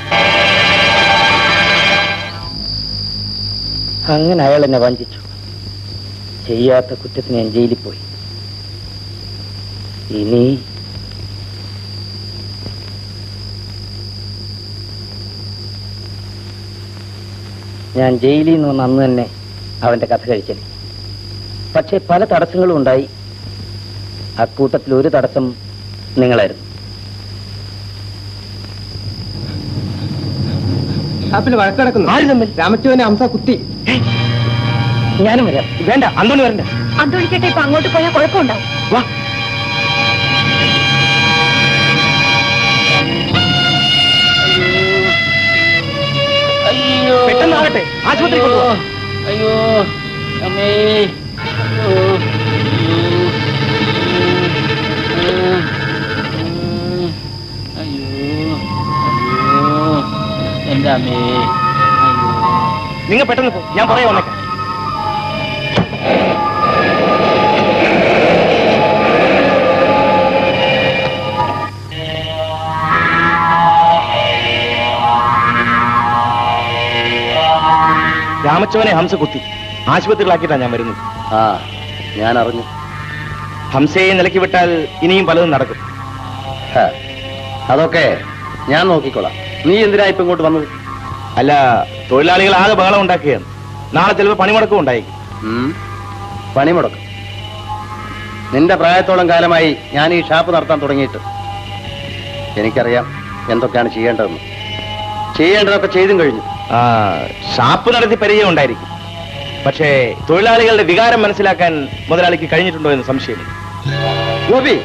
അങ്ങനെ അയാൾ എന്നെ വഞ്ചിച്ചു ചെയ്യാത്ത കുറ്റത്തിന് ഞാൻ ജയിലിൽ പോയി ഇനി ഞാൻ ജയിലിൽ നിന്ന് വന്ന അന്ന് തന്നെ അവന്റെ കഥ കഴിച്ചനെ പക്ഷേ പല തടസ്സങ്ങളും ഉണ്ടായി അക്കൂട്ടത്തിൽ ഒരു തടസ്സം നിങ്ങളായിരുന്നു ഷാപ്പിൽ വഴക്കിടക്കുന്നു ആര് തമ്മിൽ രാമച്ചുവനെ അംസ കുത്തി ഞാനും വരാം വേണ്ട അന്തോണി വരണ്ട അന്തോണിച്ചേട്ടാ ഇപ്പൊ അങ്ങോട്ട് പോയാൽ കുഴപ്പമുണ്ടാവും വാ അയ്യോ പെട്ടെന്നാകട്ടെ ആശുപത്രി കൊണ്ടുപോകാം അയ്യോ അമ്മേ അയ്യോ അയ്യോ അയ്യോ എന്റെ അമ്മേ അയ്യോ നിങ്ങൾ പെട്ടെന്ന് പോ ഞാൻ പറയാൻ വന്നേക്കാം രാമച്ചവനെ ഹംസ കുത്തി ആശുപത്രിയിലാക്കിയിട്ടാണ് ഞാൻ വരുന്നത് ആ ഞാൻ അറിഞ്ഞു ഹംസയെ നിലയ്ക്ക് വിട്ടാൽ ഇനിയും പലതും നടക്കും ഹ, അതൊക്കെ ഞാൻ നോക്കിക്കോളാം നീ എന്തിനാ ഇപ്പൊ ഇങ്ങോട്ട് വന്നത് അല്ല തൊഴിലാളികൾ ആകെ ബഹളം ഉണ്ടാക്കുകയാണ് നാളെ ചിലപ്പോൾ പണിമുടക്കം ഉണ്ടായിരിക്കും ഉം, പണിമുടക്കും നിന്റെ പ്രായത്തോളം കാലമായി ഞാൻ ഈ ഷാപ്പ് നടത്താൻ തുടങ്ങിയിട്ട് എനിക്കറിയാം എന്തൊക്കെയാണ് ചെയ്യേണ്ടതെന്ന് ചെയ്യേണ്ടതൊക്കെ ചെയ്തും കഴിഞ്ഞു ആ ഷാപ്പ് നടത്തി പരിചയം ഉണ്ടായിരിക്കും പക്ഷേ തൊഴിലാളികളുടെ വികാരം മനസ്സിലാക്കാൻ മുതലാളിക്ക് കഴിഞ്ഞിട്ടുണ്ടോ എന്ന് സംശയമുണ്ട് ഗോപി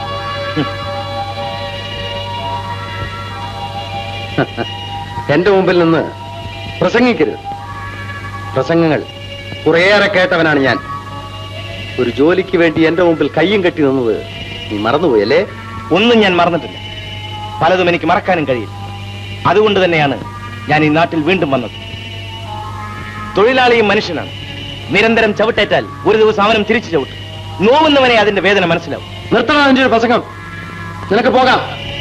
എന്റെ മുമ്പിൽ നിന്ന് പ്രസംഗിക്കരുത് പ്രസംഗങ്ങൾ കുറേയേറെ കേട്ടവനാണ് ഞാൻ ഒരു ജോലിക്ക് വേണ്ടി എന്റെ മുമ്പിൽ കയ്യും കെട്ടി നിന്നത് നീ മറന്നുപോയല്ലേ ഒന്നും ഞാൻ മറന്നിട്ടില്ല പലതും എനിക്ക് മറക്കാനും കഴിയില്ല അതുകൊണ്ട് തന്നെയാണ് ഞാൻ ഈ നാട്ടിൽ വീണ്ടും വന്നത് തൊഴിലാളിയും മനുഷ്യനാണ് നിരന്തരം ചവിട്ടേറ്റാൽ ഒരു ദിവസം അവനും തിരിച്ചു ചവിട്ടും നോവുന്നവനെ അതിന്റെ വേദന മനസ്സിലാവും നിർത്തണം അതിന്റെ ഒരു പ്രസംഗം നിനക്ക് പോകാം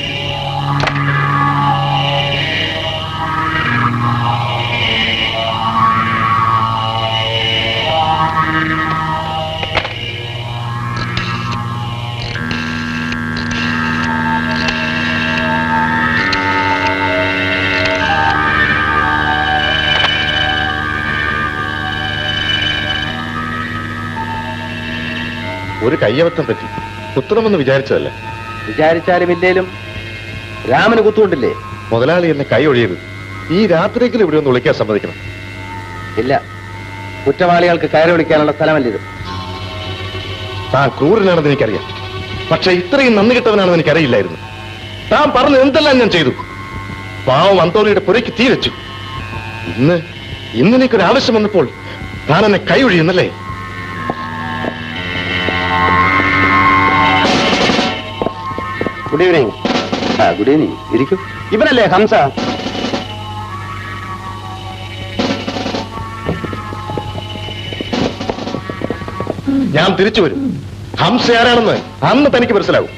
ഒരു കയ്യബദ്ധം പറ്റി കുത്തണമെന്ന് വിചാരിച്ചതല്ല വിചാരിച്ചാലും ഇല്ലേലും രാമന് കുത്തുകൊണ്ടില്ലേ മുതലാളി എന്നെ കൈ ഒഴിയരുത് ഈ രാത്രിയെങ്കിലും ഇവിടെ ഒന്ന് വിളിക്കാൻ സമ്മതിക്കണം ഇല്ല കുറ്റവാളികൾക്ക് കയറി വിളിക്കാനുള്ള സ്ഥലമല്ലിത് താൻ ക്രൂരനാണെന്ന് എനിക്കറിയാം പക്ഷെ ഇത്രയും നന്ദി കിട്ടവനാണെന്ന് എനിക്കറിയില്ലായിരുന്നു താൻ പറഞ്ഞ എന്തെല്ലാം ഞാൻ ചെയ്തു പാവം അന്തോണിയുടെ പുരയ്ക്ക് തീ വെച്ചു ഇന്ന് ഇന്ന് എനിക്കൊരു ആവശ്യം വന്നപ്പോൾ താൻ എന്നെ കൈ ഒഴിയുന്നല്ലേ ഗുഡ് ഈവനിങ് ആ ഗുഡ് ഈവനിങ് ഇരിക്കും ഇവനല്ലേ ഹംസ ഞാൻ തിരിച്ചു വരും ഹംസ ആരാണെന്ന് അന്ന് തനിക്ക് മനസ്സിലാവും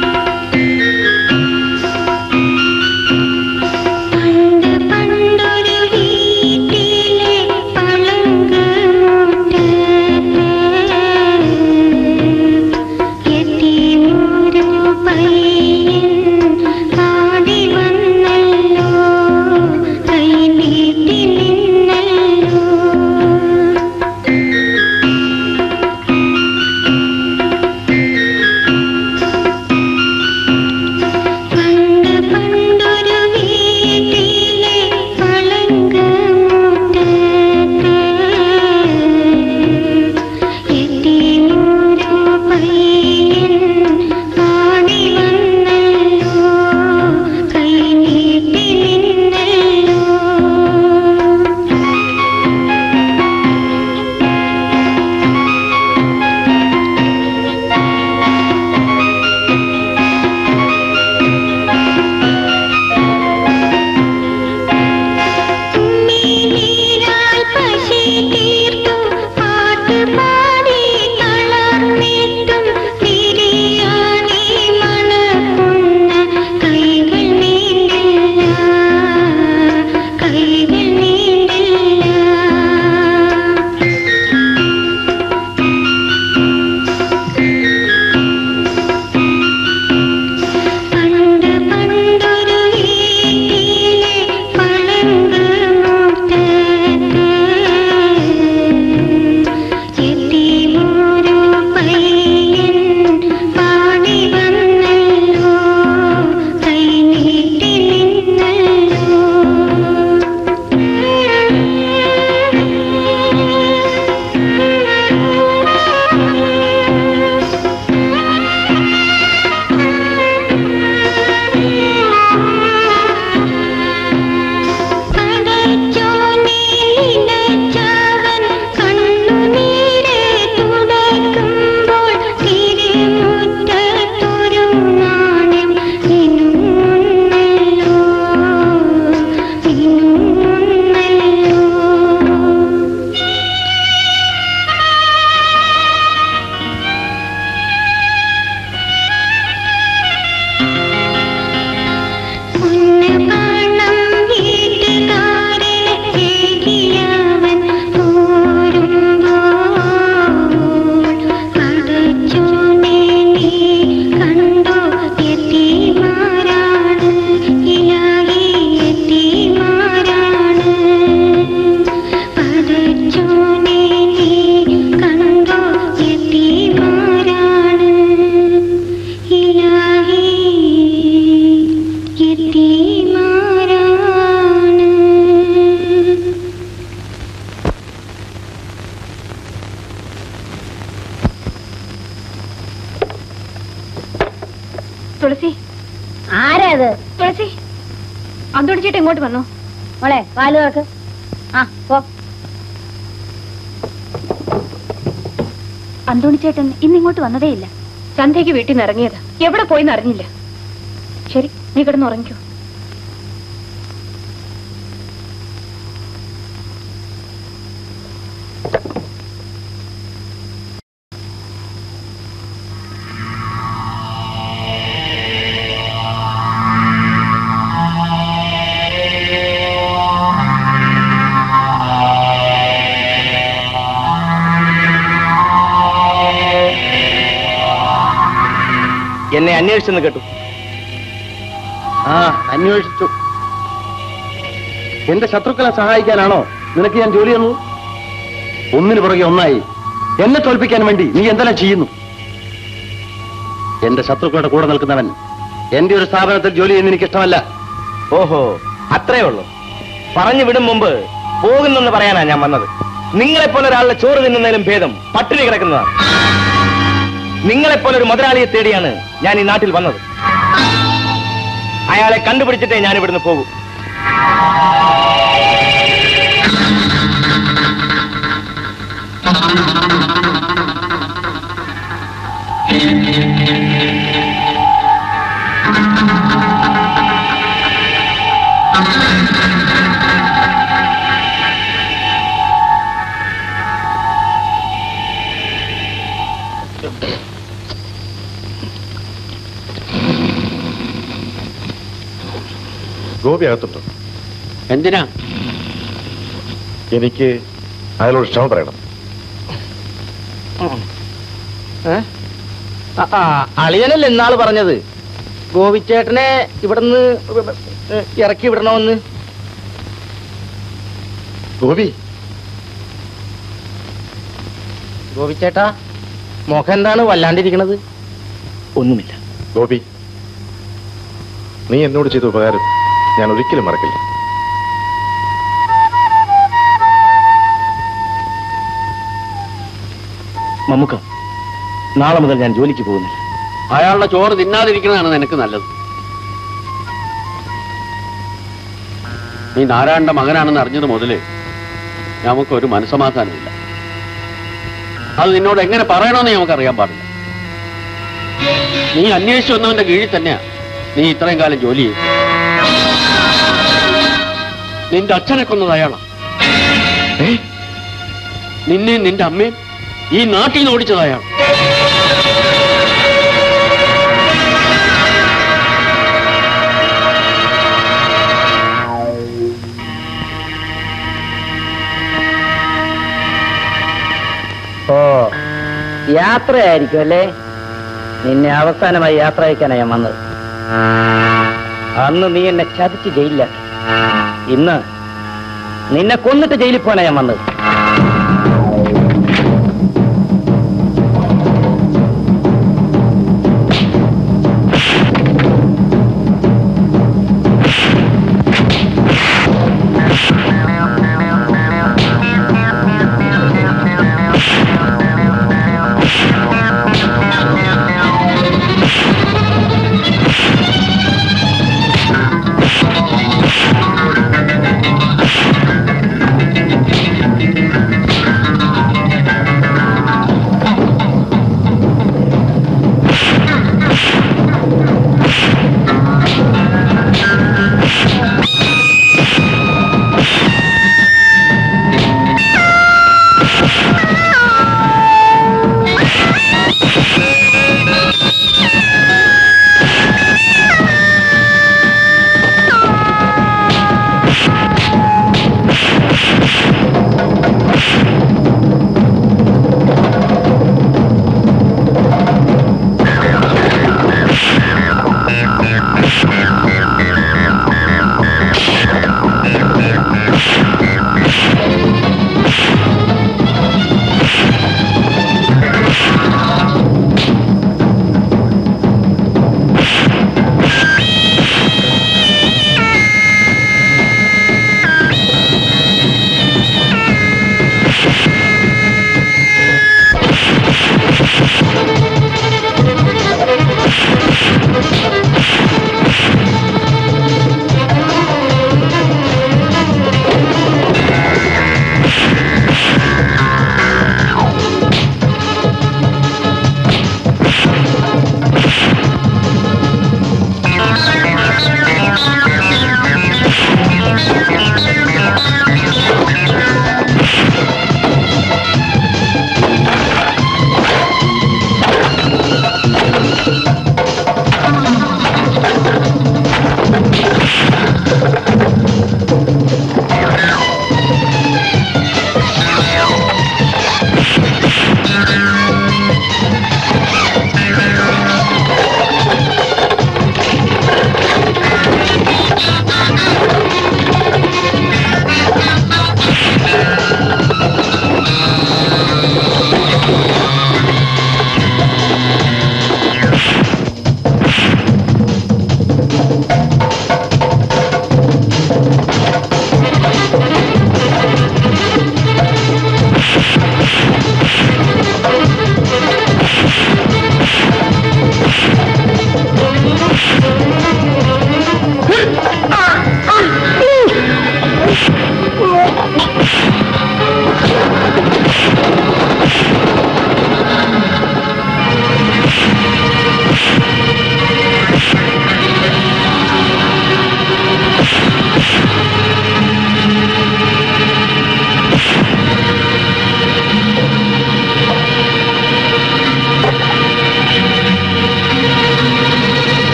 പണ്ട് പണ്ടൊരു അന്തോടിച്ചിട്ട് ഇങ്ങോട്ട് വന്നു മോളെ പാല് തുറക്ക് ആ പോ അന്തോണിച്ചേട്ടൻ ഇന്ന് ഇങ്ങോട്ട് വന്നതേയില്ല സന്ധ്യയ്ക്ക് വീട്ടിൽ നിന്ന് ഇറങ്ങിയത് എവിടെ പോയിന്ന് അറിഞ്ഞില്ല ശരി നീ കിടന്ന് ഉറങ്ങിക്കോ എന്നെ അന്വേഷിച്ചെന്ന് കേട്ടു ആ അന്വേഷിച്ചു എന്റെ ശത്രുക്കളെ സഹായിക്കാനാണോ നിനക്ക് ഞാൻ ജോലി തന്നു ഒന്നിനു പുറകെ ഒന്നായി എന്നെ തോൽപ്പിക്കാൻ വേണ്ടി നീ എന്തെല്ലാം ചെയ്യുന്നു എന്റെ ശത്രുക്കളുടെ കൂടെ നിൽക്കുന്നവൻ എന്റെ ഒരു സ്ഥാപനത്തിൽ ജോലി ചെയ്യുന്ന എനിക്ക് ഇഷ്ടമല്ല ഓഹോ അത്രേ ഉള്ളൂ പറഞ്ഞു വിടും മുമ്പ് പോകുന്നെന്ന് പറയാനാ ഞാൻ വന്നത് നിങ്ങളെപ്പോലെ ഒരാളുടെ ചോറ് തിന്നുന്നതിലും ഭേദം പട്ടിണി കിടക്കുന്നതാണ് നിങ്ങളെപ്പോലെ ഒരു മുതലാളിയെ തേടിയാണ് ഞാൻ ഈ നാട്ടിൽ വന്നത് അയാളെ കണ്ടുപിടിച്ചിട്ടേ ഞാൻ ഇവിടുന്ന് പോകൂ ഗോപി അകത്തുണ്ടോ എന്തിനാ എനിക്ക് അയാളോട് ക്ഷമ പറയണം അളിയനല്ലേ ഇന്നാള് പറഞ്ഞത് ഗോപിച്ചേട്ടനെ ഇവിടുന്ന് ഇറക്കി വിടണമെന്ന് ഗോപി ഗോപിച്ചേട്ടാ മുഖം എന്താണ് വല്ലാണ്ടിരിക്കണത് ഒന്നുമില്ല ഗോപി നീ എന്നോട് ചെയ്ത ഉപകാരം ഞാൻ ഒരിക്കലും മറക്കില്ല മമ്മുക്ക നാളെ മുതൽ ഞാൻ ജോലിക്ക് പോകുന്നില്ല അയാളുടെ ചോറ് തിന്നാതിരിക്കുന്നതാണ് നിനക്ക് നല്ലത് നീ നാരായണന്റെ മകനാണെന്ന് അറിഞ്ഞത് മുതല് നമുക്കൊരു മനസമാധാനമില്ല അത് നിന്നോട് എങ്ങനെ പറയണമെന്ന് നമുക്കറിയാൻ പാടില്ല നീ അന്വേഷിച്ചു വന്നവന്റെ കീഴിൽ തന്നെയാ നീ ഇത്രയും കാലം ജോലി ചെയ്തു നിന്റെ അച്ഛനെ കൊന്നത് അയാളാ നിന്നെയും നിന്റെ അമ്മയും ഈ നാട്ടിൽ നിന്ന് ഓടിച്ചത് അയാൾ ഓ യാത്രയായിരിക്കും അല്ലേ നിന്നെ അവസാനമായി യാത്ര അയക്കാനാ ഞാൻ വന്നത് അന്ന് നീ എന്നെ ചതിച്ച് ജയിലിലാക്കി ഇന്ന് നിന്നെ കൊന്നിട്ട് ജയിലിൽ പോകാനാ ഞാൻ വന്നത്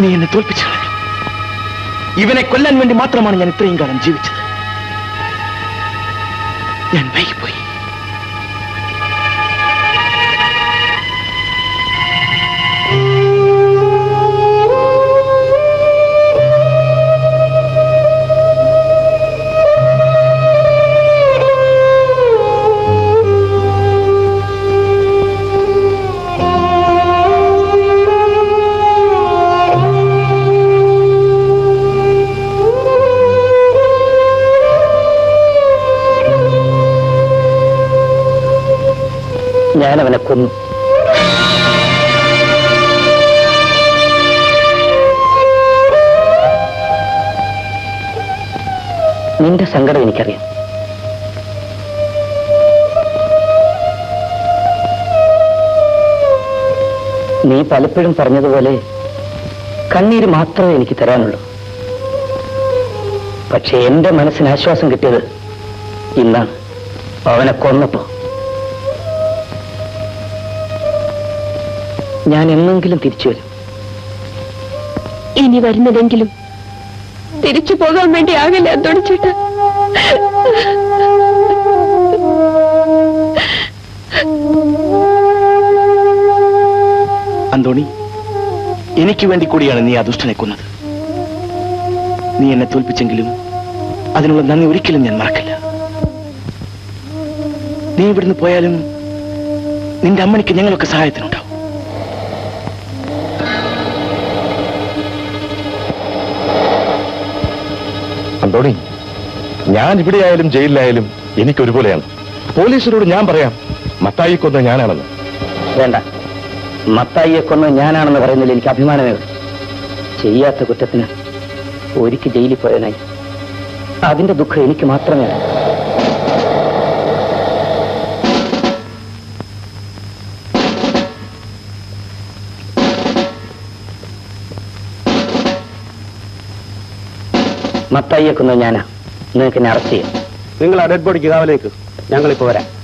നീ എന്നെ തോൽപ്പിച്ചു കളഞ്ഞു ഇവനെ കൊല്ലാൻ വേണ്ടി മാത്രമാണ് ഞാൻ ഇത്രയും കാലം ജീവിച്ചത് ഞാൻ വൈകിപ്പോയി ഞാൻ അവനെ കൊന്നു നിന്റെ സങ്കടം എനിക്കറിയാം നീ പലപ്പോഴും പറഞ്ഞതുപോലെ കണ്ണീര് മാത്രമേ എനിക്ക് തരാനുള്ളൂ പക്ഷെ എന്റെ മനസ്സിന് ആശ്വാസം കിട്ടിയത് ഇന്നാണ് അവനെ കൊന്നപ്പോ ഞാൻ എന്നെങ്കിലും തിരിച്ചു വരും ഇനി വരുന്നതെങ്കിലും തിരിച്ചു പോകാൻ വേണ്ടി ആകില്ല അന്തോണിച്ചേട്ട അന്തോണി എനിക്ക് വേണ്ടി കൂടിയാണ് നീ ആ ദുഷ്ടനെ കൊന്നത് നീ എന്നെ തോൽപ്പിച്ചെങ്കിലും അതിനുള്ള നന്ദി ഒരിക്കലും ഞാൻ മറക്കില്ല നീ ഇവിടുന്ന് പോയാലും നിന്റെ അമ്മണിക്ക് ഞങ്ങളൊക്കെ സഹായത്തിനുണ്ടാവും അന്തോണി ഞാൻ ഇവിടെയായാലും ജയിലിലായാലും എനിക്ക് ഒരുപോലെയാണ് പോലീസിനോട് ഞാൻ പറയാം മത്തായി കൊന്ന ഞാനാണെന്ന് വേണ്ട മത്തായിയെ കൊന്ന് ഞാനാണെന്ന് പറയുന്നതിൽ എനിക്ക് അഭിമാനമേ ഉള്ളൂ ചെയ്യാത്ത കുറ്റത്തിന് ഒരിക്കൽ ജയിലിൽ പോയനായി അതിന്റെ ദുഃഖം എനിക്ക് മാത്രമേ അറിയൂ മത്തായിയെ കൊന്നത് ഞാനാ നിങ്ങൾക്ക് എന്നെ അറസ്റ്റ് ചെയ്യാം നിങ്ങൾ ആ ഡെഡ് ബോഡിക്ക് കാവലേക്ക് ഞങ്ങളിപ്പോ വരാം